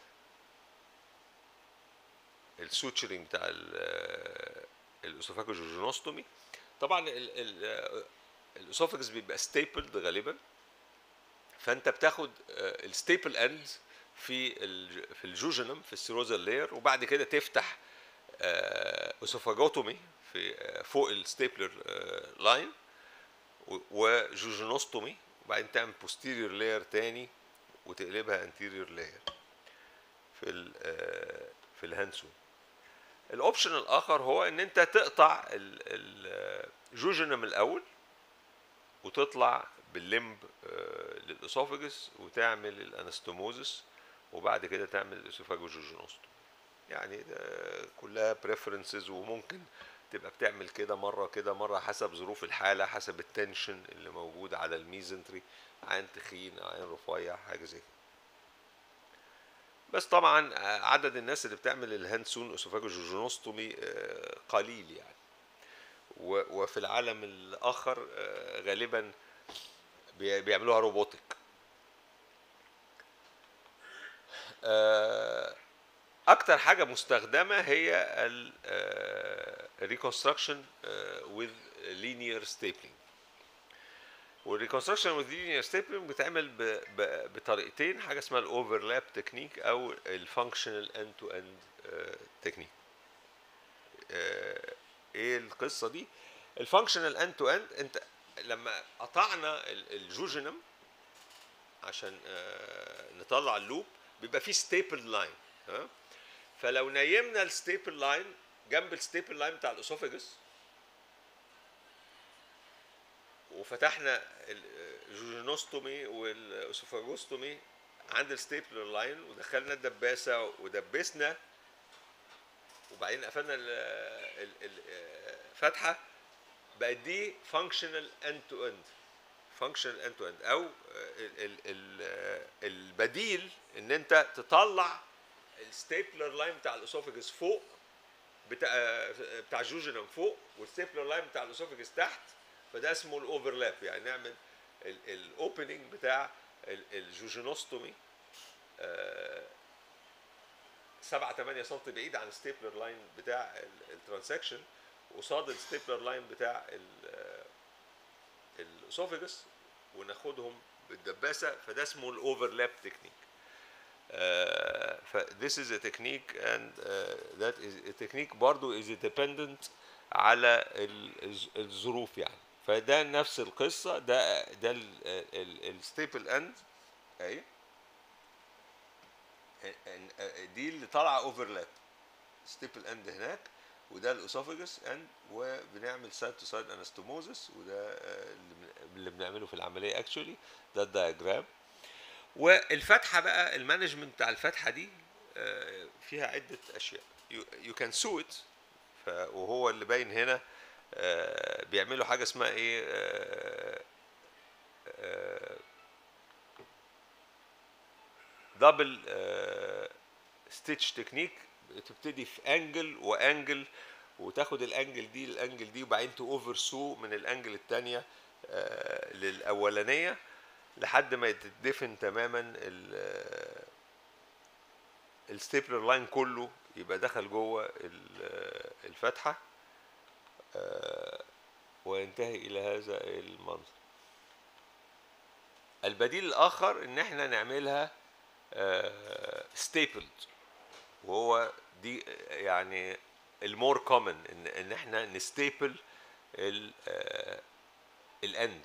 H: السوتشرنج بتاع الاسوفاجوجينوستومي طبعا الاسوفاجس بيبقى ستيبلد غالبا فانت بتاخد الستيبل اند في ال- في الجوجنم في السيروزال لاير وبعد كده تفتح اسوفاجوتومي في آه، فوق الستيبلر لاين وجوجينوستومي وبعدين تعمل بوستيريور لاير تاني وتقلبها انتيريور لاير في ال آه، في الهانسون الاوبشن الاخر هو ان انت تقطع الجوجنم الاول وتطلع باللمب آه، للاسوفاجس وتعمل الانستوموزس وبعد كده تعمل الاسوفاجوجينوستوم يعني ده كلها بريفرنسز وممكن تبقى بتعمل كده مره كده مره حسب ظروف الحاله حسب التنشن اللي موجود على الميزنتري عين تخين عين رفيع حاجه زي كده بس طبعا آه، عدد الناس اللي بتعمل الهانسون اسوفاجوجينوستومي آه، قليل يعني و- وفي العالم الاخر آه، غالبا بي- بيعملوها روبوتك آه، اكتر حاجه مستخدمه هي الريكونستراكشن with linear stapling والريكونستراكشن with linear stapling بتعمل ب- ب- بطريقتين حاجه اسمها الاوفرلاب تكنيك او الفانكشنال اند تو اند تكنيك ايه القصه دي الفانكشنال اند تو اند انت لما قطعنا ال- الجوجنم عشان آه، نطلع اللوب بيبقى فيه ستيبل لاين تمام فلو نيمنا الستيبل لاين جنب الستيبل لاين بتاع الاسوفاجس وفتحنا الجوجينوستومي والاسوفاجوستومي عند الستيبلر لاين ودخلنا الدباسه ودبسنا وبعدين قفلنا ال- ال- الفتحه بقت دي فانكشنال اند تو اند فانكشنال اند تو اند او ال- ال- ال- البديل ان انت تطلع الستيبلر لاين بتاع الاسوفاجس فوق بتاع بتاع الجوجنم فوق والستيبلر لاين بتاع الاسوفاجس تحت فده اسمه الاوفرلاب يعني نعمل الاوبننج بتاع ال- الجوجينوستومي 7 8 سم بعيد عن الستيبلر لاين بتاع الترانسكشن قصاد الستيبلر لاين بتاع الاسوفاجس وناخدهم بالدباسه فده اسمه الاوفرلاب تكنيك ف this is a technique and uh, that is a technique برضو is dependent على ال- الز- الظروف يعني فده نفس القصه ده ده الستيبل اند اهي دي اللي طالعه اوفرلاب ستيبل اند هناك وده الاسوفاجس اند وبنعمل سايد تو سايد انستوموزس وده آه، اللي بن- اللي بنعمله في العمليه اكشولي ده الدايجرام والفتحه بقى المانجمنت بتاع الفتحه دي آه، فيها عده اشياء يو كان سو ات وهو اللي باين هنا آه، بيعملوا حاجه اسمها ايه دبل ستيتش تكنيك بتبتدي في انجل وانجل وتاخد الانجل دي الانجل دي وبعدين اوفر سو من الانجل الثانيه للاولانيه لحد ما يتدفن تماما الستيبلر لاين كله يبقى دخل جوه ال- الفتحه آه، وينتهي الى هذا المنظر البديل الاخر ان احنا نعملها ستيبلد وهو دي يعني المور كومن ان ان احنا نستيبل الاند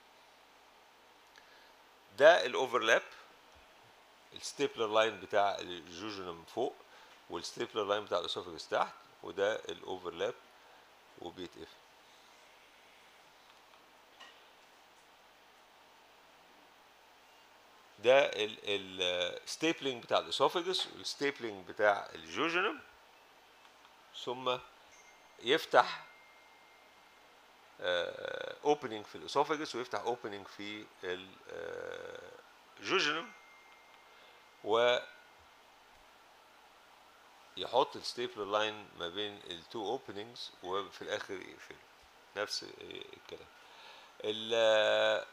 H: ده الاوفرلاب الستيبلر لاين بتاع الجوجنم فوق والستيبلر لاين بتاع الاسوفاجس تحت وده الاوفرلاب وبيتقفل ده الستيبلينج بتاع الاسوفجس والستيبلينج بتاع الجوجنم ثم يفتح اوبننج في الاسوفجس ويفتح اوبننج في الجوجنم و يحط الستيبلر لاين ما بين التو اوبننجز وفي الاخر يقفل نفس الكلام ال-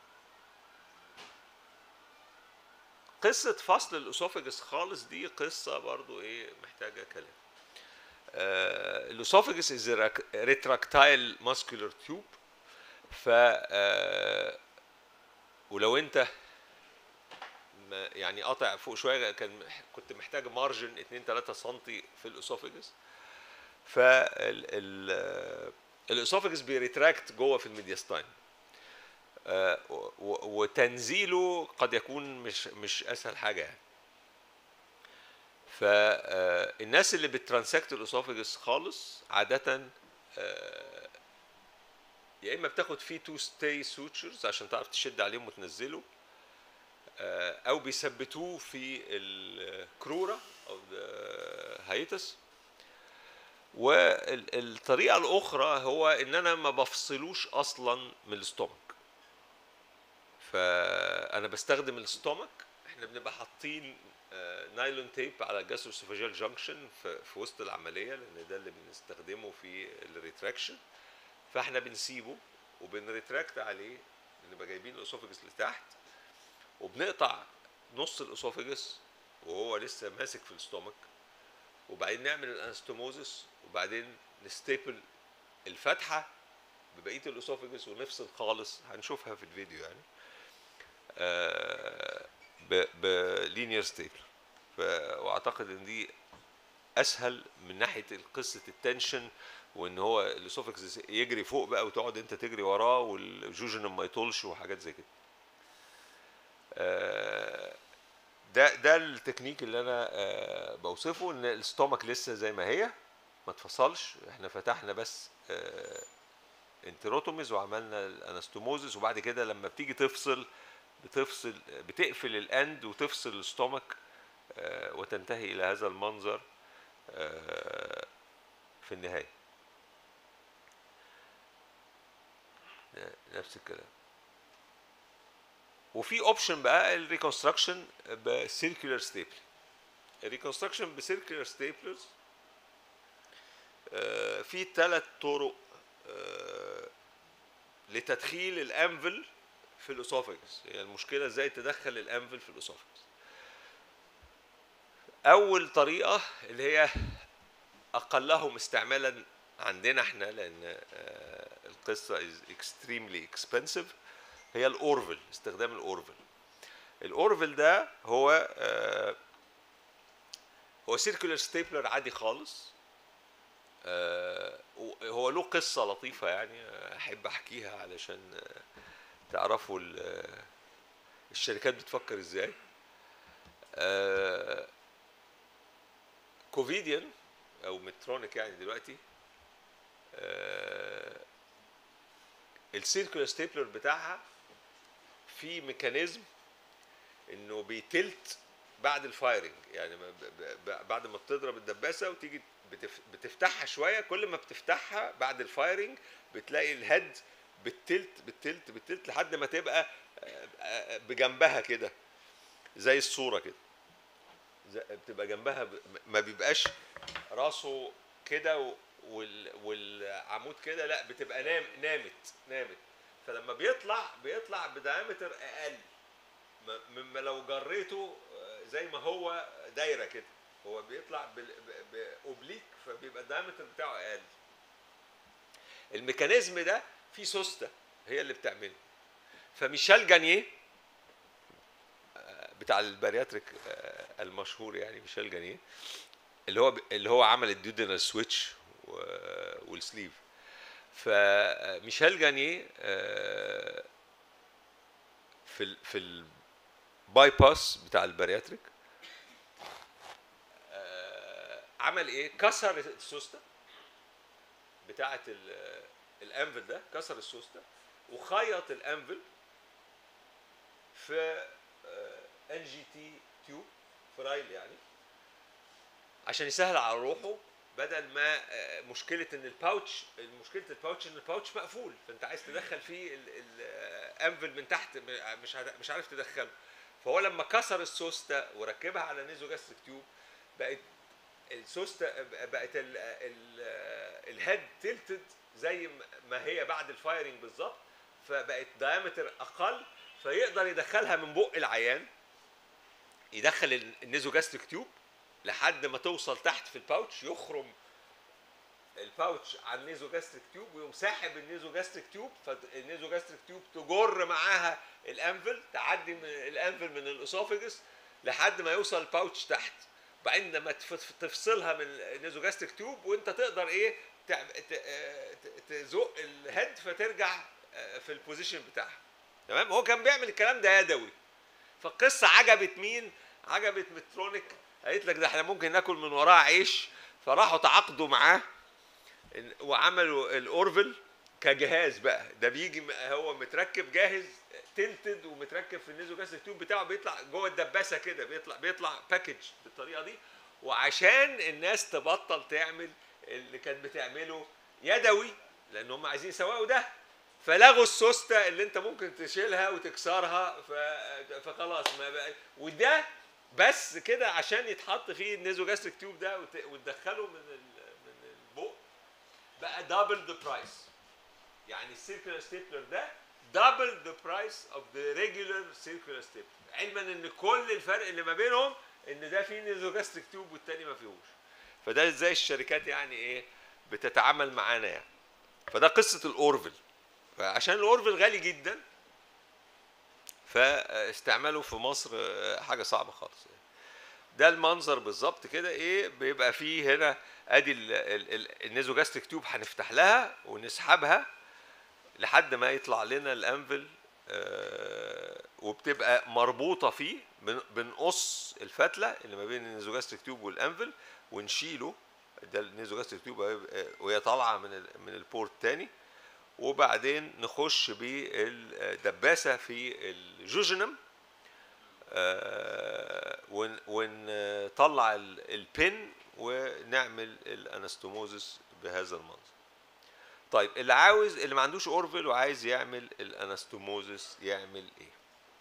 H: قصة فصل الاسوفجس خالص دي قصة برضو ايه محتاجة كلام آه، الاسوفجس از ريتراكتايل ماسكولار تيوب ف آه، ولو انت ما- يعني قاطع فوق شويه كان مح- كنت محتاج مارجن 2 3 سم في الاسوفجس فال الاسوفجس بيريتراكت جوه في الميدياستاين آه، و- و- وتنزيله قد يكون مش مش اسهل حاجه يعني فالناس اللي بترانسكت الاسوفجس خالص عاده آه، يا اما بتاخد فيه تو ستي سوتشرز عشان تعرف تشد عليهم وتنزله آه، او بيثبتوه في الكروره او الهايتس والطريقه الاخرى هو ان انا ما بفصلوش اصلا من الاستومك فانا بستخدم الاستومك احنا بنبقى حاطين آه، نايلون تيب على الجاستروسوفاجيال جانكشن في, في وسط العمليه لان ده اللي بنستخدمه في الريتراكشن فاحنا بنسيبه وبنريتراكت عليه بنبقى جايبين الاسوفجس لتحت وبنقطع نص الاسوفجس وهو لسه ماسك في الاستومك وبعدين نعمل الانستوموزس وبعدين نستيبل الفتحه ببقيه الاسوفجس ونفصل خالص هنشوفها في الفيديو يعني آه، ب بلينير ستيبل واعتقد ان دي اسهل من ناحيه قصه التنشن وان هو الاسوفكس يجري فوق بقى وتقعد انت تجري وراه والجوجنم ما يطولش وحاجات زي كده آه، ده ده التكنيك اللي انا آه، بوصفه ان الستومك لسه زي ما هي ما اتفصلش احنا فتحنا بس انتروتوميز وعملنا الانستوموزس وبعد كده لما بتيجي تفصل بتفصل بتقفل الاند وتفصل الستومك آه، وتنتهي الى هذا المنظر آه، في النهايه نفس الكلام وفي اوبشن بقى الريكونستراكشن بسيركولار ستيبل الريكونستراكشن بسيركولار ستيبلرز في ثلاث طرق آه، لتدخيل الانفل في الاسوفجس هي المشكله ازاي تدخل الانفل في الاسوفجس اول طريقه اللي هي اقلهم استعمالا عندنا احنا لان آه، القصه is extremely expensive هي الاورفل استخدام الاورفل الاورفل ده هو آه، هو سيركولار ستيبلر عادي خالص آه، هو له قصه لطيفه يعني احب احكيها علشان آه، تعرفوا ال- آه، الشركات بتفكر ازاي آه، كوفيديان او مترونيك يعني دلوقتي آه، السيركولار ستيبلر بتاعها في ميكانيزم انه بيتلت بعد الفايرنج يعني ما- ب- ب- بعد ما بتضرب الدباسه وتيجي بتف- بتفتحها شويه كل ما بتفتحها بعد الفايرنج بتلاقي الهيد بالتلت بالتلت بالتلت لحد ما تبقى آه، آه، بجنبها كده زي الصوره كده زي- بتبقى جنبها ب- ما بيبقاش راسه كده و- وال- والعمود كده لا بتبقى نام نامت نامت فلما بيطلع بيطلع بدايمتر اقل م- مما لو جريته آه، زي ما هو دايره كده هو بيطلع بال- ب- باوبليك فبيبقى الدايمتر بتاعه اقل الميكانيزم ده فيه سوسته هي اللي بتعمله فميشيل جانيه آه، بتاع البارياتريك آه، المشهور يعني ميشيل جانيه اللي هو اللي هو عمل الديودينال سويتش والسليف فميشيل جانيه آه، في ال في الباي باس بتاع البارياتريك آه، عمل ايه كسر السوسته بتاعه ال- الانفل ده كسر السوسته وخيط الانفل في آه، ان جي تي تيوب فرايل يعني عشان يسهل على روحه بدل ما آه، مشكله ان الباوتش مشكله الباوتش ان الباوتش مقفول فانت عايز تدخل فيه الانفل من تحت م- مش عارف- مش عارف تدخله فهو لما كسر السوسته وركبها على نيزو جاستريك تيوب بقت السوسته بقت ال ال الهيد تلتد زي ما هي بعد الفايرنج بالظبط فبقت دايمتر اقل فيقدر يدخلها من بق العيان يدخل النيزو جاستريك تيوب لحد ما توصل تحت في الباوتش يخرم الباوتش على النيزو جاستريك تيوب ويقوم ساحب النيزو جاستريك تيوب فالنيزو جاستريك تيوب تجر معاها الانفل تعدي من الانفل من الاسوفجس لحد ما يوصل الباوتش تحت بعدين لما تف- تفصلها من النيزو جاستريك تيوب وانت تقدر ايه تع- ت- آه، ت- تزق الهيد فترجع آه، في البوزيشن بتاعها تمام هو كان بيعمل الكلام ده يدوي فالقصه عجبت مين؟ عجبت مترونيك قالت لك ده احنا ممكن ناكل من وراه عيش فراحوا تعاقدوا معاه إن- وعملوا الاورفل كجهاز بقى ده بيجي م- هو متركب جاهز تلتد ومتركب في النيزو جاس تيوب بتاعه بيطلع جوه الدباسه كده بيطلع بيطلع باكج بالطريقه دي وعشان الناس تبطل تعمل اللي كانت بتعمله يدوي لان هم عايزين يسوقوا ده فلغوا السوسته اللي انت ممكن تشيلها وتكسرها ف... فخلاص ما بقى وده بس كده عشان يتحط فيه النيزو جاستريك تيوب ده وت... وتدخله من ال... من البق بقى دبل ذا برايس يعني السيركلر ستيبلر ده دبل ذا برايس اوف ذا ريجولار سيركلر ستيبلر علما ان كل الفرق اللي ما بينهم ان ده فيه نيزو جاستريك تيوب والتاني ما فيهوش فده ازاي الشركات يعني ايه بتتعامل معانا يعني فده قصه الاورفل فعشان الاورفل غالي جدا فاستعماله في مصر آه، حاجه صعبه خالص ده المنظر بالظبط كده ايه بيبقى فيه هنا ادي ال- ال- ال- النيزوجاستريك تيوب هنفتح لها ونسحبها لحد ما يطلع لنا الانفل آه، وبتبقى مربوطه فيه بن- بنقص الفتله اللي ما بين النيزوجاستريك تيوب والانفل ونشيله ده النيزوجاستريك تيوب هيبقى- وهي طالعه من ال- من البورت تاني وبعدين نخش بالدباسه في الجوجنم آه، ون- ونطلع ال- البن ونعمل الانستوموزس بهذا المنظر طيب اللي عاوز اللي ما عندوش اورفل وعايز يعمل الانستوموزس يعمل ايه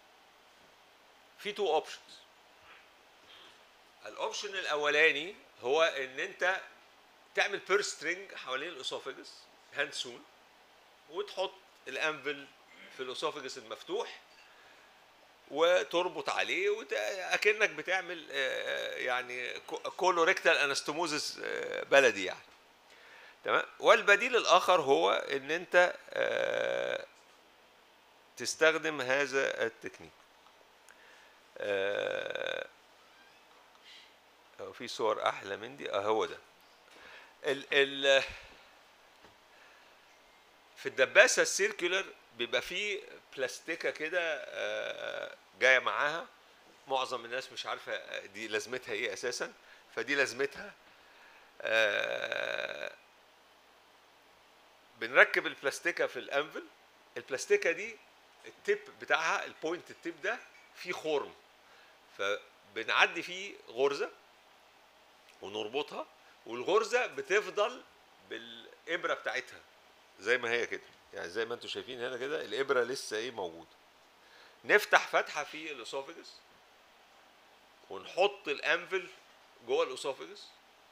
H: في تو اوبشنز الاوبشن الاولاني هو ان انت تعمل بير سترينج حوالين الاسوفجس هاند سون وتحط الانفل في الاسوفجس المفتوح وتربط عليه وت... اكنك بتعمل آه، يعني كولوريكتال انستوموزس بلدي يعني تمام والبديل الاخر هو ان انت آه، تستخدم هذا التكنيك آه، هو في صور احلى من دي اه هو ده ال ال في الدباسه السيركولر بيبقى فيه بلاستيكه كده آه، جايه معاها معظم الناس مش عارفه دي لازمتها ايه اساسا فدي لازمتها آه، بنركب البلاستيكه في الانفل البلاستيكه دي التيب بتاعها البوينت التيب ده فيه خرم فبنعدي فيه غرزه ونربطها والغرزه بتفضل بالابره بتاعتها زي ما هي كده يعني زي ما انتم شايفين هنا كده الابره لسه ايه موجوده نفتح فتحه في الاسوفجس ونحط الانفل جوه الاسوفجس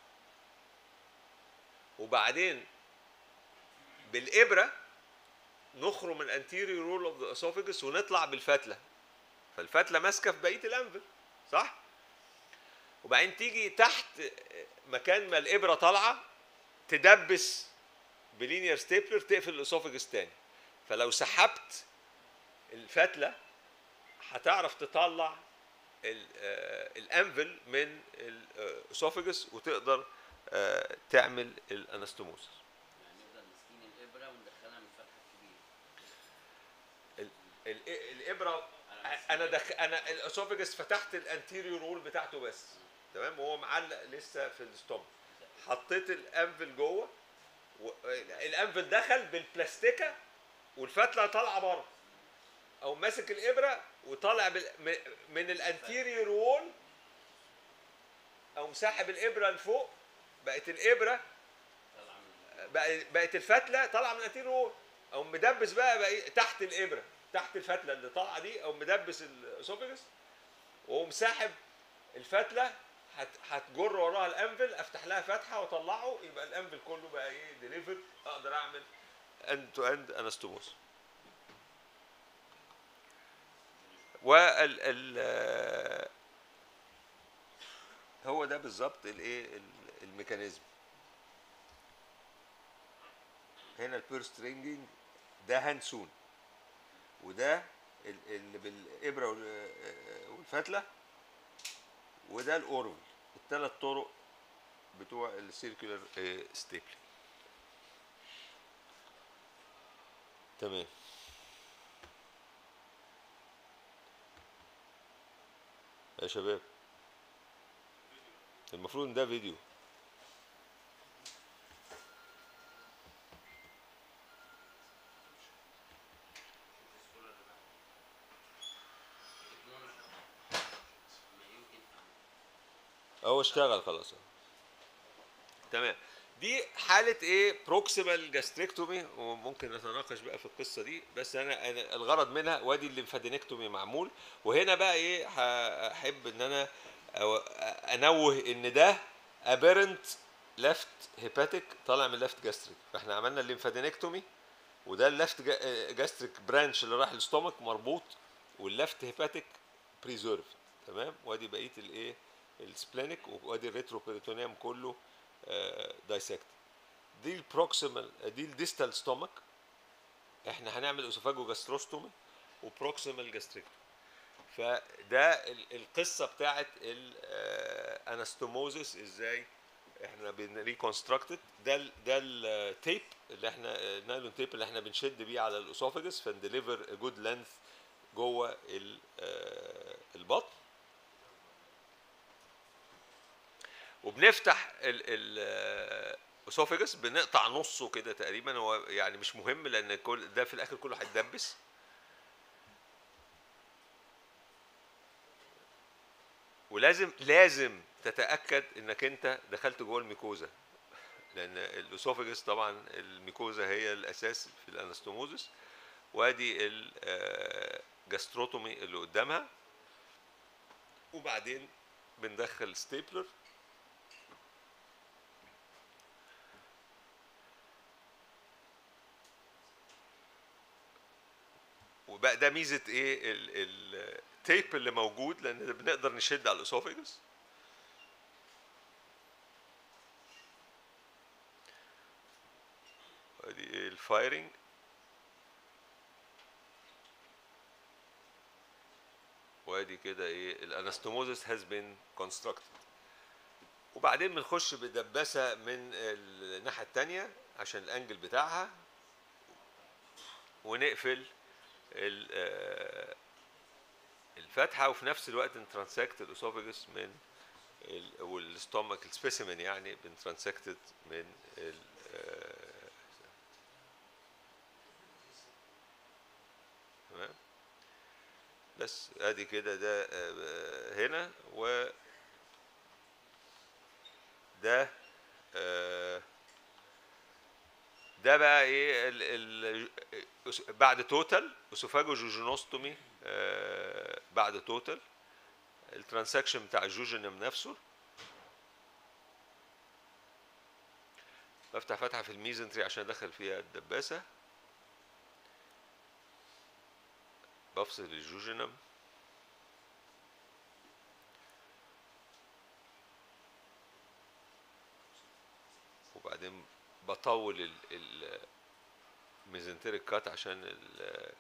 H: وبعدين بالابره نخرم الانتيريور رول اوف ذا اسوفجس ونطلع بالفتله فالفتله ماسكه في بقيه الانفل صح وبعدين تيجي تحت مكان ما الابره طالعه تدبس بلينير ستيبلر تقفل الاسوفجس تاني فلو سحبت الفتله هتعرف تطلع ال- آه، الانفل من الاسوفجس وتقدر آه، تعمل الانستوموسس
A: يعني نفضل ماسكين الابره وندخلها من الفتحه الكبيره
H: ال- ال- الابره انا دخ... انا الاسوفجس فتحت الانتيريور رول بتاعته بس تمام وهو معلق لسه في الستوم حطيت الانفل جوه و... الانفل دخل بالبلاستيكه والفتله طالعه بره او ماسك الابره وطالع بال... م- من الانتيريور وول او مسحب الابره لفوق بقت الابره بقى- بقت الفتله طالعه من الانتيريور وول او مدبس بقى, بقى إيه؟ تحت الابره تحت الفتله اللي طالعه دي او مدبس الاسوفجس وقوم ساحب الفتله هت- هتجر وراها الانفل افتح لها فتحه واطلعه يبقى الانفل كله بقى ايه ديليفر اقدر اعمل اند تو اند انستوموس وال ال هو ده بالظبط الايه ال- الميكانيزم هنا البير سترينجنج ده هانسون وده ال- اللي بالابره وال- والفتله وده الاورفل الثلاث طرق بتوع السيركولار ستيبل تمام يا شباب المفروض ان ده فيديو هو اشتغل خلاص تمام دي حالة ايه بروكسيمال جاستريكتومي وممكن نتناقش بقى في القصة دي بس انا, أنا الغرض منها وادي الليمفادينكتومي معمول وهنا بقى ايه ه- احب ان انا أو- انوه ان ده ابيرنت ليفت هيباتيك طالع من ليفت جاستريك فاحنا عملنا الليمفادينكتومي وده الليفت جاستريك برانش اللي راح للستومك مربوط والليفت هيباتيك بريزيرف تمام وادي بقيه الايه السبلينيك وادي الريترو بيريتونيوم كله دايسكت دي البروكسيمال دي الديستال ستومك احنا هنعمل اسوفاجو جاستروستومي وبروكسيمال جاستريكتومي فده ال- القصه بتاعت الانستوموزس ازاي احنا بنريكونستراكتد ده ال ده التيب اللي احنا النايلون تيب اللي احنا بنشد بيه على الاسوفاجس فنديليفر جود لينث جوه ال- آه، البطن وبنفتح الاسوفاجس بنقطع نصه كده تقريبا هو يعني مش مهم لان كل ده في الاخر كله هيتدبس ولازم لازم تتاكد انك انت دخلت جوه الميكوزا لان الاسوفاجس طبعا الميكوزا هي الاساس في الانستوموزس وادي الجاستروتومي اللي قدامها وبعدين بندخل ستيبلر وبقى ده ميزه ايه ال- ال- التيب اللي موجود لان بنقدر نشد على الاسوفاجس ادي ايه الفايرنج وادي كده ايه الانستوموزس هاز بين كونستراكتد وبعدين بنخش بدباسه من الناحيه الثانيه عشان الانجل بتاعها ونقفل ال- آه، الفتحه وفي نفس الوقت نترانسكت الاسوفاجس من ال- والستومك السبيسيمن يعني بنترانسكتد من ال آه، تمام بس ادي كده ده آه، هنا و ده آه، ده بقى ايه ال ال أس- بعد توتال اسوفاجو جوجينوستومي آه، بعد توتال الترانسكشن بتاع الجوجينم نفسه بفتح فتحه في الميزنتري عشان ادخل فيها الدباسه بفصل الجوجينم وبعدين بطول ال ال الميزنتريك كات عشان ال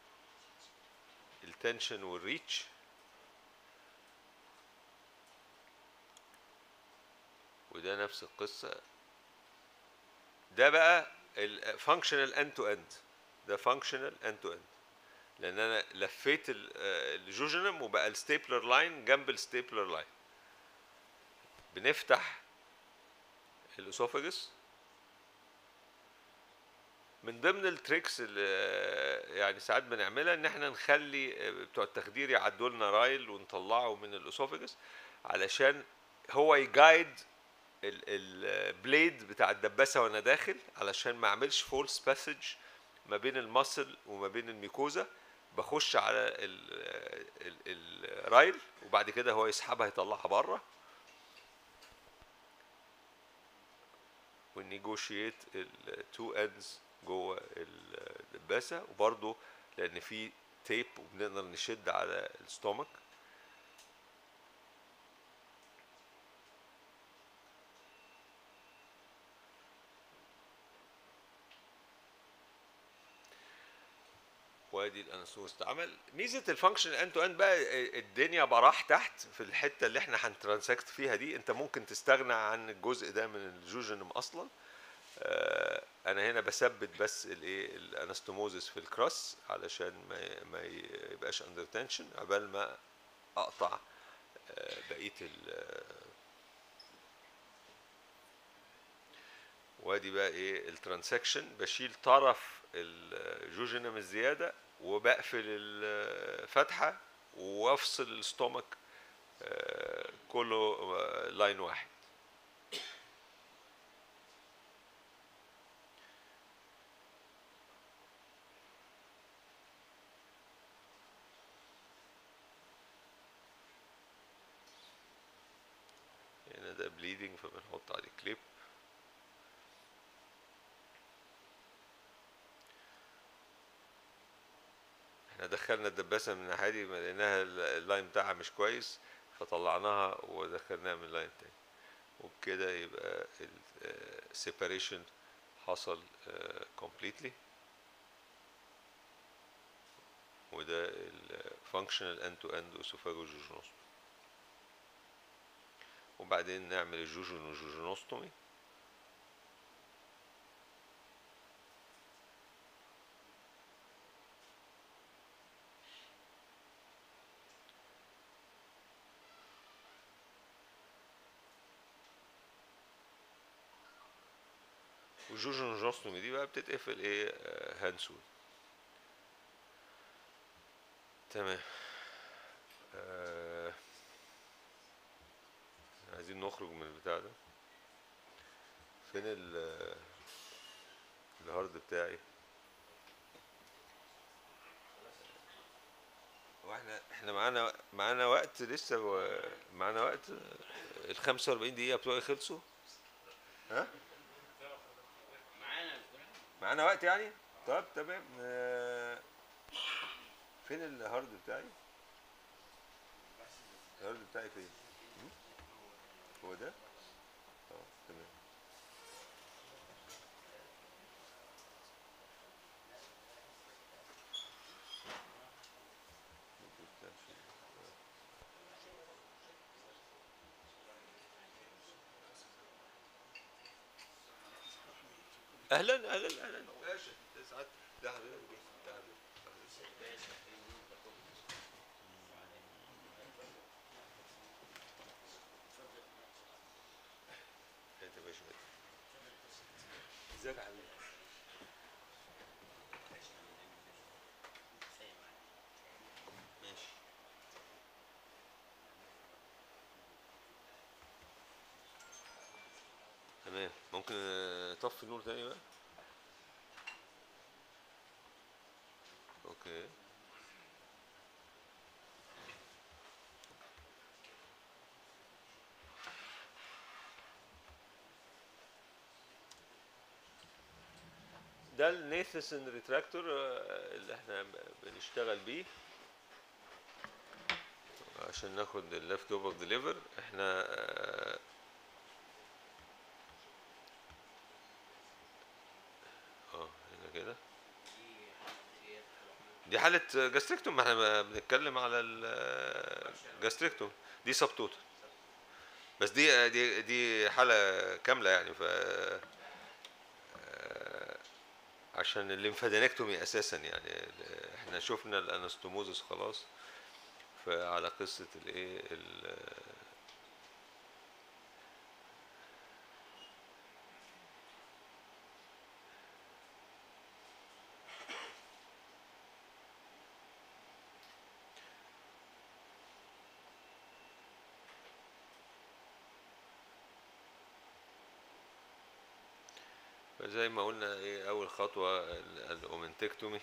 H: التنشن والريتش وده نفس القصة ده بقى الفانكشنال اند تو اند ده فانكشنال اند تو اند لان انا لفيت ال- آه، الجوجينم وبقى الستيبلر لاين جنب الستيبلر لاين بنفتح الاسوفاجس من ضمن التريكس اللي يعني ساعات بنعملها ان احنا نخلي بتوع التخدير يعدوا لنا رايل ونطلعه من الاسوفجس علشان هو يجايد البليد بتاع الدباسه وانا داخل علشان ما اعملش فولس باسج ما بين المصل وما بين الميكوزا بخش على ال- ال- الرايل وبعد كده هو يسحبها يطلعها بره ونيجوشيت التو اندز جوه الدباسه وبرده لان في تيب وبنقدر نشد على الستومك وادي الانسوس اتعمل ميزه الفانكشن اند تو اند بقى الدنيا براح تحت في الحته اللي احنا هنترانسكت فيها دي انت ممكن تستغنى عن الجزء ده من الجوجينم اصلا آه، انا هنا بثبت بس الايه الانستوموزس في الكراس علشان ما ما يبقاش اندر تنشن عبال ما اقطع آه، بقيه ال وادي بقى ايه الترانسكشن بشيل طرف الجوجينم الزياده وبقفل الفتحه وافصل الستومك آه، كله آه، لاين واحد هنا ده بليدنج فبنحط عليه كليب احنا دخلنا الدباسة من الناحية دي ما لقيناها ال- اللاين بتاعها مش كويس فطلعناها ودخلناها من لاين تاني وبكده يبقى السيباريشن حصل completely وده الفانكشنال اند تو اند اسوفاجو جوجونوستومي وبعدين نعمل الجوجون وجوجونوستومي والجوجون وجوجونوستومي دي بقى بتتقفل ايه آه، هانسول تمام آه عايزين نخرج من البتاع ده فين ال الهارد بتاعي واحنا احنا معانا معانا وقت لسه و... معانا وقت ال 45 دقيقة بتوعي خلصوا ها؟ معانا وقت يعني؟ طب تمام آه، فين الهارد بتاعي؟ الهارد بتاعي فين؟ م? هو ده؟ اه تمام اهلا اهلا اهلا باشا سعادتك ده حضرتك ده حضرتك انت يا باشا ازيك يا حبيبي ماشي تمام ممكن اطفي النور تاني بقى اوكي ده النيثسن ريتراكتور اللي احنا بنشتغل بيه عشان ناخد الليفت اوفر ديليفر احنا آه، اه هنا كده دي حالة جاستريكتوم ما احنا بنتكلم على الجاستريكتوم دي سب توتال بس دي دي دي حالة كاملة يعني ف آه، عشان الليمفادينكتومي اساسا يعني ال- احنا شفنا الانستوموزس خلاص فعلى قصة الايه ال- فزي ما قلنا ايه اول خطوه ال- الاومنتكتومي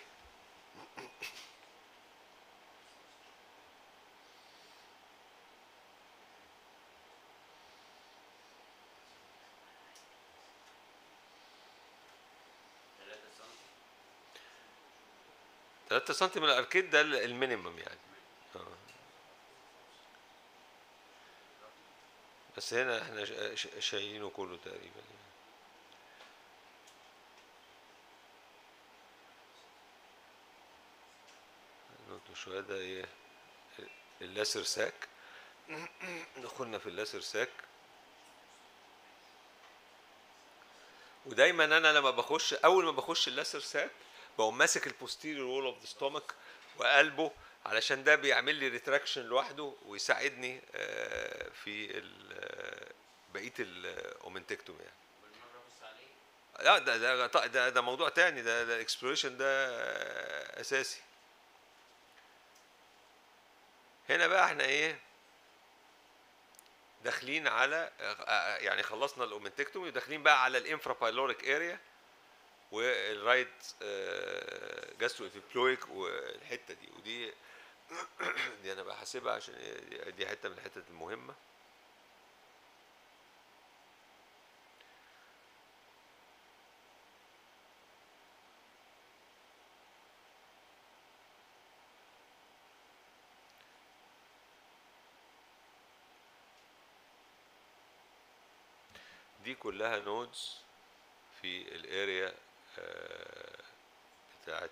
H: تلاتة سنتي من الاركيد ده ال- المينيمم يعني آه. بس هنا احنا شا- شا- شايلينه كله تقريبا يعني. نقطة شوية ده ايه اللاسر ساك دخلنا في اللاسر ساك ودايما انا لما بخش اول ما بخش اللاسر ساك بقوم ماسك البوستيريور وول اوف ذا ستومك وقلبه علشان ده بيعمل لي ريتراكشن لوحده ويساعدني آه، في ال- آه، بقيه الاومنتكتومي يعني لا ده ده ده, ده, ده موضوع تاني ده ده الاكسبلوريشن ده آه، اساسي هنا بقى احنا ايه داخلين على آه، يعني خلصنا الاومنتكتومي وداخلين بقى على الانفرا بايلوريك اريا والرايت جاسترو افيبلويك والحته دي ودي دي انا بحاسبها عشان إيه؟ دي حته من الحتت المهمه دي كلها نودز في الاريا بتاعت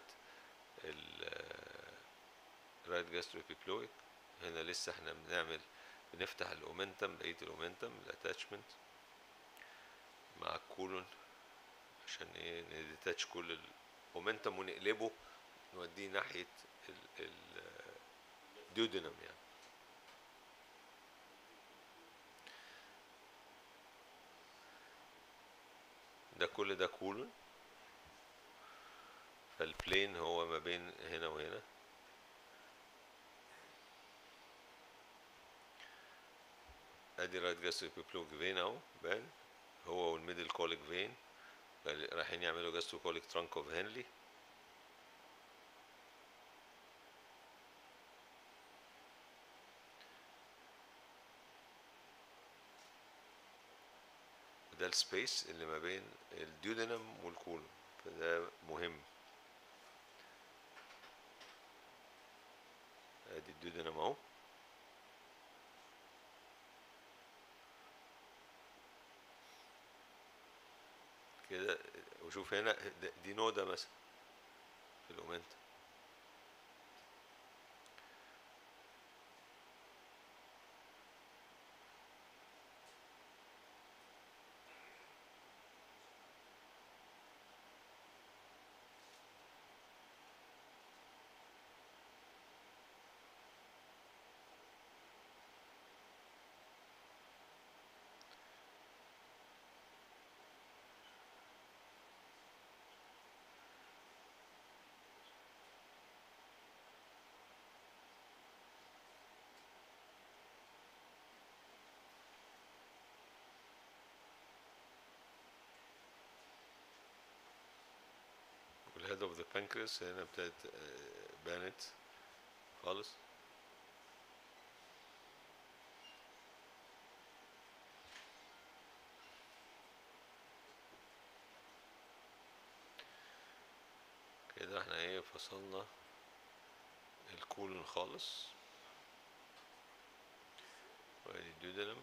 H: الرايت جاسترو ابيبلويك هنا لسه احنا بنعمل بنفتح الاومنتم بقيه الاومنتم الاتاتشمنت مع الكولون عشان ايه نديتاتش كل الاومنتم ونقلبه نوديه ناحيه الديودينم يعني ده كل ده كولون فالبلين هو ما بين هنا وهنا ادي رايت جاسترو بيبلوك فين اهو بان هو والميدل كوليك فين رايحين يعملوا جاسترو كوليك ترانك اوف هنلي ده السبيس اللي ما بين الديودينم والكولون فده مهم ادي الديودينم اهو كده وشوف هنا ده- دي نودة مثلا في الاومنتا والهيد اوف ذا بانكرياس هنا ابتدت آه، بانت خالص كده احنا ايه فصلنا الكولون خالص وادي الدودنم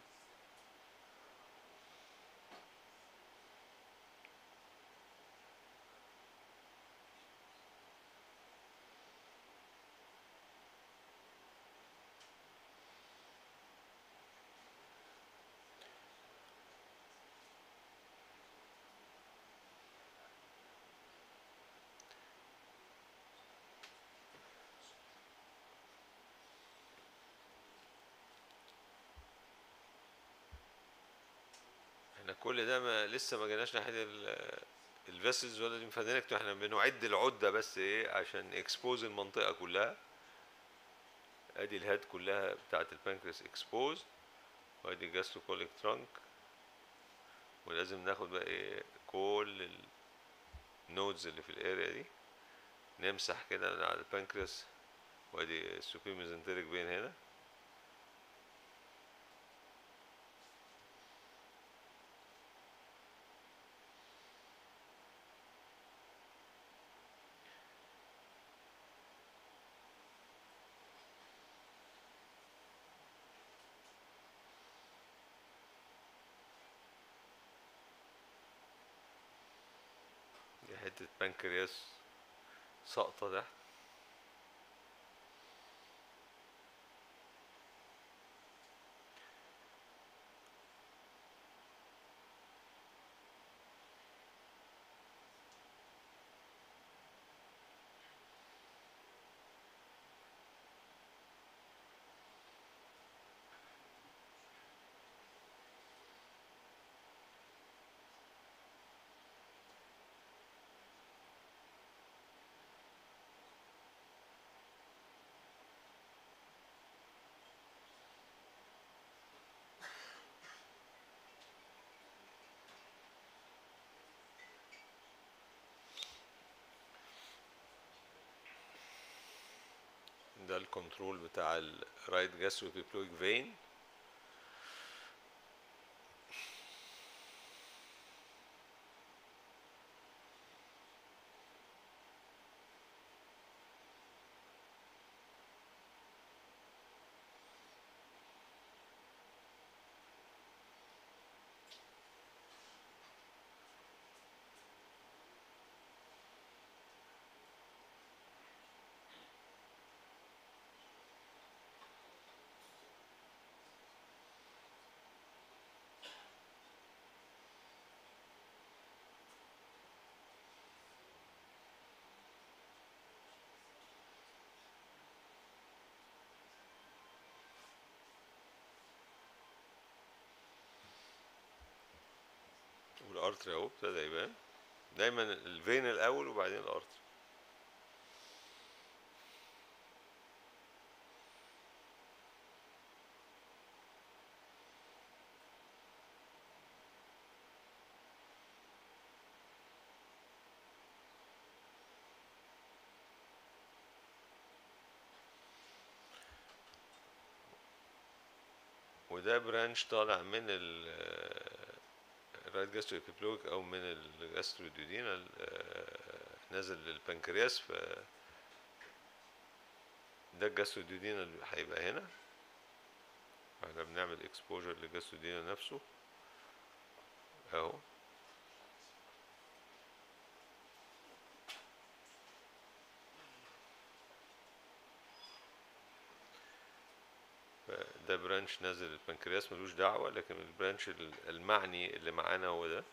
H: احنا كل ده ما لسه ما جيناش ناحيه الفيسلز ولا الليمفادينكتوم احنا بنعد العده بس ايه عشان اكسبوز المنطقه كلها ادي الهاد كلها بتاعت البانكرياس اكسبوز وادي الجاستروكوليك ترانك ولازم ناخد بقى ايه كل النودز اللي في الاريا دي نمسح كده من على البنكرياس وادي السوبي ميزنتريك بين هنا دي حتة بنكرياس ساقطة ده ده الكنترول بتاع الرايت جاستروبيبلويك فين والارتري اهو ابتدى يبان دايما الفين الاول وبعدين الارتري وده برانش طالع من ال الرايت جاسترو ابيبلويك او من الجاسترو ديودينال نازل للبنكرياس ف ده الجاسترو ديودينال هيبقى هنا احنا بنعمل اكسبوجر للجاسترو ديودينال نفسه اهو ده برانش نازل البنكرياس ملوش دعوة لكن البرانش المعني اللي معانا هو ده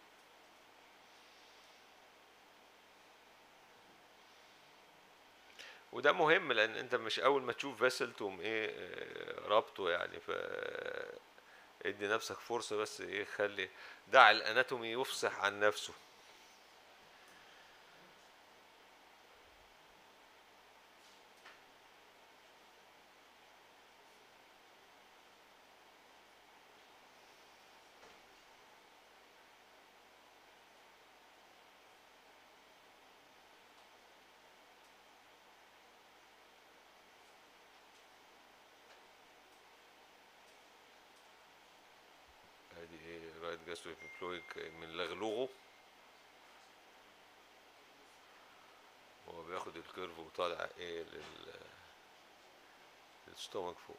H: وده مهم لان انت مش اول ما تشوف فيسل تقوم ايه آه، رابطه يعني ف ادي نفسك فرصة بس ايه خلي دع الاناتومي يفصح عن نفسه ادي ايه رايت جاسترو ابيبلويك من لغلوغه هو بياخد الكيرف وطالع ايه لل للستومك فوق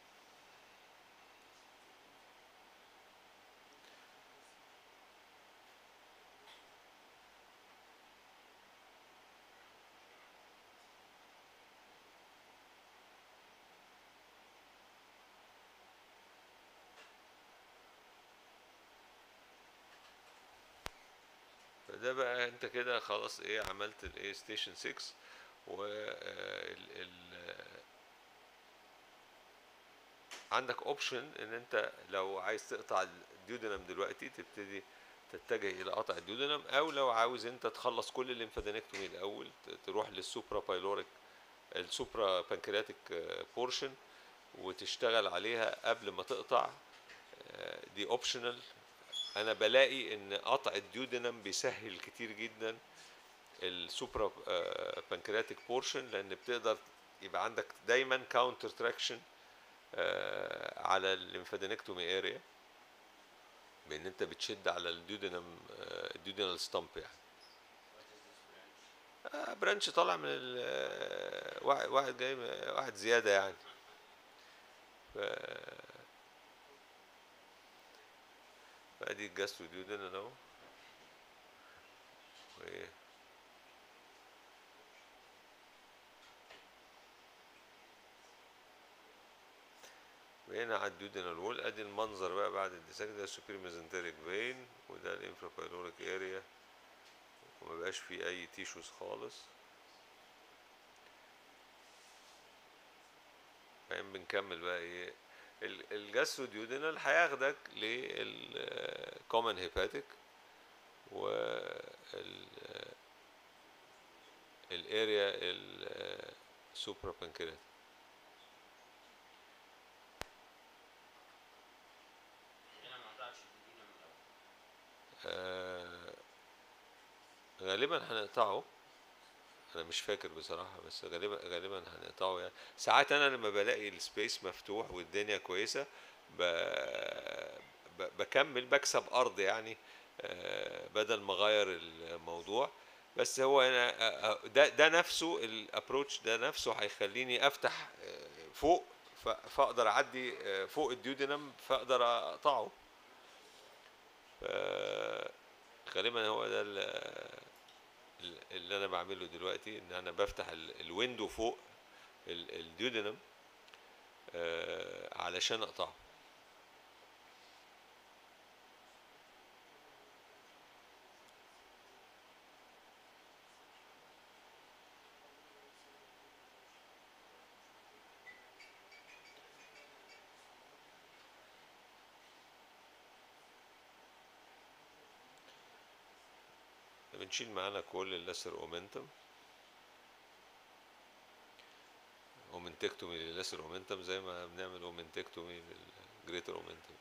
H: فده بقى انت كده خلاص ايه عملت الايه ستيشن 6 و آه، ال ال عندك اوبشن ان انت لو عايز تقطع الديودنم دلوقتي تبتدي تتجه الى قطع الديودنم او لو عاوز انت تخلص كل الليمفادينكتومي الاول ت- تروح للسوبرا بايلوريك السوبرا بانكرياتيك بورشن وتشتغل عليها قبل ما تقطع آه، دي اوبشنال انا بلاقي ان قطع الديودنم بيسهل كتير جدا السوبرا بانكرياتيك بورشن لان بتقدر يبقى عندك دايما كاونتر تراكشن على الليمفادينكتومي اريا بان انت بتشد على الديودنم الديودنال ستامب يعني آه، برانش طالع من ال- آه، واحد واحد جاي من- واحد زياده يعني ف فادي الجاسترو ديودنال اهو وايه وهنا على الديودنال وول ادي المنظر بقى بعد الديساك ده السوبير ميزنتريك فين وده الانفرابايلوريك اريا وما بقاش فيه اي تيشوز خالص بعدين بنكمل بقى ايه ال- الجاسترو ديودنال هياخدك للكومن هيباتيك و الاريا السوبرا بانكرياتيك آه، غالبا هنقطعه انا مش فاكر بصراحه بس غالبا غالبا هنقطعه يعني ساعات انا لما بلاقي السبيس مفتوح والدنيا كويسه ب... ب... بكمل بكسب ارض يعني آه، بدل ما اغير الموضوع بس هو انا آه، آه، ده ده نفسه الابروتش ده نفسه هيخليني افتح آه، فوق ف- فاقدر اعدي آه، فوق الديودنم فاقدر اقطعه ف- غالبا هو ده ال- ال- اللي انا بعمله دلوقتي ان انا بفتح ال- الويندو فوق ال- الديودنم آه، علشان اقطعه بنشيل معانا كل اللاسر اومنتم اومنتكتومي للاسر اومنتم زي ما بنعمل اومنتكتومي للجريتر اومنتم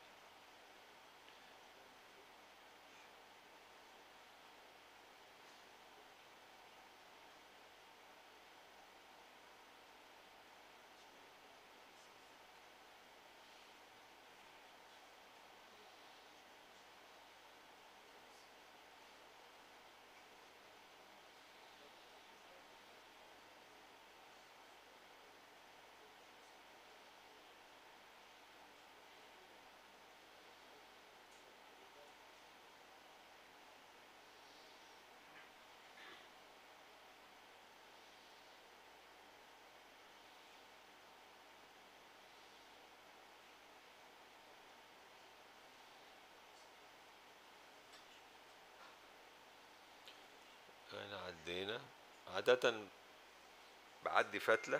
H: هنا عدينا عادة بعدي فتلة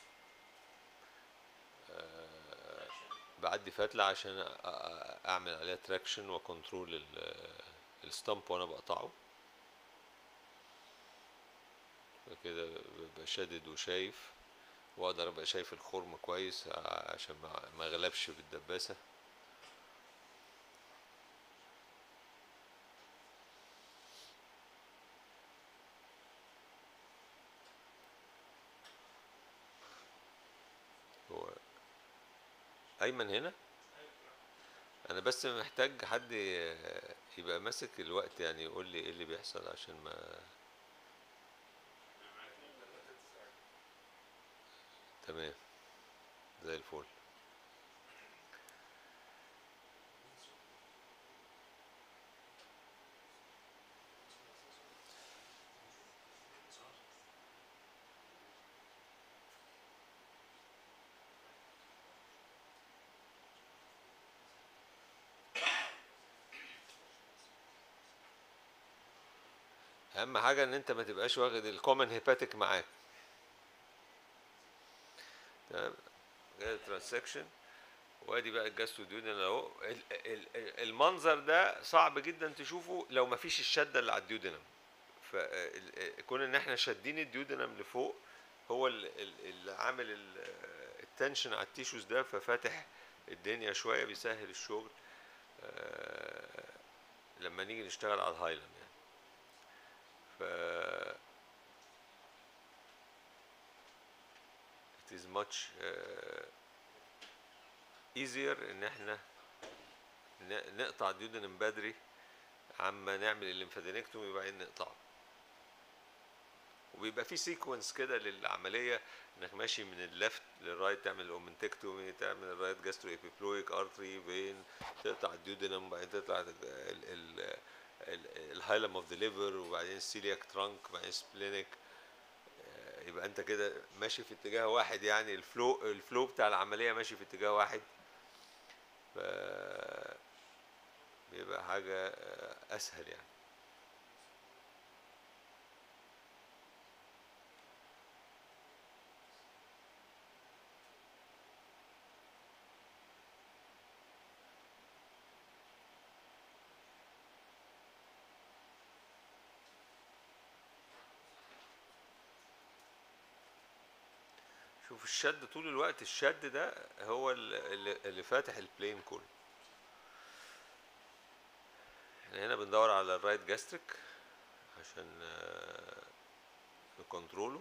H: آه، بعدي فتلة عشان أ- أ- أعمل عليها تراكشن وكنترول الستامب وأنا بقطعه كده ببقى شادد وشايف واقدر ابقى شايف الخرم كويس ع- عشان ما ما اغلبش بالدباسه هو ايمن هنا انا بس محتاج حد يبقى ماسك الوقت يعني يقول لي ايه اللي بيحصل عشان ما تمام زي الفل اهم حاجه ان انت ما تبقاش واخد الكومن هيباتيك معاك تمام كده ترانسكشن وادي بقى الجاستوديودنال اهو ال- ال- ال- المنظر ده صعب جدا تشوفه لو ما فيش الشده اللي على الديودنم فكون ان احنا شادين الديودنم لفوق هو ال- ال- اللي عامل ال- التنشن على التيشوز ده ففاتح الدنيا شويه بيسهل الشغل آه، لما نيجي نشتغل على الهايلم يعني ف it is much uh, easier ان احنا ن- نقطع الديودنم بدري عما نعمل الليمفادينكتومي وبعدين نقطعه وبيبقى في سيكونس كده للعمليه انك ماشي من الليفت للرايت تعمل الاومنتكتومي تعمل الرايت جاسترو ايبيبلويك ارتري فين تقطع الديودنم وبعدين تقطع ال- ال- ال- الهايلم اوف ذا ليفر وبعدين السيلياك ترانك وبعدين سبلينيك يبقى انت كده ماشي في اتجاه واحد يعني الفلو الفلو بتاع العمليه ماشي في اتجاه واحد ف بيبقى حاجه آه، اسهل يعني شوف الشد طول الوقت الشد ده هو ال- اللي, اللي فاتح البلين كله احنا هنا بندور على الرايت جاستريك عشان آه، نكنتروله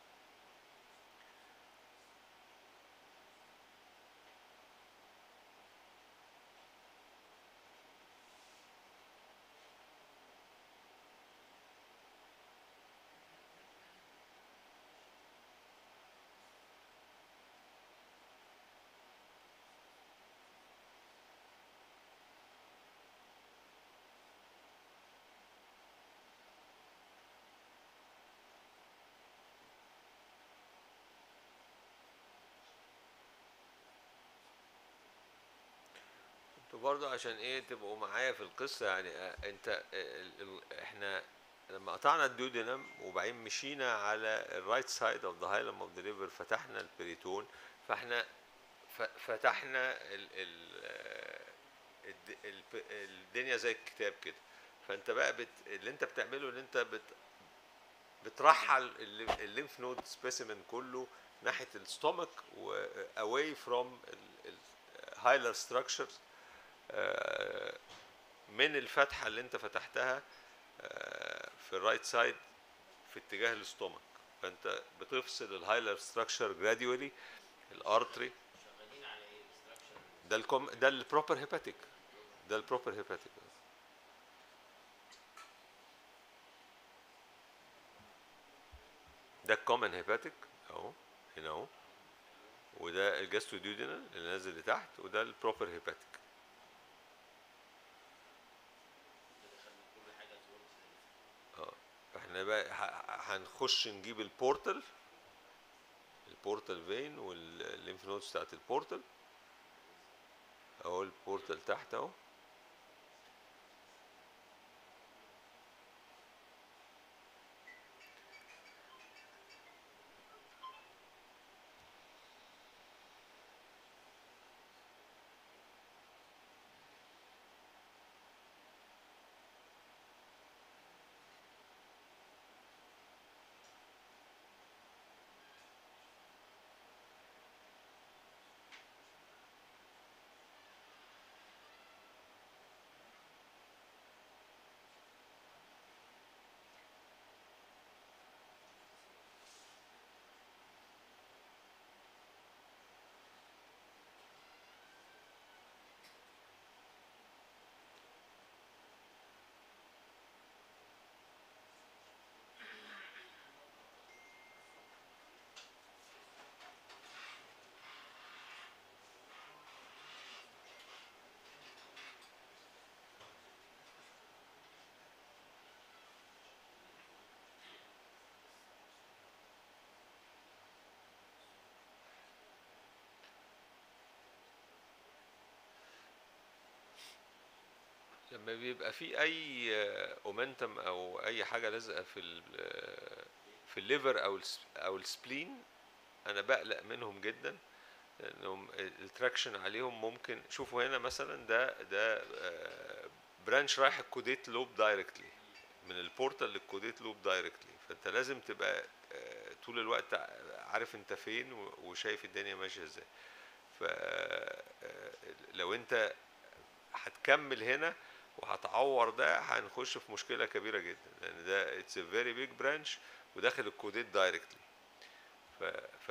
H: انتوا برضه عشان ايه تبقوا معايا في القصه يعني آه، انت ال- ال- احنا لما قطعنا الديودينم وبعدين مشينا على الرايت سايد اوف ذا هايلم اوف ذا ليفر فتحنا البريتون فاحنا ف- فتحنا ال ال آه، الد- الب- الدنيا زي الكتاب كده فانت بقى بت اللي انت بتعمله ان انت بت بترحل الليم- الليمف نود سبيسيمن كله ناحيه الستومك و away from الهايلر ستراكشرز من الفتحه اللي انت فتحتها آه، في الرايت سايد في اتجاه الاستومك فانت بتفصل الهايلر ستراكشر جراديولي الارتري ده الكم ده البروبر هيباتيك ده البروبر هيباتيك ده الكومن هيباتيك اهو هنا اهو وده الجاستروديودينال اللي نازل لتحت وده البروبر هيباتيك اه احنا بقى ه- هنخش نجيب البورتال البورتال فين والليمف نودز بتاعت البورتال اهو البورتال تحت اهو لما بيبقى في اي اومنتم او اي حاجه لازقه في ال في الليفر او الس- او السبلين انا بقلق منهم جدا لانهم التراكشن عليهم ممكن شوفوا هنا مثلا ده ده برانش رايح الكوديت لوب دايركتلي من البورتال للكوديت لوب دايركتلي فانت لازم تبقى آه، طول الوقت ع- عارف انت فين و- وشايف الدنيا ماشيه ازاي ف آه، لو انت هتكمل هنا وهتعور ده هنخش في مشكله كبيره جدا لان ده اتس a very big branch وداخل الكوديت دايركتلي ف